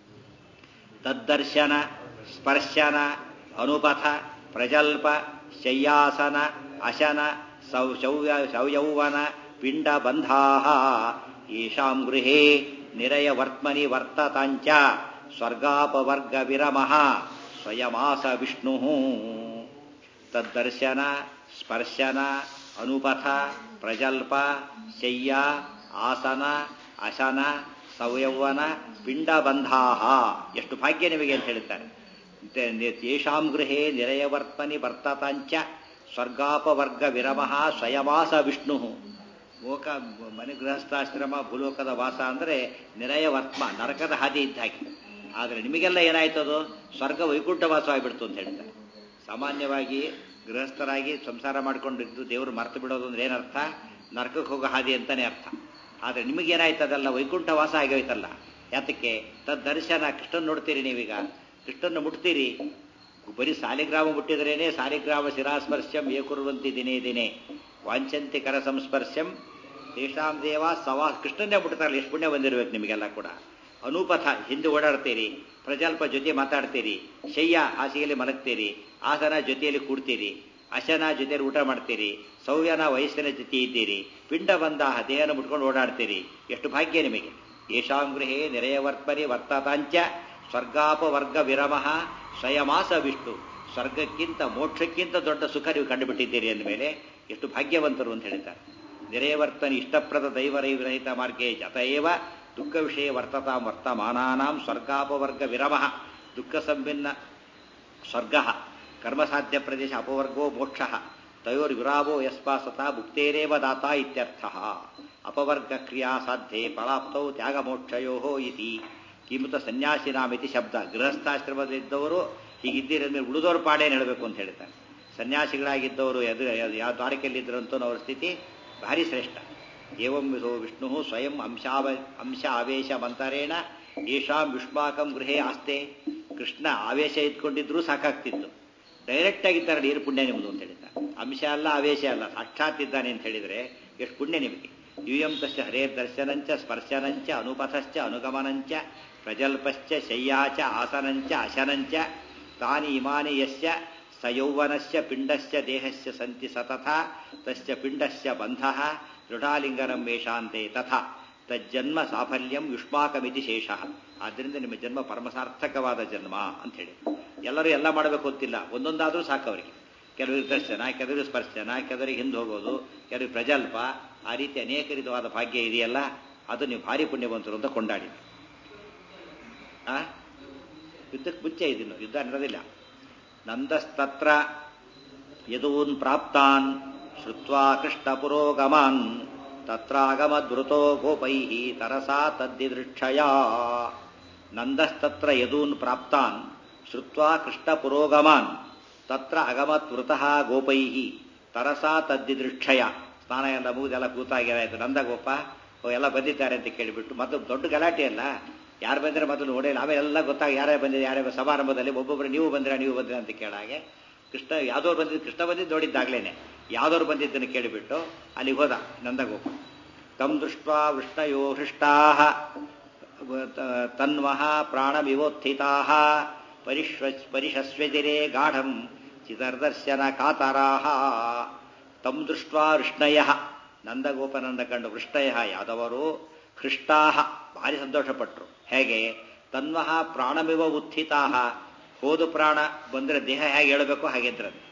ತದ್ದರ್ಶನ ಸ್ಪರ್ಶನ ಅನುಪಥ ಪ್ರಜಲ್ಪ ಶಯ್ಯಾಸನ ಅಶನ ಸೌ ಶೌವ್ಯ ಸೌಯೌವನ ಪಿಂಡ ಬಂಧಾ ಯಶಾಂ ಗೃಹೇ ನಿರಯವರ್ತ್ಮನಿ ವರ್ತತಾಂಚ ಸ್ವರ್ಗಾಪವರ್ಗ ವಿರಮಃ ಸ್ವಯಮಾಸ ವಿಷ್ಣು ತದ್ದರ್ಶನ ಸ್ಪರ್ಶನ ಅನುಪಥ ಪ್ರಜಲ್ಪ ಶಯ್ಯ ಆಸನ ಅಶನ ಸೌಯೌವನ ಪಿಂಡಬಂಧಾ ಎಷ್ಟು ಭಾಗ್ಯ ನಿಮಗೆ ಅಂತ ಹೇಳ್ತಾರೆ ಯೇಷಾಂ ಗೃಹೇ ನಿರಯವರ್ತ್ಮನಿ ವರ್ತತಾಂಚ ಸ್ವರ್ಗಾಪವರ್ಗ ವಿರಮಃ ಸ್ವಯಮಾಸ ವಿಷ್ಣು ಲೋಕ ಮನೆ ಗೃಹಸ್ಥಾಶ್ರಮ ಭೂಲೋಕದ ವಾಸ ಅಂದರೆ ನಿರಯವರ್ತ್ಮ ನರಕದ ಹಾದಿ ಇದ್ದಾಗಿ ಆದರೆ ನಿಮಗೆಲ್ಲ ಏನಾಯ್ತದು ಸ್ವರ್ಗ ವೈಕುಂಠ ವಾಸವಾಗಿಬಿಡ್ತು ಅಂತ ಹೇಳ್ತಾರೆ ಸಾಮಾನ್ಯವಾಗಿ ಗೃಹಸ್ಥರಾಗಿ ಸಂಸಾರ ಮಾಡ್ಕೊಂಡಿದ್ದು ದೇವರು ಮರ್ತು ಬಿಡೋದು ಅಂದ್ರೆ ಏನರ್ಥ ನರಕಕ್ಕೆ ಹೋಗೋ ಹಾದಿ ಅಂತಾನೆ ಅರ್ಥ ಆದರೆ ನಿಮಗೇನಾಯ್ತದಲ್ಲ ವೈಕುಂಠ ವಾಸ ಆಗೋಯ್ತಲ್ಲ ಯಾತಕ್ಕೆ ತದ್ ದರ್ಶನ ಕೃಷ್ಣನ್ ನೋಡ್ತೀರಿ ನೀವೀಗ ಕೃಷ್ಣನ ಮುಟ್ತೀರಿ ಬರೀ ಸಾಲಿಗ್ರಾಮ ಮುಟ್ಟಿದ್ರೇನೆ ಸಾಲಿಗ್ರಾಮ ಶಿರಾಸ್ಪರ್ಶಂ ಏಕುರುವಂತಿ ದಿನೇ ದಿನೇ ವಾಂಚಂತಿ ಕರ ಸಂಸ್ಪರ್ಶಂ ತೇಷಾಂ ದೇವ ಸವಾ ಕೃಷ್ಣನ್ನೇ ಮುಟ್ತಾರಲ್ಲ ಎಷ್ಟು ಪುಣ್ಯ ಬಂದಿರ್ಬೇಕು ನಿಮಗೆಲ್ಲ ಕೂಡ ಅನುಪಥ ಹಿಂದೆ ಓಡಾಡ್ತೀರಿ ಪ್ರಜಲ್ಪ ಜೊತೆ ಮಾತಾಡ್ತೀರಿ ಶಯ್ಯ ಹಾಸಿಗೆಯಲ್ಲಿ ಮಲಗ್ತೀರಿ ಆಸನ ಜೊತೆಯಲ್ಲಿ ಕೂಡ್ತೀರಿ ಅಶನ ಜೊತೆಯಲ್ಲಿ ಊಟ ಮಾಡ್ತೀರಿ ಸೌವ್ಯನ ವಯಸ್ಸಿನ ಜೊತೆ ಇದ್ದೀರಿ ಪಿಂಡ ಬಂದಾಹ ದೇಹನ ಮುಟ್ಕೊಂಡು ಓಡಾಡ್ತೀರಿ ಎಷ್ಟು ಭಾಗ್ಯ ನಿಮಗೆ ಯಶಾಂ ಗೃಹೇ ನಿರಯವರ್ಪರಿ ವರ್ತತಾಂಚ ಸ್ವರ್ಗಾಪವರ್ಗ ವಿರಮಃ ಸ್ವಯಮಾಸ ವಿಷ್ಣು ಸ್ವರ್ಗಕ್ಕಿಂತ ಮೋಕ್ಷಕ್ಕಿಂತ ದೊಡ್ಡ ಸುಖ ನೀವು ಕಂಡುಬಿಟ್ಟಿದ್ದೀರಿ ಅಂದಮೇಲೆ ಎಷ್ಟು ಭಾಗ್ಯವಂತರು ಅಂತ ಹೇಳ್ತಾರೆ ನಿರಯವರ್ತನಿ ಇಷ್ಟಪ್ರದ ದೈವರಹಿತ ಮಾರ್ಗೇ ಜತಏವ ದುಃಖ ವಿಷಯ ವರ್ತತಾಂ ವರ್ತಮಾನಾನಾಂ ಸ್ವರ್ಗಾಪವರ್ಗ ವಿರಮಃ ದುಃಖ ಸಂಭಿನ್ನ ಸ್ವರ್ಗ ಕರ್ಮಸಾಧ್ಯ ಪ್ರದೇಶ ಅಪವರ್ಗೋ ಮೋಕ್ಷ ತಯೋರ್ವಿರಾವೋ ಯಸ್ಮಾಸತ ಮುಕ್ತೇರೇವ ದಾತ ಇತ್ಯರ್ಥ ಅಪವರ್ಗ ಕ್ರಿಯಾ ಸಾಧ್ಯೆ ಫಲಾಪ್ತೌ ತ್ಯಾಗಮೋಕ್ಷಯೋ ಇತಿ ಕಿಮುತ ಸನ್ಯಾಸಿನಾಮಿತಿ ಶಬ್ದ ಗೃಹಸ್ಥಾಶ್ರಮದಲ್ಲಿದ್ದವರು ಹೀಗಿದ್ದೀರಂದ್ರೆ ಉಳಿದವ್ರ ಪಾಡೇನು ಹೇಳಬೇಕು ಅಂತ ಹೇಳ್ತಾರೆ ಸನ್ಯಾಸಿಗಳಾಗಿದ್ದವರು ಎದುರು ಯಾವ ದ್ವಾರಕೆಯಲ್ಲಿದ್ದರಂತೂ ಅವ್ರ ಸ್ಥಿತಿ ಭಾರಿ ಶ್ರೇಷ್ಠ ಏವಂ ವಿಧೋ ವಿಷ್ಣು ಸ್ವಯಂ ಅಂಶಾವ ಅಂಶ ಆವೇಶ ಮಂತರೇಣ ಯಶಾಂ ವಿಷ್ಮಾಕಂ ಗೃಹೇ ಆಸ್ತೆ ಕೃಷ್ಣ ಆವೇಶ ಇದ್ಕೊಂಡಿದ್ರು ಸಾಕಾಗ್ತಿತ್ತು ಡೈರೆಕ್ಟ್ ಆಗಿದ್ದಾರೆ ನೀರು ಪುಣ್ಯ ನಿಮ್ಮದು ಅಂತ ಹೇಳಿದ್ದಾರೆ ಅಂಶ ಅಲ್ಲ ಆವೇಶ ಅಲ್ಲ ಸಾಕ್ಷಾತ್ ಇದ್ದಾನೆ ಅಂತ ಹೇಳಿದರೆ ಎಷ್ಟು ಪುಣ್ಯ ನಿಮಗೆ ಯೂಯಂ ತಸ್ಯ ಹರೇ ದರ್ಶನಂಚ ಸ್ಪರ್ಶನಂಚ ಅನುಪಥಶ್ಚ ಅನುಗಮನಂಚ ಪ್ರಜಲ್ಪಶ್ಚ ಶಯ್ಯಾಚ ಆಸನಂಚ ಅಶನಂಚ ತಾನಿ ಇಮಾನಿ ಯಸ್ಯ ಸಯೌವನಸ್ಯ ಪಿಂಡಸ್ಯ ದೇಹಸ್ಯ ಸಂತಿ ಸತತ ತಸ್ಯ ಪಿಂಡಸ್ಯ ಬಂಧಃ ದೃಢಾಲಿಂಗನಂ ಮೇಷಾಂತೆ ತಥಾ ತಜ್ಜನ್ಮ ಸಾಫಲ್ಯಂ ಯುಷ್ಮಾಕಮಿತಿ ಶೇಷ ಆದ್ದರಿಂದ ನಿಮ್ಮ ಜನ್ಮ ಪರಮಸಾರ್ಥಕವಾದ ಜನ್ಮ ಅಂತ ಹೇಳಿ ಎಲ್ಲರೂ ಎಲ್ಲ ಮಾಡಬೇಕು ಅಂತಿಲ್ಲ ಒಂದೊಂದಾದರೂ ಸಾಕು ಅವರಿಗೆ ಕೆಲವರಿಗೆ ದರ್ಶನ ಕೆಲವರಿಗೆ ಸ್ಪರ್ಶನ ಕೆಲವರಿಗೆ ಹಿಂದೆ ಹೋಗೋದು ಕೆಲವರಿಗೆ ಪ್ರಜಲ್ಪ ಆ ರೀತಿ ಅನೇಕ ರೀತಿಯಾದ ಭಾಗ್ಯ ಇದೆಯಲ್ಲ ಅದು ನೀವು ಭಾರಿ ಪುಣ್ಯವಂತರು ಅಂತ ಕೊಂಡಾಡಿ ಆ ಯುದ್ಧಕ್ಕೆ ಮುಂಚೆ ಇದನ್ನು ಯುದ್ಧ ನಡೆದಿಲ್ಲ ನಂದಸ್ತತ್ರ ಯದೂನ್ ಪ್ರಾಪ್ತಾನ್ ಶ್ರುತ್ವಾ ಕೃಷ್ಣ ಪುರೋಗಮಾನ್ ತತ್ರಾಗಮದ್ವೃತೋ ಗೋಪೈ ತರಸಾ ತದ್ದಿದೃಕ್ಷಯ ನಂದಸ್ತತ್ರ ಯದೂನ್ ಪ್ರಾಪ್ತಾನ್ ಶ್ರುತ್ವಾ ಕೃಷ್ಣ ಪುರೋಗಮಾನ್ ತತ್ರ ಅಗಮದ್ವೃತಃ ಗೋಪೈ ತರಸಾ ತದ್ದಿದೃಕ್ಷಯ ಸ್ನಾನ ಎಲ್ಲ ಮುಗಿದೆಲ್ಲ ಕೂತಾಗಿರಾಯ್ತು ನಂದಗೋಪ ಎಲ್ಲ ಬಂದಿದ್ದಾರೆ ಅಂತ ಕೇಳಿಬಿಟ್ಟು ಮತ್ತು ದೊಡ್ಡ ಗಲಾಟೆ ಅಲ್ಲ ಯಾರು ಬಂದರೆ ಮೊದಲು ನೋಡಿಲ್ಲ ಆಮೇಲೆ ಎಲ್ಲ ಗೊತ್ತಾಗ ಯಾರೇ ಬಂದಿದೆ ಯಾರೇ ಸಮಾರಂಭದಲ್ಲಿ ಒಬ್ಬೊಬ್ಬರು ನೀವು ಬಂದಿರ ನೀವು ಬಂದಿರ ಅಂತ ಕೇಳಾಗೆ ಕೃಷ್ಣ ಯಾವ್ದವ್ರು ಬಂದಿದ್ದು ಕೃಷ್ಣ ಬಂದಿದ್ದು ನೋಡಿದ್ದಾಗ್ಲೇನೆ ಯಾವ್ದವ್ರು ಬಂದಿದ್ದನ್ನು ಕೇಳಿಬಿಟ್ಟು ಅಲ್ಲಿಗೆ ಹೋದ ನಂದಗೋಪ ತಮ್ ದೃಷ್ಟ ವೃಷ್ಣಯೋ ಹೃಷ್ಟಾ ತನ್ವಃ ಪ್ರಾಣಮಿವೋತ್ಥಿತಾ ಪರಿಶ್ವ ಪರಿಶಸ್ವಜಿರೇ ಗಾಢಂ ಚಿತರ್ದರ್ಶನ ಕಾತರಾ ತಮ್ ದೃಷ್ಟ ವೃಷ್ಣಯ ನಂದಗೋಪನನ್ನ ಕಂಡು ವೃಷ್ಟಯ ಯಾದವರು ಹೃಷ್ಟಾ ಭಾರಿ ಸಂತೋಷಪಟ್ಟರು ಹೇಗೆ ತನ್ವಃ ಪ್ರಾಣಮಿವ ಉತ್ಥಿತಾ ಹೋದು ಪ್ರಾಣ ಬಂದರೆ ದೇಹ ಹೇಗೆ ಹೇಳಬೇಕು ಹಾಗೆದ್ರದು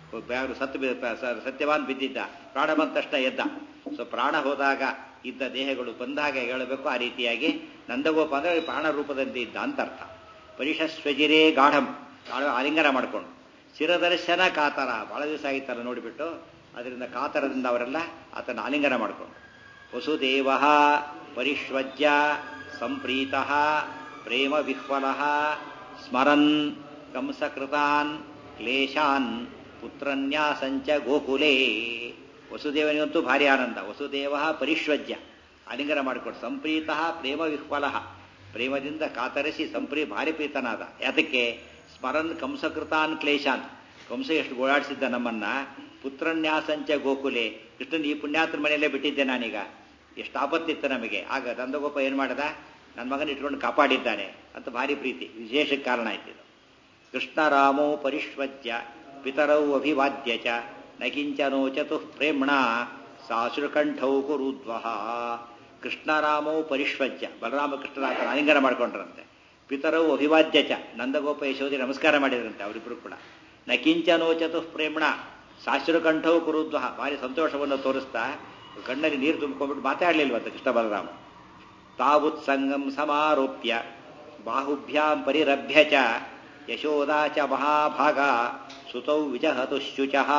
ಸತ್ಯ ಸತ್ಯವಾನ್ ಬಿದ್ದಿದ್ದ ಪ್ರಾಣ ಬಂದ ತಕ್ಷಣ ಎದ್ದ ಸೊ ಪ್ರಾಣ ಹೋದಾಗ ಇದ್ದ ದೇಹಗಳು ಬಂದಾಗ ಹೇಳಬೇಕು ಆ ರೀತಿಯಾಗಿ ನಂದಗೋಪ ಅಂದರೆ ಪ್ರಾಣ ರೂಪದಲ್ಲಿ ಇದ್ದ ಅಂತ ಅರ್ಥ ಪರಿಶಸ್ವಜಿರೇ ಗಾಢಂ ಆಲಿಂಗನ ಮಾಡಿಕೊಂಡು ಚಿರದರ್ಶನ ಕಾತರ ಬಹಳ ದಿವಸ ಆಗಿತ್ತಲ್ಲ ನೋಡಿಬಿಟ್ಟು ಅದರಿಂದ ಕಾತರದಿಂದ ಅವರೆಲ್ಲ ಆತನ ಆಲಿಂಗನ ಮಾಡಿಕೊಂಡು ವಸುದೇವ ಪರಿಶ್ವಜ್ಯ ಸಂಪ್ರೀತ ಪ್ರೇಮ ವಿಹ್ವಲ ಸ್ಮರನ್ ಕಂಸಕೃತಾನ್ ಕ್ಲೇಶಾನ್ ಪುತ್ರನ್ಯಾಸಂಚ ಗೋಕುಲೇ ವಸುದೇವನಿಗಂತೂ ಭಾರಿ ಆನಂದ ವಸುದೇವ ಪರಿಶ್ವಜ್ಯ ಆಲಿಂಗನ ಮಾಡಿಕೊಟ್ಟು ಸಂಪ್ರೀತ ಪ್ರೇಮ ವಿಹ್ವಲ ಪ್ರೇಮದಿಂದ ಕಾತರಿಸಿ ಸಂಪ್ರೀ ಭಾರಿ ಪ್ರೀತನಾದ ಯಾತಕ್ಕೆ ಸ್ಮರನ್ ಕಂಸಕೃತಾನ್ ಕ್ಲೇಶಾನ್ ಕಂಸ ಎಷ್ಟು ಗೋಳಾಡಿಸಿದ್ದ ನಮ್ಮನ್ನ ಪುತ್ರನ್ಯಾಸಂಚ ಗೋಕುಲೆ ಕೃಷ್ಣನ್ ಈ ಪುಣ್ಯಾತ್ರ ಮನೆಯಲ್ಲೇ ಬಿಟ್ಟಿದ್ದೆ ನಾನೀಗ ಎಷ್ಟು ಆಪತ್ತಿತ್ತು ನಮಗೆ ಆಗ ನಂದಗೋಪ ಏನು ಮಾಡದ ನನ್ನ ಮಗನ ಇಟ್ಕೊಂಡು ಕಾಪಾಡಿದ್ದಾನೆ ಅಂತ ಭಾರಿ ಪ್ರೀತಿ ವಿಶೇಷ ಕಾರಣ ಆಯ್ತು ಕೃಷ್ಣರಾಮೋ ಪರಿಶ್ವಜ್ಯ ಪಿತರೌ ಅಭಿವಾದ್ಯ ಚ ನಕಿಂಚನೋ ಚತುಃ ಪ್ರೇಮ್ಣ ಸಾಶ್ರುಕಂಠೌ ಕುರುದ್ವಹ ಕೃಷ್ಣರಾಮೋ ಪರಿಶ್ವಜ್ಯ ಬಲರಾಮ ಕೃಷ್ಣರಾಮ ಆಲಿಂಗನ ಮಾಡ್ಕೊಂಡ್ರಂತೆ ಪಿತರೌ ಅಭಿವಾದ್ಯ ಚ ನಂದಗೋಪ ಯಶೋಧಿ ನಮಸ್ಕಾರ ಮಾಡಿದ್ರಂತೆ ಅವರಿಬ್ಬರು ಕೂಡ ನಕಿಂಚನೋ ಚತುಃ ಪ್ರೇಮ್ಣ ಸಾಶ್ರುಕಂಠೌ ಕುರುದ್ವಹ ಭಾರಿ ಸಂತೋಷವನ್ನು ತೋರಿಸ್ತಾ ಕಣ್ಣಲ್ಲಿ ನೀರು ತುಂಬಿಕೊಂಡ್ಬಿಟ್ಟು ಮಾತಾಡಲಿಲ್ವಂತೆ ಕೃಷ್ಣ ಬಲರಾಮ ತಾವುತ್ಸಂಗಂ ಸಮಾರೋಪ್ಯ ಬಾಹುಭ್ಯಾಂ ಪರಿರಭ್ಯ ಚ ಯಶೋದಾ ಚ ಮಹಾಭಾಗ ಸುತೌ ವಿಜಹತು ಶುಚಃ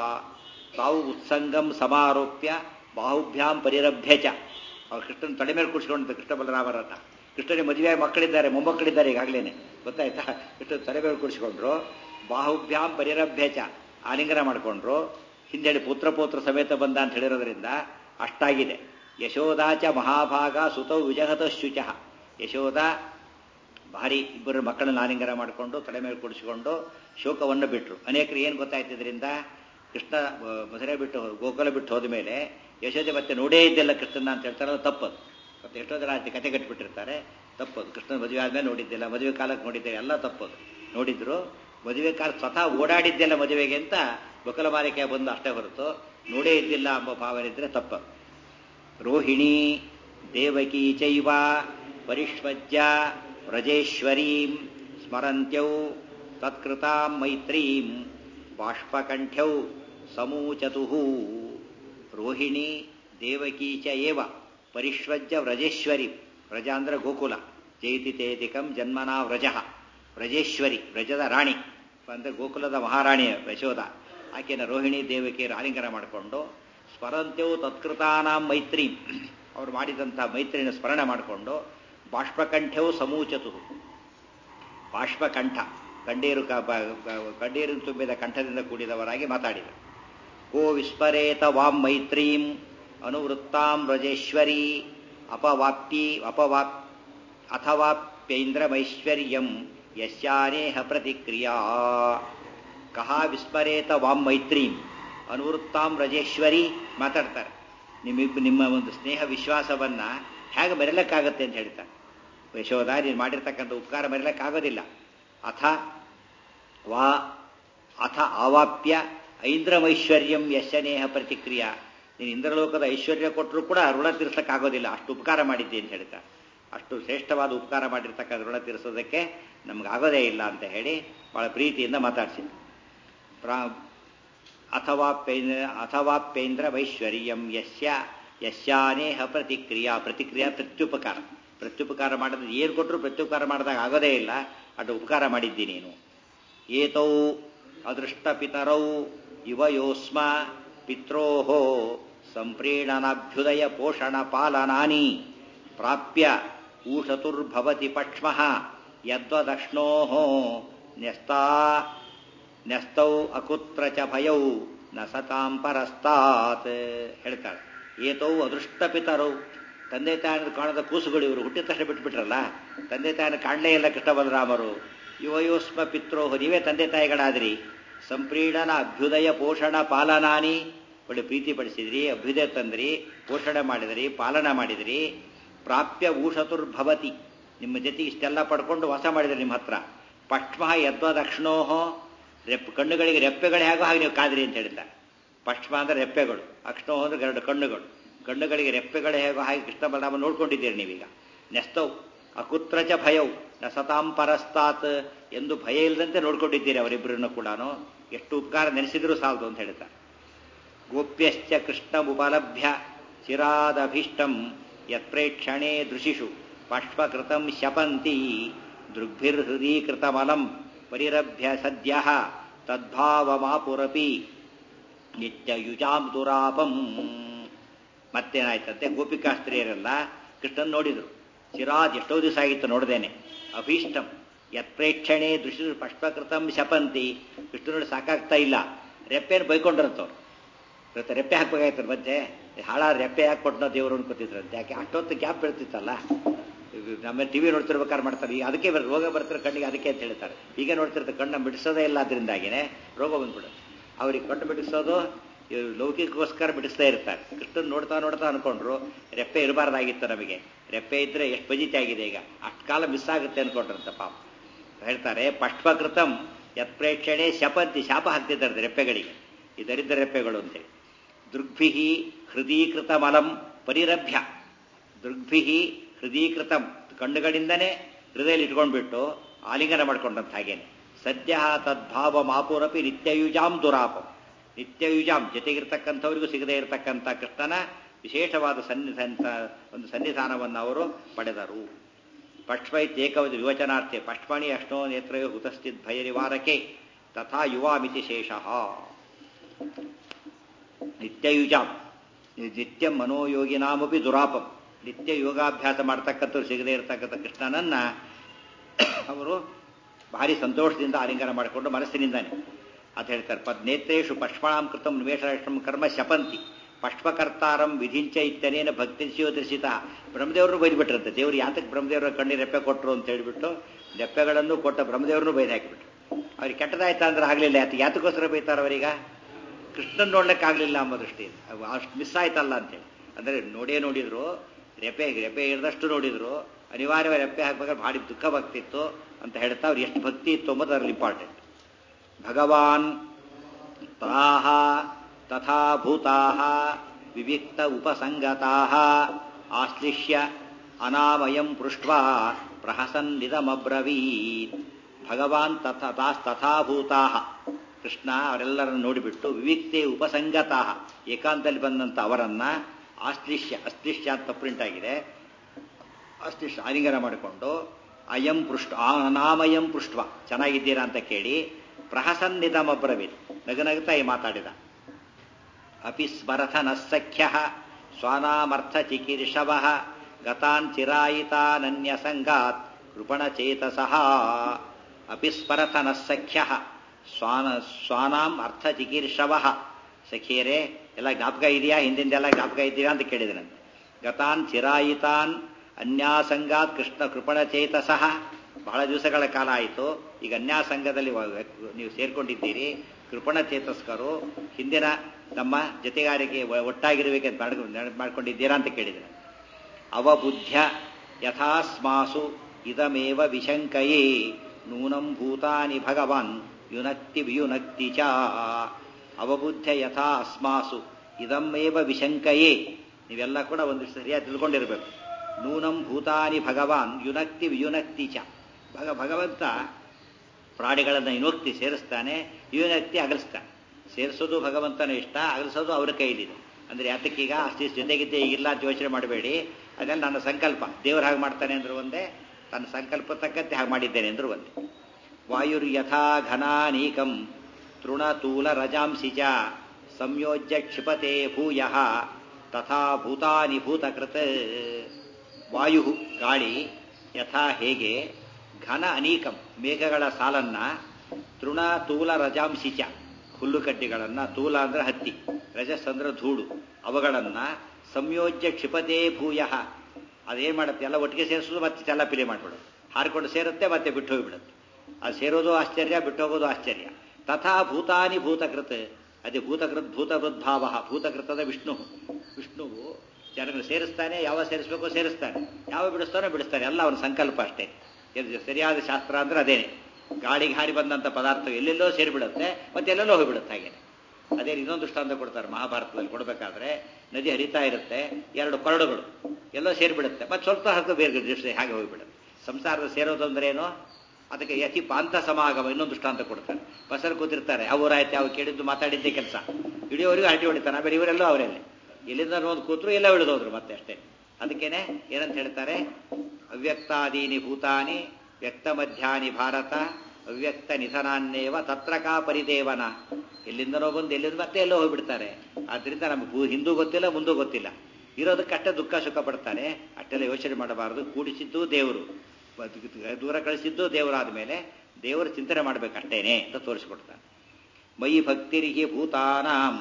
ತಾವು ಉತ್ಸಂಗಂ ಸಮಾರೋಪ್ಯ ಬಾಹುಭ್ಯಾಂ ಪರಿರಭ್ಯ ಚ ಅವ್ರು ಕೃಷ್ಣನ ತಲೆ ಮೇಲೆ ಕೂಡಿಸ್ಕೊಂಡು ಕೃಷ್ಣ ಬಲರಾಮರನ್ನ ಕೃಷ್ಣನಿಗೆ ಮದುವೆ ಮಕ್ಕಳಿದ್ದಾರೆ ಮೊಮ್ಮಕ್ಕಳಿದ್ದಾರೆ ಈಗಾಗಲೇ ಗೊತ್ತಾಯ್ತಾ ಕೃಷ್ಣ ತಲೆ ಮೇಲೆ ಕೂಡಿಸ್ಕೊಂಡ್ರು ಬಾಹುಭ್ಯಾಂ ಪರಿರಭ್ಯ ಚ ಆಲಿಂಗನ ಮಾಡಿಕೊಂಡ್ರು ಹಿಂದೆಡಿ ಪುತ್ರ ಪುತ್ರ ಸಮೇತ ಬಂದ ಅಂತ ಹೇಳಿರೋದ್ರಿಂದ ಅಷ್ಟಾಗಿದೆ ಯಶೋದಾಚ ಮಹಾಭಾಗ ಸುತೌ ವಿಜಹತ ಶುಚಃ ಯಶೋದ ಭಾರಿ ಇಬ್ಬರು ಮಕ್ಕಳನ್ನ ಆಲಿಂಗನ ಮಾಡಿಕೊಂಡು ತಲೆ ಮೇಲೆ ಕುಡಿಸಿಕೊಂಡು ಶೋಕವನ್ನು ಬಿಟ್ಟರು ಅನೇಕರು ಏನು ಗೊತ್ತಾಯ್ತು ಇದರಿಂದ ಕೃಷ್ಣ ಆ, ಮಧುರೆ ಬಿಟ್ಟು ಗೋಕುಲ ಬಿಟ್ಟು ಹೋದ ಮೇಲೆ ಯಶೋದೆ ಮತ್ತೆ ನೋಡೇ ಇದ್ದಿಲ್ಲ ಕೃಷ್ಣನ ಅಂತ ಹೇಳ್ತಾರೆ ಅದು ತಪ್ಪದು ಮತ್ತೆ ಎಷ್ಟೋ ಜನ ಆಯ್ತು ಕತೆ ಕಟ್ಟಿಬಿಟ್ಟಿರ್ತಾರೆ ತಪ್ಪದು ಕೃಷ್ಣನ ಮದುವೆ ಆದ್ಮೇಲೆ ನೋಡಿದ್ದಿಲ್ಲ ಮದುವೆ ಕಾಲಕ್ಕೆ ನೋಡಿದ್ದೆ ಎಲ್ಲ ತಪ್ಪದು ನೋಡಿದ್ರು ಮದುವೆ ಕಾಲ ಸ್ವತಃ ಓಡಾಡಿದ್ದೆಲ್ಲ ಮದುವೆಗೆ ಅಂತ ಗೋಕುಲ ಮಾಲಿಕೆ ಬಂದು ಅಷ್ಟೇ ಹೊರತು ನೋಡೇ ಇದ್ದಿಲ್ಲ ಎಂಬ ಭಾವನೆ ಇದ್ರೆ ತಪ್ಪದು ರೋಹಿಣಿ ದೇವಕೀ ಚೈವ ಪರಿಷ್ವಜ್ಯ ವ್ರಜೇಶ್ವರೀಂ ಸ್ಮರಂತ್ಯೌ ತತ್ಕೃತಾಂ ಮೈತ್ರೀಂ ಬಾಷ್ಪಕಂಠ್ಯೌ ಸಮೂಚತು ರೋಹಿಣಿ ದೇವಕೀ ಚ ಏವ ಪರಿಷ್ವಜ್ಯ ವ್ರಜೇಶ್ವರಿ ವ್ರಜ ಅಂದ್ರೆ ಗೋಕುಲ ಜಯತಿ ತೇತಿಕಂ ಜನ್ಮನಾ ವ್ರಜ ವ್ರಜೇಶ್ವರಿ ವ್ರಜದ ರಾಣಿ ಅಂದ್ರೆ ಗೋಕುಲದ ಮಹಾರಾಣಿ ಯಶೋಧ ಆಕೆನ ರೋಹಿಣಿ ದೇವಕಿಯರು ಆಲಿಂಗನ ಮಾಡಿಕೊಂಡು ಸ್ಮರಂತ್ಯವು ತತ್ಕೃತಾನಾಂ ಮೈತ್ರಿ ಅವರು ಮಾಡಿದಂಥ ಮೈತ್ರಿನ ಸ್ಮರಣೆ ಮಾಡಿಕೊಂಡು ಬಾಷ್ಪಕಂಠ್ಯವು ಸಮೂಚತು ಬಾಷ್ಪಕಂಠ ಕಂಡೀರು ಕ- ಬ- ಬ- ಕಂಡೀರು ತುಂಬಿದ ಕಂಠದಿಂದ ಕೂಡಿದವರಾಗಿ ಮಾತಾಡಿದರು ಕೋ ವಿಸ್ಮರೇತ ವಾಂ ಮೈತ್ರೀಂ ಅನುವೃತ್ತಾಂ ವ್ರಜೇಶ್ವರಿ ಅಪವಾಪ್ತಿ ಅಪವಾಪ್ ಅಥವಾಪ್ಯೈಂದ್ರಮೈಶ್ವರ್ಯಂ ಯಸ್ಯಾನೇಹ ಪ್ರತಿಕ್ರಿಯಾ ಕಹ ವಿಸ್ಮರೇತ ವಾಂ ಮೈತ್ರೀಂ ಅನುವೃತ್ತಾಂ ವ್ರಜೇಶ್ವರಿ ಮಾತಾಡ್ತಾರೆ ನಿಮ್ಮಿಬ್ಬ ನಿಮ್ಮ ಒಂದು ಸ್ನೇಹ ವಿಶ್ವಾಸವನ್ನ ಹೇಗೆ ಮರೆಯಲಿಕ್ಕಾಗತ್ತೆ ಅಂತ ಹೇಳ್ತಾರೆ ಯಶೋಧ ನೀನು ಮಾಡಿರ್ತಕ್ಕಂಥ ಉಪಕಾರ ಮರೆಯಲಿಕ್ಕಾಗೋದಿಲ್ಲ ಅಥ ವಾ ಅಥ ಆವಾಪ್ಯ ಐಂದ್ರಮೈಶ್ವರ್ಯಂ ಯಶನೇಹ ಪ್ರತಿಕ್ರಿಯಾ ನೀನು ಇಂದ್ರಲೋಕದ ಐಶ್ವರ್ಯ ಕೊಟ್ಟರು ಕೂಡ ಋಣ ತೀರ್ಸಕ್ಕಾಗೋದಿಲ್ಲ ಅಷ್ಟು ಉಪಕಾರ ಮಾಡಿದ್ದೆ ಅಂತ ಹೇಳ್ತಾರೆ ಅಷ್ಟು ಶ್ರೇಷ್ಠವಾದ ಉಪಕಾರ ಮಾಡಿರ್ತಕ್ಕಂಥ ಋಣ ತೀರಿಸೋದಕ್ಕೆ ನಮಗಾಗೋದೇ ಇಲ್ಲ ಅಂತ ಹೇಳಿ ಬಹಳ ಪ್ರೀತಿಯಿಂದ ಮಾತಾಡ್ಸಿದ್ರು ಪ್ರಾ ಅಥವಾಪ್ಯೈಂದ್ರ ಅಥವಾಪ್ಯೈಂದ್ರ ವೈಶ್ವರ್ಯಂ ಯಸ್ಯ ಯಸ್ಯಾನೇಹ ಪ್ರತಿಕ್ರಿಯಾ ಪ್ರತಿಕ್ರಿಯಾ ಪ್ರತ್ಯುಪಕಾರ ಪ್ರತ್ಯುಪಕಾರ ಮಾಡಿದ್ರೆ ಏನು ಕೊಟ್ಟರು ಪ್ರತ್ಯುಪಕಾರ ಮಾಡಿದಾಗ ಆಗೋದೇ ಇಲ್ಲ ಅಷ್ಟು ಉಪಕಾರ ಮಾಡಿದ್ದಿ ನೀನು ಏತೌ ಅದೃಷ್ಟಪಿತರೌ ಯುವಯೋಸ್ಮ ಪಿತ್ರೋಃ ಸಂಪ್ರೀಣನಾಭ್ಯುದಯ ಪೋಷಣ ಪಾಲನಾನಿ ಪ್ರಾಪ್ಯ ಊಷತುರ್ಭವತಿ ಪಕ್ಷ್ಮಃ ಯದ್ವದಕ್ಷ್ಣೋಃ ನ್ಯಸ್ತಾ ನ್ಯಸ್ತೌ ಅಕುತ್ರ ಚ ಭಯೌ ನ ಸತಾಂ ಪರಸ್ತಾತ್ ಹೇಳ್ತಾಳೆ ಏತೌ ಅದೃಷ್ಟ ಪಿತರೌ ತಂದೆ ತಾಯಿನ ಕಾಣದ ಕೂಸುಗಳು ಇವರು ಹುಟ್ಟಿದ ತಕ್ಷಣ ಬಿಟ್ಬಿಟ್ರಲ್ಲ ತಂದೆ ತಾಯಿನ ಕಾಣಲೇ ಇಲ್ಲ ಕೃಷ್ಣ ಬಲರಾಮರು ಯುವಯೋಸ್ಮ ಪಿತ್ರೋಹ ನೀವೇ ತಂದೆ ತಾಯಿಗಳಾದ್ರಿ ಸಂಪ್ರೀಡನ ಅಭ್ಯುದಯ ಪೋಷಣ ಪಾಲನಾನಿ ಒಳ್ಳೆ ಪ್ರೀತಿ ಪಡಿಸಿದ್ರಿ ಅಭ್ಯುದಯ ತಂದ್ರಿ ಪೋಷಣೆ ಮಾಡಿದ್ರಿ ಪಾಲನ ಮಾಡಿದ್ರಿ ಪ್ರಾಪ್ಯ ಊಷತುರ್ಭವತಿ ನಿಮ್ಮ ಜೊತೆಗೆ ಇಷ್ಟೆಲ್ಲ ಪಡ್ಕೊಂಡು ವಾಸ ಮಾಡಿದ್ರಿ ನಿಮ್ಮ ಹತ್ರ ಪಕ್ಷ್ಮ ಯದ್ವದಕ್ಷಿಣೋಹೋ ರೆಪ್ ಕಣ್ಣುಗಳಿಗೆ ರೆಪ್ಪೆಗಳು ಹೇಗೋ ಹಾಗೆ ನೀವು ಕಾದ್ರಿ ಅಂತ ಹೇಳ್ತಾರೆ ಪಕ್ಷ್ಮ ಅಂದ್ರೆ ರೆಪ್ಪೆಗಳು ಅಕ್ಷಣೋ ಅಂದ್ರೆ ಎರಡು ಕಣ್ಣುಗಳು ಕಣ್ಣುಗಳಿಗೆ ರೆಪ್ಪೆಗಳು ಹೇಗೋ ಹಾಗೆ ಕೃಷ್ಣ ಬಲರಾಮ ನೋಡ್ಕೊಂಡಿದ್ದೀರಿ ನೀವೀಗ ನೆಸ್ತವ್ ಅಕುತ್ರ ಚ ಭಯವು ನ ಸತಾಂ ಪರಸ್ತಾತ್ ಎಂದು ಭಯ ಇಲ್ಲದಂತೆ ನೋಡ್ಕೊಂಡಿದ್ದೀರಿ ಅವರಿಬ್ಬರನ್ನು ಕೂಡ ಎಷ್ಟು ಉಪಕಾರ ನೆನೆಸಿದ್ರು ಸಾಲದು ಅಂತ ಹೇಳ್ತಾರೆ ಗೋಪ್ಯಶ್ಚ ಕೃಷ್ಣಮುಪಲಭ್ಯ ಚಿರಾದಭೀಷ್ಟಂ ಯತ್ಪ್ರೇಕ್ಷಣೆ ದೃಶಿಷು ಬಾಷ್ಪಕೃತಂ ಶಪಂತಿ ದೃಗ್ಭಿರ್ಹೃದೀಕೃತಮಲಂ ಪರಿರಭ್ಯ ಸದ್ಯ ತದ್ಭಾವಮಾಪುರಪಿ ನಿತ್ಯಯುಜಾಂ ದುರಾಪಂ ಮತ್ತೇನಾಯ್ತಂತೆ ಗೋಪಿಕಾಸ್ತ್ರೀಯರೆಲ್ಲ ಕೃಷ್ಣನ್ ನೋಡಿದ್ರು ಚಿರಾದ್ ಎಷ್ಟೋ ದಿವಸ ಆಗಿತ್ತು ನೋಡ್ದೇನೆ ಅಭೀಷ್ಟಂ ಯತ್ಪ್ರೇಕ್ಷಣೆ ದೃಶ್ಯ ಪುಷ್ಪಕೃತಂ ಶಪಂತಿ ಕೃಷ್ಣ ನೋಡಿ ಸಾಕಾಗ್ತಾ ಇಲ್ಲ ರೆಪ್ಪೆಯನ್ನು ಬೈಕೊಂಡ್ರಂತವ್ರು ಇವತ್ತು ರೆಪ್ಪೆ ಹಾಕ್ಬೇಕಾಯ್ತಾರೆ ಮಧ್ಯೆ ಹಾಳ ರೆಪ್ಪೆ ಹಾಕಿ ಕೊಟ್ಟನೋ ದೇವರು ಅನ್ಕೋತಿದ್ರಂತೆ ಯಾಕೆ ಅಷ್ಟೊತ್ತು ಗ್ಯಾಪ್ ಬೀಳ್ತಿತ್ತಲ್ಲ ನಮ್ಮ ಟಿವಿ ನೋಡ್ತಿರ್ಬೇಕಾದ್ರೆ ಮಾಡ್ತಾರೆ ಈಗ ಅದಕ್ಕೆ ಬರ್- ರೋಗ ಬರ್ತಾರೆ ಕಣ್ಣಿಗೆ ಅದಕ್ಕೆ ಅಂತ ಹೇಳ್ತಾರೆ ಈಗ ನೋಡ್ತಿರ್ತಾರೆ ಕಣ್ಣ ಬಿಡಿಸೋದೇ ಇಲ್ಲ ಅದರಿಂದಾಗಿನೇ ರೋಗ ಬಂದ್ಬಿಡುತ್ತೆ ಅವ್ರಿಗೆ ಕಣ್ಣು ಬಿಡಿಸೋದು ಇವ್ರು ಲೌಕಿಕಗೋಸ್ಕರ ಬಿಡಿಸ್ತಾ ಇರ್ತಾರೆ ಕೃಷ್ಣನ್ ನೋಡ್ತಾ ನೋಡ್ತಾ ಅನ್ಕೊಂಡ್ರು ರೆಪ್ಪೆ ಇರಬಾರ್ದಾಗಿತ್ತು ನಮಗೆ ರೆಪ್ಪೆ ಇದ್ರೆ ಎಷ್ಟು ಬಜಿತಿ ಆಗಿದೆ ಈಗ ಅಷ್ಟು ಕಾಲ ಮಿಸ್ ಆಗುತ್ತೆ ಅನ್ಕೊಂಡ್ರಂತ ಪಾಪ ಹೇಳ್ತಾರೆ ಪಷ್ಪಕೃತಂ ಯತ್ಪ್ರೇಕ್ಷಣೆ ಶಪಂತಿ ಶಾಪ ಹಾಕ್ತಿದ್ದಾರೆ ರೆಪ್ಪೆಗಳಿಗೆ ಈ ದರಿದ್ರ ರೆಪ್ಪೆಗಳು ಅಂತೇಳಿ ದೃಗ್ಭಿ ಹೃದೀಕೃತ ಮಲಂ ಪರಿರಭ್ಯ ದೃಗ್ಭಿ ಹೃದೀಕೃತಂ ಕಣ್ಣುಗಳಿಂದನೇ ಹೃದಯಲ್ಲಿ ಇಟ್ಕೊಂಡ್ಬಿಟ್ಟು ಆಲಿಂಗನ ಮಾಡ್ಕೊಂಡಂತ ಹಾಗೇನೆ ಸದ್ಯ ತದ್ಭಾವ ಮಾಪುರಪಿ ನಿತ್ಯಯುಜಾಂ ದುರಾಪಂ ನಿತ್ಯಯುಜಾಂ ಜೊತೆಗಿರ್ತಕ್ಕಂಥವರಿಗೂ ಸಿಗದೇ ಇರತಕ್ಕಂಥ ಕೃಷ್ಣನ ವಿಶೇಷವಾದ ಸನ್ನಿಧಾನ ಒಂದು ಸನ್ನಿಧಾನವನ್ನು ಅವರು ಪಡೆದರು ಪಕ್ಷ್ಮೈತ್ಯೇಕವದ ವಿವಚನಾರ್ಥೆ ಪಕ್ಷ್ಮಣಿ ಅಷ್ಟೋ ನೇತ್ರಯೋ ಹುತಸ್ಥಿತ್ ಭಯ ನಿವಾರಕೆ ತಥಾ ಯುವಾಮಿತಿ ಶೇಷಃ ನಿತ್ಯಯುಜಾಂ ನಿತ್ಯ ಮನೋಯೋಗಿನಾಮಪಿ ದುರಾಪಂ ನಿತ್ಯ ಯೋಗಾಭ್ಯಾಸ ಮಾಡ್ತಕ್ಕಂಥವ್ರು ಸಿಗದೇ ಇರತಕ್ಕಂಥ ಕೃಷ್ಣನನ್ನ ಅವರು ಭಾರಿ ಸಂತೋಷದಿಂದ ಆಲಿಂಗನ ಮಾಡಿಕೊಂಡು ಮನಸ್ಸಿನಿಂದಾನೆ ಅಂತ ಹೇಳ್ತಾರೆ ಪದ್ ನೇತ್ರೇಶು ಪಶ್ಮಾಂ ಕೃತಂ ನಿವೇಶಾಶ್ರಮ ಕರ್ಮ ಶಪಂತಿ ಪಷ್ಪಕರ್ತಾರಂ ವಿಧಿಂಚ ಇತ್ತನೇನ ಭಕ್ತಿ ಶಿವದರ್ಶಿತ ಬ್ರಹ್ಮದೇವರು ಬೈದ್ಬಿಟ್ರಂತೆ ದೇವ್ರು ಯಾತಕ್ಕೆ ಬ್ರಹ್ಮದೇವರ ಕಣ್ಣಿ ರೆಪ್ಪೆ ಕೊಟ್ಟರು ಅಂತ ಹೇಳ್ಬಿಟ್ಟು ರೆಪ್ಪೆಗಳನ್ನು ಕೊಟ್ಟ ಬ್ರಹ್ಮದೇವ್ರನ್ನು ಬೈದು ಹಾಕಿಬಿಟ್ರು ಅವ್ರಿಗೆ ಕೆಟ್ಟದಾಯ್ತಾ ಅಂದ್ರೆ ಆಗಲಿಲ್ಲ ಯಾತ ಯಾತಕ್ಕೋಸ್ಕರ ಬೈತಾರ ಅವರೀಗ ಕೃಷ್ಣನ್ ನೋಡ್ಲಿಕ್ಕೆ ಆಗಲಿಲ್ಲ ಎಂಬ ದೃಷ್ಟಿ ಅಷ್ಟು ಮಿಸ್ ಆಯ್ತಲ್ಲ ಅಂತೇಳಿ ಅಂದರೆ ನೋಡೇ ನೋಡಿದ್ರು ರೆಪೆ ರೆಪೆ ಇರದಷ್ಟು ನೋಡಿದ್ರು ಅನಿವಾರ್ಯ ರೆಪ್ಪೆ ಹಾಕ್ಬೇಕಾದ್ರೆ ಭಾರಿ ದುಃಖ ಬರ್ತಿತ್ತು ಅಂತ ಹೇಳ್ತಾ ಅವ್ರು ಎಷ್ಟು ಭಕ್ತಿ ಇತ್ತು ಅಂಬುದು ಅದರಲ್ಲಿ ಇಂಪಾರ್ಟೆಂಟ್ ಭಗವಾನ್ ತಾಹ ತಥಾ ಭೂತಾಹ ವಿವಿಕ್ತ ಉಪಸಂಗತಾಹ ಆಶ್ಲಿಷ್ಯ ಅನಾಮಯಂ ಪೃಷ್ಟ್ವಾ ಪ್ರಹಸನ್ನಿದಮಬ್ರವೀತ್ ಭಗವಾನ್ ತಥಾ ತಾಸ್ತಥಾಭೂತಾಹ ಕೃಷ್ಣ ಅವರೆಲ್ಲರನ್ನು ನೋಡಿಬಿಟ್ಟು ವಿವಿಕ್ತೆ ಉಪಸಂಗತಾಹ ಏಕಾಂತದಲ್ಲಿ ಬಂದಂಥ ಅವರನ್ನ ಆಶ್ಲಿಷ್ಯ ಅಶ್ಲಿಷ್ಯ ಅಂತ ಪ್ರಿಂಟ್ ಆಗಿದೆ ಅಶ್ಲಿಷ್ಯ ಆಲಿಂಗನ ಮಾಡಿಕೊಂಡು ಅಯಂ ಪೃಷ್ಠ ಅನಾಮಯಂ ಪೃಷ್ಠ ಚೆನ್ನಾಗಿದ್ದೀರಾ ಅಂತ ಕೇಳಿ ಪ್ರಹಸನ್ನಿದಮಬ್ರವೀತ್ ನಗನಗ್ತಾ ಈ ಮಾತಾಡಿದ ಅಪಿ ಸ್ಮರಥ ನಸ್ಸಖ್ಯ ಸ್ವಾನಾಮರ್ಥ ಚಿಕೀರ್ಷವ ಗತಾನ್ ಚಿರಾಯಿತಾನನ್ಯ ಸಂಗಾತ್ ಕೃಪಣಚೇತಸಃ ಅಪಿ ಸ್ಮರಥ ನಸ್ಸಖ್ಯ ಸ್ವಾನ ಸ್ವಾನಾಂ ಅರ್ಥ ಚಿಕೀರ್ಷವ ಸಖಿಯರೇ ಎಲ್ಲ ಜ್ಞಾಪಕ ಇದೆಯಾ ಹಿಂದಿಂದೆಲ್ಲ ಜ್ಞಾಪಕ ಇದೆಯಾ ಅಂತ ಕೇಳಿದನಂತೆ ಗತಾನ್ ಚಿರಾಯಿತಾನ್ ಅನ್ಯಾಸಂಗಾತ್ ಕೃಷ್ಣ ಕೃಪಣಚೇತಸಃ ಬಹಳ ದಿವಸಗಳ ಕಾಲ ಆಯಿತು ಈಗ ಅನ್ಯಾಸಂಗದಲ್ಲಿ ನೀವು ಸೇರ್ಕೊಂಡಿದ್ದೀರಿ ಕೃಪಣ ಚೇತಸ್ಕರು ಹಿಂದಿನ ನಮ್ಮ ಜೊತೆಗಾರಿಕೆ ಒಟ್ಟಾಗಿರ್ಬೇಕಂತ ಮಾಡ್ಕೊಂಡಿದ್ದೀರಾ ಅಂತ ಕೇಳಿದರೆ ಅವಬುದ್ಧ್ಯ ಯಥಾಸ್ಮಾಸು ಇದಮೇವ ವಿಶಂಕಯೇ ನೂನಂ ಭೂತಾನಿ ಭಗವಾನ್ ಯುನಕ್ತಿ ವಿಯುನಕ್ತಿ ಚ ಅವಬುದ್ಧ ಯಥಾ ಅಸ್ಮಾಸು ಇದಮೇವ ವಿಶಂಕಯೇ ನೀವೆಲ್ಲ ಕೂಡ ಒಂದು ಸರಿಯಾಗಿ ತಿಳ್ಕೊಂಡಿರ್ಬೇಕು ನೂನಂ ಭೂತಾನಿ ಭಗವಾನ್ ಯುನಕ್ತಿ ವಿಯುನಕ್ತಿ ಚ ಭಗ ಭಗವಂತ ಪ್ರಾಣಿಗಳನ್ನು ಇನೋಕ್ತಿ ಸೇರಿಸ್ತಾನೆ ಯುನಕ್ತಿ ಅಗಲಿಸ್ತಾನೆ ಸೇರಿಸೋದು ಭಗವಂತನ ಇಷ್ಟ ಅಗಲಿಸೋದು ಅವರ ಕೈಲಿದೆ ಅಂದರೆ ಯಾತಕ್ಕೀಗ ಅಷ್ಟಿ ಜೊತೆಗಿದ್ದೆ ಈಗಿಲ್ಲ ಅಂತ ಯೋಚನೆ ಮಾಡಬೇಡಿ ಅದೆಲ್ಲ ನನ್ನ ಸಂಕಲ್ಪ ದೇವರು ಹಾಗೆ ಮಾಡ್ತಾನೆ ಅಂದ್ರೆ ಒಂದೇ ತನ್ನ ಸಂಕಲ್ಪ ತಕ್ಕಂತೆ ಹಾಗೆ ಮಾಡಿದ್ದೇನೆ ಅಂದ್ರು ಒಂದೇ ವಾಯುರ್ ಯಥಾ ಘನಾನೀಕಂ ತೃಣತೂಲ ರಜಾಂಸಿ ಚ ಸಂಯೋಜ್ಯ ಕ್ಷಿಪತೆ ಭೂಯ ತಥಾ ಭೂತಾನಿ ಭೂತಕೃತ ವಾಯು ಗಾಳಿ ಯಥಾ ಹೇಗೆ ಘನ ಅನೀಕಂ ಮೇಘಗಳ ಸಾಲನ್ನ ತೃಣ ತೂಲ ರಜಾಂಸಿಚ ಹುಲ್ಲುಕಡ್ಡಿಗಳನ್ನ ತೂಲ ಅಂದ್ರೆ ಹತ್ತಿ ರಜಸ್ ಅಂದ್ರೆ ಧೂಳು ಅವುಗಳನ್ನ ಸಂಯೋಜ್ಯ ಕ್ಷಿಪತೆ ಭೂಯ ಅದೇನ್ ಮಾಡುತ್ತೆ ಎಲ್ಲ ಒಟ್ಟಿಗೆ ಸೇರಿಸೋದು ಮತ್ತೆ ಚಲ್ಲಪಿಲೆ ಮಾಡ್ಬಿಡೋದು ಹಾರಿಕೊಂಡು ಸೇರುತ್ತೆ ಮತ್ತೆ ಬಿಟ್ಟು ಹೋಗ್ಬಿಡುತ್ತೆ ಅದು ಸೇರೋದು ಆಶ್ಚರ್ಯ ಬಿಟ್ಟು ಹೋಗೋದು ಆಶ್ಚರ್ಯ ತಥಾ ಭೂತಾನಿ ಭೂತಕೃತ್ ಅದೇ ಭೂತಕೃತ್ ಭೂತವೃದ್ಭಾವ ಭೂತಕೃತದ ವಿಷ್ಣು ವಿಷ್ಣುವು ಜನಗಳು ಸೇರಿಸ್ತಾನೆ ಯಾವ ಸೇರಿಸ್ಬೇಕೋ ಸೇರಿಸ್ತಾನೆ ಯಾವ ಬಿಡಿಸ್ತಾನೋ ಬಿಡಿಸ್ತಾನೆ ಎಲ್ಲ ಅವನ ಸಂಕಲ್ಪ ಅಷ್ಟೇ ಸರಿಯಾದ ಶಾಸ್ತ್ರ ಅಂದ್ರೆ ಅದೇನೆ ಗಾಳಿಗೆ ಹಾರಿ ಬಂದಂಥ ಪದಾರ್ಥ ಎಲ್ಲೆಲ್ಲೋ ಸೇರಿಬಿಡುತ್ತೆ ಮತ್ತೆ ಎಲ್ಲೆಲ್ಲೋ ಹೋಗಿಬಿಡುತ್ತೆ ಹಾಗೆ ಅದೇ ಇನ್ನೊಂದು ದೃಷ್ಟಾಂತ ಕೊಡ್ತಾರೆ ಮಹಾಭಾರತದಲ್ಲಿ ಕೊಡಬೇಕಾದ್ರೆ ನದಿ ಹರಿತಾ ಇರುತ್ತೆ ಎರಡು ಕೊರಡುಗಳು ಎಲ್ಲೋ ಸೇರಿಬಿಡುತ್ತೆ ಮತ್ತೆ ಸ್ವಲ್ಪ ಹಕ್ಕು ಬೇರೆ ದೃಷ್ಟಿ ಹಾಗೆ ಹೋಗಿಬಿಡುತ್ತೆ ಸಂಸಾರದ ಸೇರೋದು ಅಂದ್ರೆ ಏನು ಅದಕ್ಕೆ ಯತಿ ಪಾಂತ ಸಮಾಗಮ ಇನ್ನೊಂದು ದೃಷ್ಟಾಂತ ಕೊಡ್ತಾರೆ ಬಸರು ಕೂತಿರ್ತಾರೆ ಅವರಾಯ್ತು ಅವ್ರು ಕೇಳಿದ್ದು ಮಾತಾಡಿದ್ದೇ ಕೆಲಸ ಇಡಿಯೋವರೆಗೂ ಹರಟಿ ಹೊಡಿತಾನೆ ಆಮೇಲೆ ಇವರೆಲ್ಲೋ ಅವರಲ್ಲಿ ಎಲ್ಲಿಂದ ಒಂದು ಕೂತ್ರು ಎಲ್ಲ ಹಿಡಿದೋದ್ರು ಮತ್ತೆ ಅಷ್ಟೇ ಅದಕ್ಕೇನೆ ಏನಂತ ಹೇಳ್ತಾರೆ ಅವ್ಯಕ್ತಾದೀನಿ ಭೂತಾನಿ ವ್ಯಕ್ತ ಮಧ್ಯಾನಿ ಭಾರತ ಅವ್ಯಕ್ತ ನಿಧನಾನ್ನೇವ ತತ್ರ ಕಾ ಪರಿದೇವನ ಎಲ್ಲಿಂದನೋ ಬಂದು ಎಲ್ಲಿಂದ ಮತ್ತೆ ಎಲ್ಲೋ ಹೋಗ್ಬಿಡ್ತಾರೆ ಆದ್ರಿಂದ ನಮಗೆ ಹಿಂದೂ ಗೊತ್ತಿಲ್ಲ ಮುಂದೂ ಗೊತ್ತಿಲ್ಲ ಇರೋದಕ್ಕಷ್ಟೇ ದುಃಖ ಸುಖ ಪಡ್ತಾನೆ ಅಷ್ಟೆಲ್ಲ ಯೋಚನೆ ಮಾಡಬಾರದು ಕೂಡಿಸಿದ್ದು ದೇವರು ದೂರ ಕಳಿಸಿದ್ದು ದೇವರಾದ ಮೇಲೆ ದೇವರ ಚಿಂತನೆ ಮಾಡಬೇಕಷ್ಟೇನೆ ಅಂತ ತೋರಿಸ್ಕೊಡ್ತಾನೆ ಮೈ ಭಕ್ತಿರಿಗೆ ಭೂತಾನಾಂ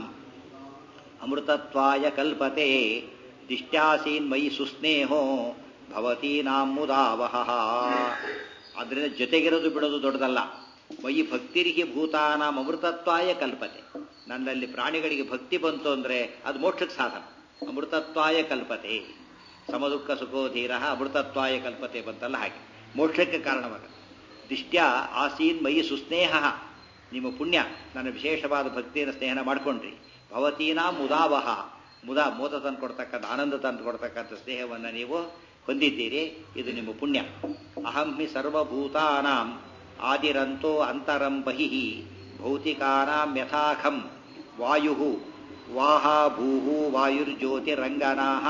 ಅಮೃತತ್ವಾಯ ಕಲ್ಪತೆ ದಿಷ್ಟ್ಯಾಸೀನ್ ಮೈ ಸುಸ್ನೇಹೋ ಭವತೀನಾಂ ಮುದಾವಹ ಅದರಿಂದ ಜೊತೆಗಿರೋದು ಬಿಡೋದು ದೊಡ್ಡದಲ್ಲ ಮೈ ಭಕ್ತಿರಿಗೆ ಭೂತಾನಾಂ ಅಮೃತತ್ವಾಯ ಕಲ್ಪತೆ ನನ್ನಲ್ಲಿ ಪ್ರಾಣಿಗಳಿಗೆ ಭಕ್ತಿ ಬಂತು ಅಂದ್ರೆ ಅದು ಮೋಕ್ಷಕ್ಕೆ ಸಾಧನ ಅಮೃತತ್ವಾಯ ಕಲ್ಪತೆ ಸಮದುಃಖ ಸುಖೋಧೀರ ಅಮೃತತ್ವಾಯ ಕಲ್ಪತೆ ಬಂತಲ್ಲ ಹಾಗೆ ಮೋಕ್ಷಕ್ಕೆ ಕಾರಣವಾಗ ದಿಷ್ಟ್ಯ ಆಸೀನ್ ಮೈ ಸುಸ್ನೇಹ ನಿಮ್ಮ ಪುಣ್ಯ ನನ್ನ ವಿಶೇಷವಾದ ಭಕ್ತಿಯನ್ನು ಸ್ನೇಹನ ಮಾಡ್ಕೊಂಡ್ರಿ ಭವತೀನಾ ಮುದಾವಹ ಮುದ ಮೋದ ತಂದು ಕೊಡ್ತಕ್ಕಂಥ ಆನಂದ ತಂದು ಕೊಡ್ತಕ್ಕಂಥ ಸ್ನೇಹವನ್ನು ನೀವು ಹೊಂದಿದ್ದೀರಿ ಇದು ನಿಮ್ಮ ಪುಣ್ಯ ಅಹಂ ಹಿ ಸರ್ವಭೂತಾನಾಂ ಆದಿರಂತೋ ಅಂತರಂ ಬಹಿಃ ಭೌತಿಕಾನಾಂ ಯಥಾಖಂ ವಾಯು ವಾಹ ಭೂ ವಾಯುರ್ಜ್ಯೋತಿರಂಗನಾಹ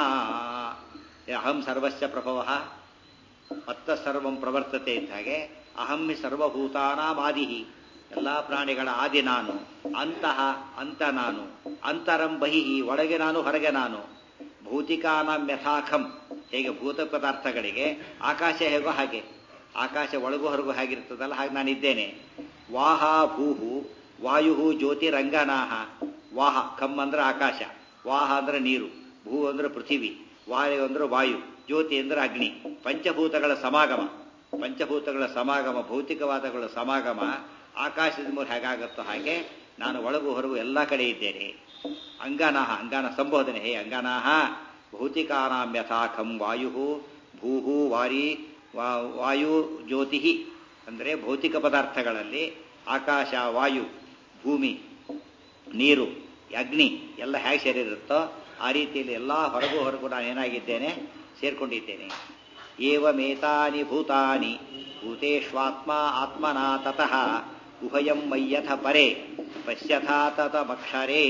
ಅಹಂ ಸರ್ವಸ್ಯ ಪ್ರಭವ ಮತ್ತ ಸರ್ವಂ ಪ್ರವರ್ತತೆ ಇದ್ದ ಹಾಗೆ ಅಹಂ ಹಿ ಸರ್ವಭೂತಾನಾಮಾದಿ ಎಲ್ಲ ಪ್ರಾಣಿಗಳ ಆದಿ ನಾನು ಅಂತಹ ಅಂತ ನಾನು ಅಂತರಂ ಬಹಿ ಒಳಗೆ ನಾನು ಹೊರಗೆ ನಾನು ಭೌತಿಕಾನಾಂ ಯಥಾಖಂ ಹೇಗೆ ಭೂತ ಪದಾರ್ಥಗಳಿಗೆ ಆಕಾಶ ಹೇಗೋ ಹಾಗೆ ಆಕಾಶ ಒಳಗು ಹೊರಗು ಹೇಗಿರ್ತದಲ್ಲ ಹಾಗೆ ನಾನಿದ್ದೇನೆ ವಾಹ ಭೂಹು ವಾಯು ಜ್ಯೋತಿರಂಗನಾಹ ವಾಹ ಖಮ್ ಅಂದ್ರೆ ಆಕಾಶ ಸ್ವಾಹ ಅಂದ್ರೆ ನೀರು ಭೂ ಅಂದ್ರೆ ಪೃಥಿವಿ ವಾಯು ಅಂದ್ರೆ ವಾಯು ಜ್ಯೋತಿ ಅಂದ್ರೆ ಅಗ್ನಿ ಪಂಚಭೂತಗಳ ಸಮಾಗಮ ಪಂಚಭೂತಗಳ ಸಮಾಗಮ ಭೌತಿಕವಾದಗಳ ಸಮಾಗಮ ಆಕಾಶದ ಮೂರು ಹೇಗಾಗುತ್ತೋ ಹಾಗೆ ನಾನು ಒಳಗು ಹೊರಗು ಎಲ್ಲ ಕಡೆ ಇದ್ದೇನೆ ಅಂಗನಾಹ ಅಂಗಾನ ಸಂಬೋಧನೆ ಹೇ ಅಂಗನಾಹ ಭೌತಿಕಾನಾಂ ಯಥಾಖಂ ವಾಯು ಭೂಹು ವಾರಿ ವಾಯು ಜ್ಯೋತಿ ಅಂದರೆ ಭೌತಿಕ ಪದಾರ್ಥಗಳಲ್ಲಿ ಆಕಾಶ ವಾಯು ಭೂಮಿ ನೀರು ಅಗ್ನಿ ಎಲ್ಲ ಹೇಗೆ ಸೇರಿರುತ್ತೋ ಆ ರೀತಿಯಲ್ಲಿ ಎಲ್ಲ ಹೊರಗು ಹೊರಗು ನಾನು ಏನಾಗಿದ್ದೇನೆ ಸೇರ್ಕೊಂಡಿದ್ದೇನೆ ಏವಮೇತಾನಿ ಭೂತಾನಿ ಭೂತೇಶ್ವಾತ್ಮ ಆತ್ಮನಾ ತತಃ ಉಭಯಂ ಮಯ್ಯಥ ಪರೇ ಪಶ್ಯಥಾ ತತಮಕ್ಷರೇ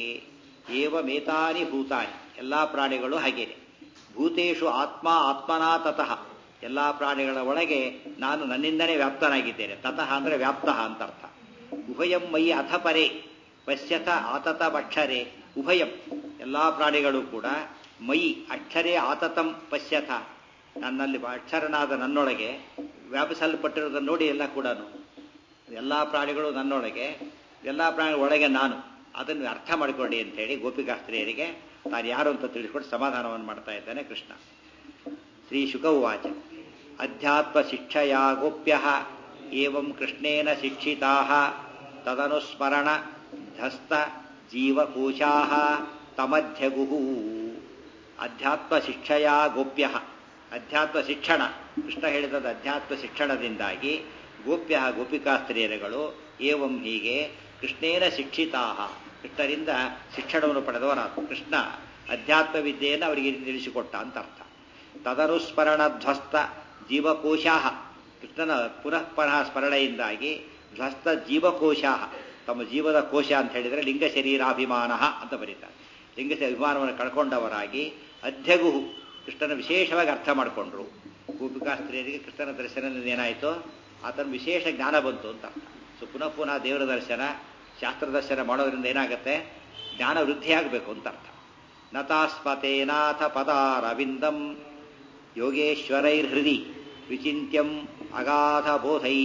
ಏವಮೇತಾನಿ ಭೂತಾನಿ ಎಲ್ಲ ಪ್ರಾಣಿಗಳು ಹಾಗೇನೆ ಭೂತೇಶು ಆತ್ಮ ಆತ್ಮನಾ ತತಃ ಎಲ್ಲ ಪ್ರಾಣಿಗಳ ಒಳಗೆ ನಾನು ನನ್ನಿಂದನೇ ವ್ಯಾಪ್ತನಾಗಿದ್ದೇನೆ ತತಃ ಅಂದರೆ ವ್ಯಾಪ್ತ ಅಂತ ಅರ್ಥ ಉಭಯಂ ಮೈ ಅಥ ಪರೇ ಪಶ್ಯಥ ಆತತ ಅಕ್ಷರೆ ಉಭಯಂ ಎಲ್ಲ ಪ್ರಾಣಿಗಳು ಕೂಡ ಮೈ ಅಕ್ಷರೇ ಆತತಂ ಪಶ್ಯಥ ನನ್ನಲ್ಲಿ ಅಕ್ಷರನಾದ ನನ್ನೊಳಗೆ ವ್ಯಾಪಿಸಲ್ಪಟ್ಟಿರೋದನ್ನು ನೋಡಿ ಎಲ್ಲ ಕೂಡ ಎಲ್ಲ ಪ್ರಾಣಿಗಳು ನನ್ನೊಳಗೆ ಎಲ್ಲ ಪ್ರಾಣಿಗಳ ಒಳಗೆ ನಾನು ಅದನ್ನು ಅರ್ಥ ಮಾಡಿಕೊಳ್ಳಿ ಅಂತೇಳಿ ಗೋಪಿಕಾಸ್ತ್ರೀಯರಿಗೆ ತಾನು ಯಾರು ಅಂತ ತಿಳಿಸ್ಕೊಂಡು ಸಮಾಧಾನವನ್ನು ಮಾಡ್ತಾ ಇದ್ದಾನೆ ಕೃಷ್ಣ ಶ್ರೀ ಶುಕವಾಚ ಅಧ್ಯಾತ್ಮ ಶಿಕ್ಷಯ ಗೋಪ್ಯ ಏವಂ ಕೃಷ್ಣೇನ ಶಿಕ್ಷಿತಾ ತದನುಸ್ಮರಣ ಧಸ್ತ ಜೀವಕೋಶಾ ತಮಧ್ಯಗು ಅಧ್ಯಾತ್ಮ ಶಿಕ್ಷಯ ಗೋಪ್ಯ ಅಧ್ಯಾತ್ಮ ಶಿಕ್ಷಣ ಕೃಷ್ಣ ಹೇಳಿದ ಅಧ್ಯಾತ್ಮ ಶಿಕ್ಷಣದಿಂದಾಗಿ ಗೋಪ್ಯ ಗೋಪಿಕಾಸ್ತ್ರೀಯರುಗಳು ಏವಂ ಹೀಗೆ ಕೃಷ್ಣೇನ ಶಿಕ್ಷಿತಾ ಕೃಷ್ಣರಿಂದ ಶಿಕ್ಷಣವನ್ನು ಪಡೆದವರಾದ ಕೃಷ್ಣ ಅಧ್ಯಾತ್ಮ ವಿದ್ಯೆಯನ್ನು ಅವರಿಗೆ ತಿಳಿಸಿಕೊಟ್ಟ ಅಂತ ಅರ್ಥ ತದನುಸ್ಮರಣ ಧ್ವಸ್ತ ಜೀವಕೋಶಾ ಕೃಷ್ಣನ ಪುನಃ ಪುನಃ ಸ್ಮರಣೆಯಿಂದಾಗಿ ಧ್ವಸ್ತ ಜೀವಕೋಶಾ ತಮ್ಮ ಜೀವದ ಕೋಶ ಅಂತ ಹೇಳಿದರೆ ಲಿಂಗ ಶರೀರಾಭಿಮಾನ ಅಂತ ಬರೀತಾರೆ ಲಿಂಗ ಅಭಿಮಾನವನ್ನು ಕಳ್ಕೊಂಡವರಾಗಿ ಅಧ್ಯಗು ಕೃಷ್ಣನ ವಿಶೇಷವಾಗಿ ಅರ್ಥ ಮಾಡಿಕೊಂಡ್ರು ಗೋಪಿಕಾಸ್ತ್ರೀಯರಿಗೆ ಕೃಷ್ಣನ ದರ್ಶನದಿಂದ ಏನಾಯಿತು ಆತನ ವಿಶೇಷ ಜ್ಞಾನ ಬಂತು ಅಂತ ಅರ್ಥ ಸೊ ಪುನಃ ಪುನಃ ದೇವರ ದರ್ಶನ ಶಾಸ್ತ್ರ ದರ್ಶನ ಮಾಡೋದ್ರಿಂದ ಏನಾಗುತ್ತೆ ಜ್ಞಾನ ವೃದ್ಧಿಯಾಗಬೇಕು ಅಂತ ಅರ್ಥ ನತಾಸ್ಮತೇನಾಥ ಪದಾರವಿಂದಂ ಯೋಗೇಶ್ವರೈರ್ಹೃದಿ ವಿಚಿತ್ಯಂ ಅಗಾಧಬೋಧೈ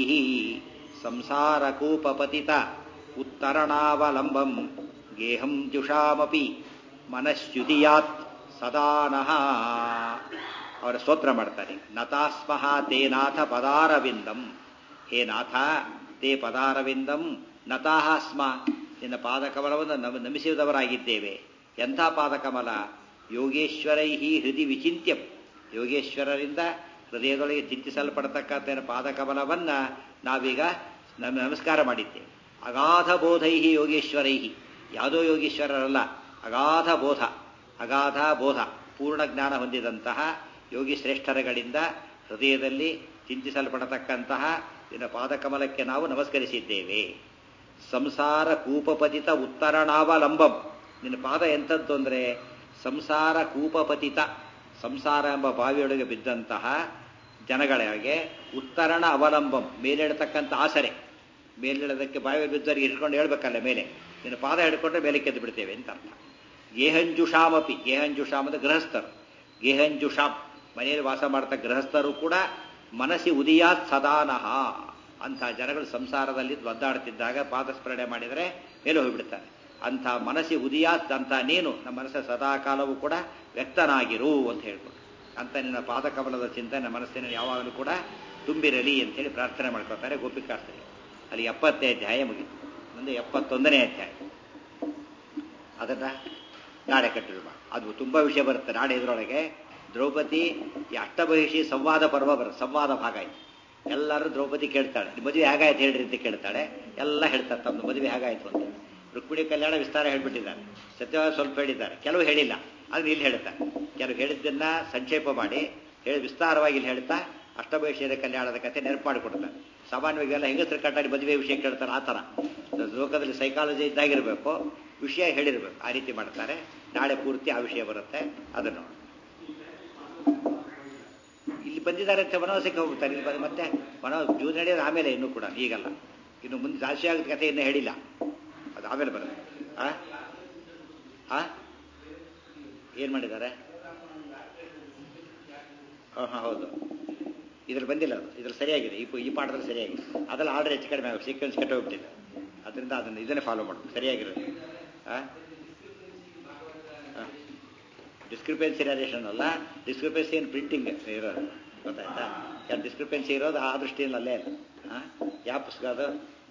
ಸಂಸಾರಕೂಪಪತಿತ ಉತ್ತರಣಾವಲಂಬಂ ಗೇಹಂ ಜುಷಾಮಪಿ ಮನಶ್ಯುತಿಯಾತ್ ಸದಾನಃ ಅವರ ಸ್ತೋತ್ರ ಮಾಡ್ತಾರೆ ನತಾಸ್ಮಃ ತೇ ನಾಥ ಪದಾರವಿಂದಂ ಹೇ ನಾಥ ತೇ ಪದಾರವಿಂದಂ ನತಾಹ ಸ್ಮ ನಿನ್ನ ಪಾದಕಮಲವನ್ನು ನಮ ನಮಿಸಿದವರಾಗಿದ್ದೇವೆ ಎಂಥ ಪಾದಕಮಲ ಯೋಗೇಶ್ವರೈ ಹೃದಯ ವಿಚಿತ್ಯಂ ಯೋಗೇಶ್ವರರಿಂದ ಹೃದಯದೊಳಗೆ ಚಿಂತಿಸಲ್ಪಡತಕ್ಕಂಥ ಪಾದಕಮಲವನ್ನ ನಾವೀಗ ನಮಸ್ಕಾರ ಮಾಡಿದ್ದೇವೆ ಅಗಾಧ ಬೋಧೈ ಯೋಗೇಶ್ವರೈ ಯಾವುದೋ ಯೋಗೀಶ್ವರರಲ್ಲ ಅಗಾಧ ಬೋಧ ಅಗಾಧ ಬೋಧ ಪೂರ್ಣ ಜ್ಞಾನ ಹೊಂದಿದಂತಹ ಯೋಗಿ ಶ್ರೇಷ್ಠರಗಳಿಂದ ಹೃದಯದಲ್ಲಿ ಚಿಂತಿಸಲ್ಪಡತಕ್ಕಂತಹ ನಿನ್ನ ಪಾದಕಮಲಕ್ಕೆ ನಾವು ನಮಸ್ಕರಿಸಿದ್ದೇವೆ ಸಂಸಾರ ಕೂಪಪತಿತ ಉತ್ತರಣಾವಲಂಬಂ ನಿನ್ನ ಪಾದ ಎಂಥದ್ದು ಅಂದರೆ ಸಂಸಾರ ಕೂಪಪತಿತ ಸಂಸಾರ ಎಂಬ ಬಾವಿಯೊಳಗೆ ಬಿದ್ದಂತಹ ಜನಗಳಿಗೆ ಉತ್ತರಣ ಅವಲಂಬಂ ಮೇಲಿಡತಕ್ಕಂಥ ಆಸರೆ ಮೇಲಿಡೋದಕ್ಕೆ ಬಾವಿ ಬಿದ್ದವರಿಗೆ ಇಟ್ಕೊಂಡು ಹೇಳ್ಬೇಕಲ್ಲ ಮೇಲೆ ನಿನ್ನ ಪಾದ ಹಿಡ್ಕೊಂಡ್ರೆ ಮೇಲೆ ಕೆದ್ದು ಬಿಡ್ತೇವೆ ಅಂತ ಅರ್ಥ ಗೇಹಂಜುಷಾಮಪಿ ಗೇಹಂಜುಷಾಮ್ ಅಂದ್ರೆ ಗೃಹಸ್ಥರು ಗೇಹಂಜುಷಾಮ್ ಮನೆಯಲ್ಲಿ ವಾಸ ಮಾಡ್ತಾ ಗೃಹಸ್ಥರು ಕೂಡ ಮನಸ್ಸಿ ಉದಿಯಾತ್ ಸದಾನಹ ಅಂಥ ಜನಗಳು ಸಂಸಾರದಲ್ಲಿ ಒದ್ದಾಡ್ತಿದ್ದಾಗ ಪಾದಸ್ಮರಣೆ ಮಾಡಿದರೆ ಮೇಲೆ ಹೋಗ್ಬಿಡ್ತಾರೆ ಅಂಥ ಮನಸ್ಸಿ ಉದಿಯಾತ್ ಅಂತ ನೀನು ನಮ್ಮ ಮನಸ್ಸ ಸದಾಕಾಲವೂ ಕೂಡ ವ್ಯಕ್ತನಾಗಿರು ಅಂತ ಹೇಳ್ಕೊಟ್ಟು ಅಂತ ನಿನ್ನ ಪಾದಕಮಲದ ಚಿಂತನೆ ಮನಸ್ಸಿನ ಯಾವಾಗಲೂ ಕೂಡ ತುಂಬಿರಲಿ ಅಂತೇಳಿ ಪ್ರಾರ್ಥನೆ ಮಾಡ್ಕೊತಾರೆ ಗೋಪಿಕಾಸ್ತ್ರಿ ಅಲ್ಲಿ ಎಪ್ಪತ್ತನೇ ಅಧ್ಯಾಯ ಮುಗಿತು ಮುಂದೆ ಎಪ್ಪತ್ತೊಂದನೇ ಅಧ್ಯಾಯ ಅದನ್ನ ನಾಳೆ ಕಟ್ಟಿರು ಅದು ತುಂಬಾ ವಿಷಯ ಬರುತ್ತೆ ನಾಳೆ ಇದರೊಳಗೆ ದ್ರೌಪದಿ ಈ ಅಷ್ಟಬಹಿಷಿ ಸಂವಾದ ಪರ್ವ ಬರುತ್ತೆ ಸಂವಾದ ಭಾಗ ಆಯ್ತು ಎಲ್ಲರೂ ದ್ರೌಪದಿ ಕೇಳ್ತಾಳೆ ಮದುವೆ ಹೇಗಾಯ್ತು ಹೇಳ್ರಿ ಅಂತ ಕೇಳ್ತಾಳೆ ಎಲ್ಲ ಹೇಳ್ತಾರೆ ತಮ್ಮ ಮದುವೆ ಹೇಗಾಯ್ತು ಅಂತ ರುಕ್ಮಿಣಿ ಕಲ್ಯಾಣ ವಿಸ್ತಾರ ಹೇಳ್ಬಿಟ್ಟಿದ್ದಾರೆ ಸತ್ಯವಾದ ಸ್ವಲ್ಪ ಹೇಳಿದ್ದಾರೆ ಕೆಲವು ಹೇಳಿಲ್ಲ ಅದನ್ನ ಇಲ್ಲಿ ಹೇಳ್ತಾರೆ ಕೆಲವು ಹೇಳಿದ್ದನ್ನ ಸಂಕ್ಷೇಪ ಮಾಡಿ ಹೇಳಿ ವಿಸ್ತಾರವಾಗಿ ಇಲ್ಲಿ ಹೇಳ್ತಾ ಅಷ್ಟಭೈಷಿಯರ ಕಲ್ಯಾಣದ ಕಥೆ ನೆನಪು ಮಾಡಿಕೊಡ್ತಾರೆ ಸಾಮಾನ್ಯವಾಗಿ ಎಲ್ಲ ಹೆಂಗಸರು ಕಟ್ಟಾಡಿ ಮದುವೆ ವಿಷಯ ಕೇಳ್ತಾರೆ ಆ ಥರ ಲೋಕದಲ್ಲಿ ಸೈಕಾಲಜಿ ಇದ್ದಾಗಿರ್ಬೇಕು ವಿಷಯ ಹೇಳಿರ್ಬೇಕು ಆ ರೀತಿ ಮಾಡ್ತಾರೆ ನಾಳೆ ಪೂರ್ತಿ ಆ ವಿಷಯ ಬರುತ್ತೆ ಅದನ್ನು ಇಲ್ಲಿ ಬಂದಿದ್ದಾರೆ ಅಂತ ವನವಾಸಕ್ಕೆ ಹೋಗ್ತಾರೆ ಇಲ್ಲಿ ಬಂದು ಮತ್ತೆ ವನ ಜೂನ್ ನಡೆಯೋದು ಆಮೇಲೆ ಇನ್ನೂ ಕೂಡ ಈಗಲ್ಲ ಇನ್ನು ಮುಂದೆ ಜಾಸ್ತಿ ಆಗದ ಕಥೆ ಇನ್ನೂ ಹೇಳಿಲ್ಲ ಅದು ಆಮೇಲೆ ಬರುತ್ತೆ ಆ ಆ ಏನು ಮಾಡಿದ್ದಾರೆ ಹಾಂ ಹಾಂ ಹೌದು ಇದ್ರಲ್ಲಿ ಬಂದಿಲ್ಲ ಅದು ಇದ್ರಲ್ಲಿ ಸರಿಯಾಗಿದೆ ಈ ಈ ಪಾಠದಲ್ಲಿ ಸರಿಯಾಗಿದೆ ಅದೆಲ್ಲ ಆರ್ಡರ್ ಹೆಚ್ಚು ಕಡಿಮೆ ಆಗುತ್ತೆ ಸೀಕ್ವೆನ್ಸ್ ಕೆಟ್ಟೋಗ್ಬಿಟ್ಟಿದೆ ಅದರಿಂದ ಅದನ್ನು ಇದನ್ನೇ ಫಾಲೋ ಮಾಡಬೇಕು ಸರಿಯಾಗಿರೋದು ಆ ಡಿಸ್ಕ್ರಿಪೆನ್ಸಿ ನರೇಷನ್ ಅಲ್ಲ ಡಿಸ್ಕ್ರಿಪೆನ್ಸಿ ಇನ್ ಪ್ರಿಂಟಿಂಗ್ ಇರೋದು ಗೊತ್ತಾಯ್ತಾ ಯಾರು ಡಿಸ್ಕ್ರಿಪೆನ್ಸಿ ಇರೋದು ಆ ದೃಷ್ಟಿಯಲ್ಲಿ ಅಲ್ಲೇ ಹಾಂ ಯಾವ ಪುಸ್ತಕ ಅದು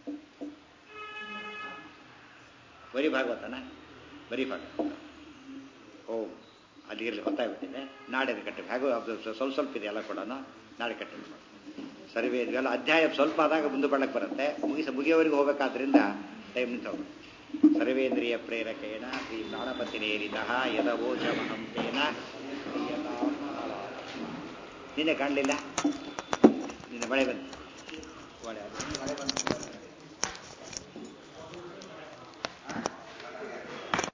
ಬರೀ ಭಾಗವತನ ಬರೀ ಭಾಗವತ ಓ ಅಲ್ಲಿ ಇರಲಿ ಗೊತ್ತಾಗ್ಬಿಟ್ಟಿದೆ ನಾಳೆ ಕಟ್ಟೆ ಹೇಗೋ ಅದು ಸ್ವಲ್ಪ ಸ್ವಲ್ಪ ಇದೆ ಎಲ್ಲ ಕೂಡ ನಾಳೆ ಕಟ್ಟೆ ಸರ್ವೇ ಇವೆಲ್ಲ ಅಧ್ಯಾಯ ಸ್ವಲ್ಪ ಆದಾಗ ಮುಂದೆ ಬಳ್ಳಕ್ಕೆ ಬರುತ್ತೆ ಮುಗಿಸ ಮುಗಿಯೋವರೆಗೆ ಹೋಗಬೇಕಾದ್ರಿಂದ ಟೈಮ್ ನಿಂತು ಹೋಗ್ಬೇಕು ಸರ್ವೇಂದ್ರಿಯ ಪ್ರೇರಕೇಣ ಶ್ರೀ ಪ್ರಾಣಪತಿನೇರಿತ ಯದವೋಚಮಹಂತೇನ ನಿನ್ನೆ ಕಾಣಲಿಲ್ಲ ನಿನ್ನೆ ಮಳೆ ಬಂತು ಮಳೆ ಮಳೆ ಬಂತು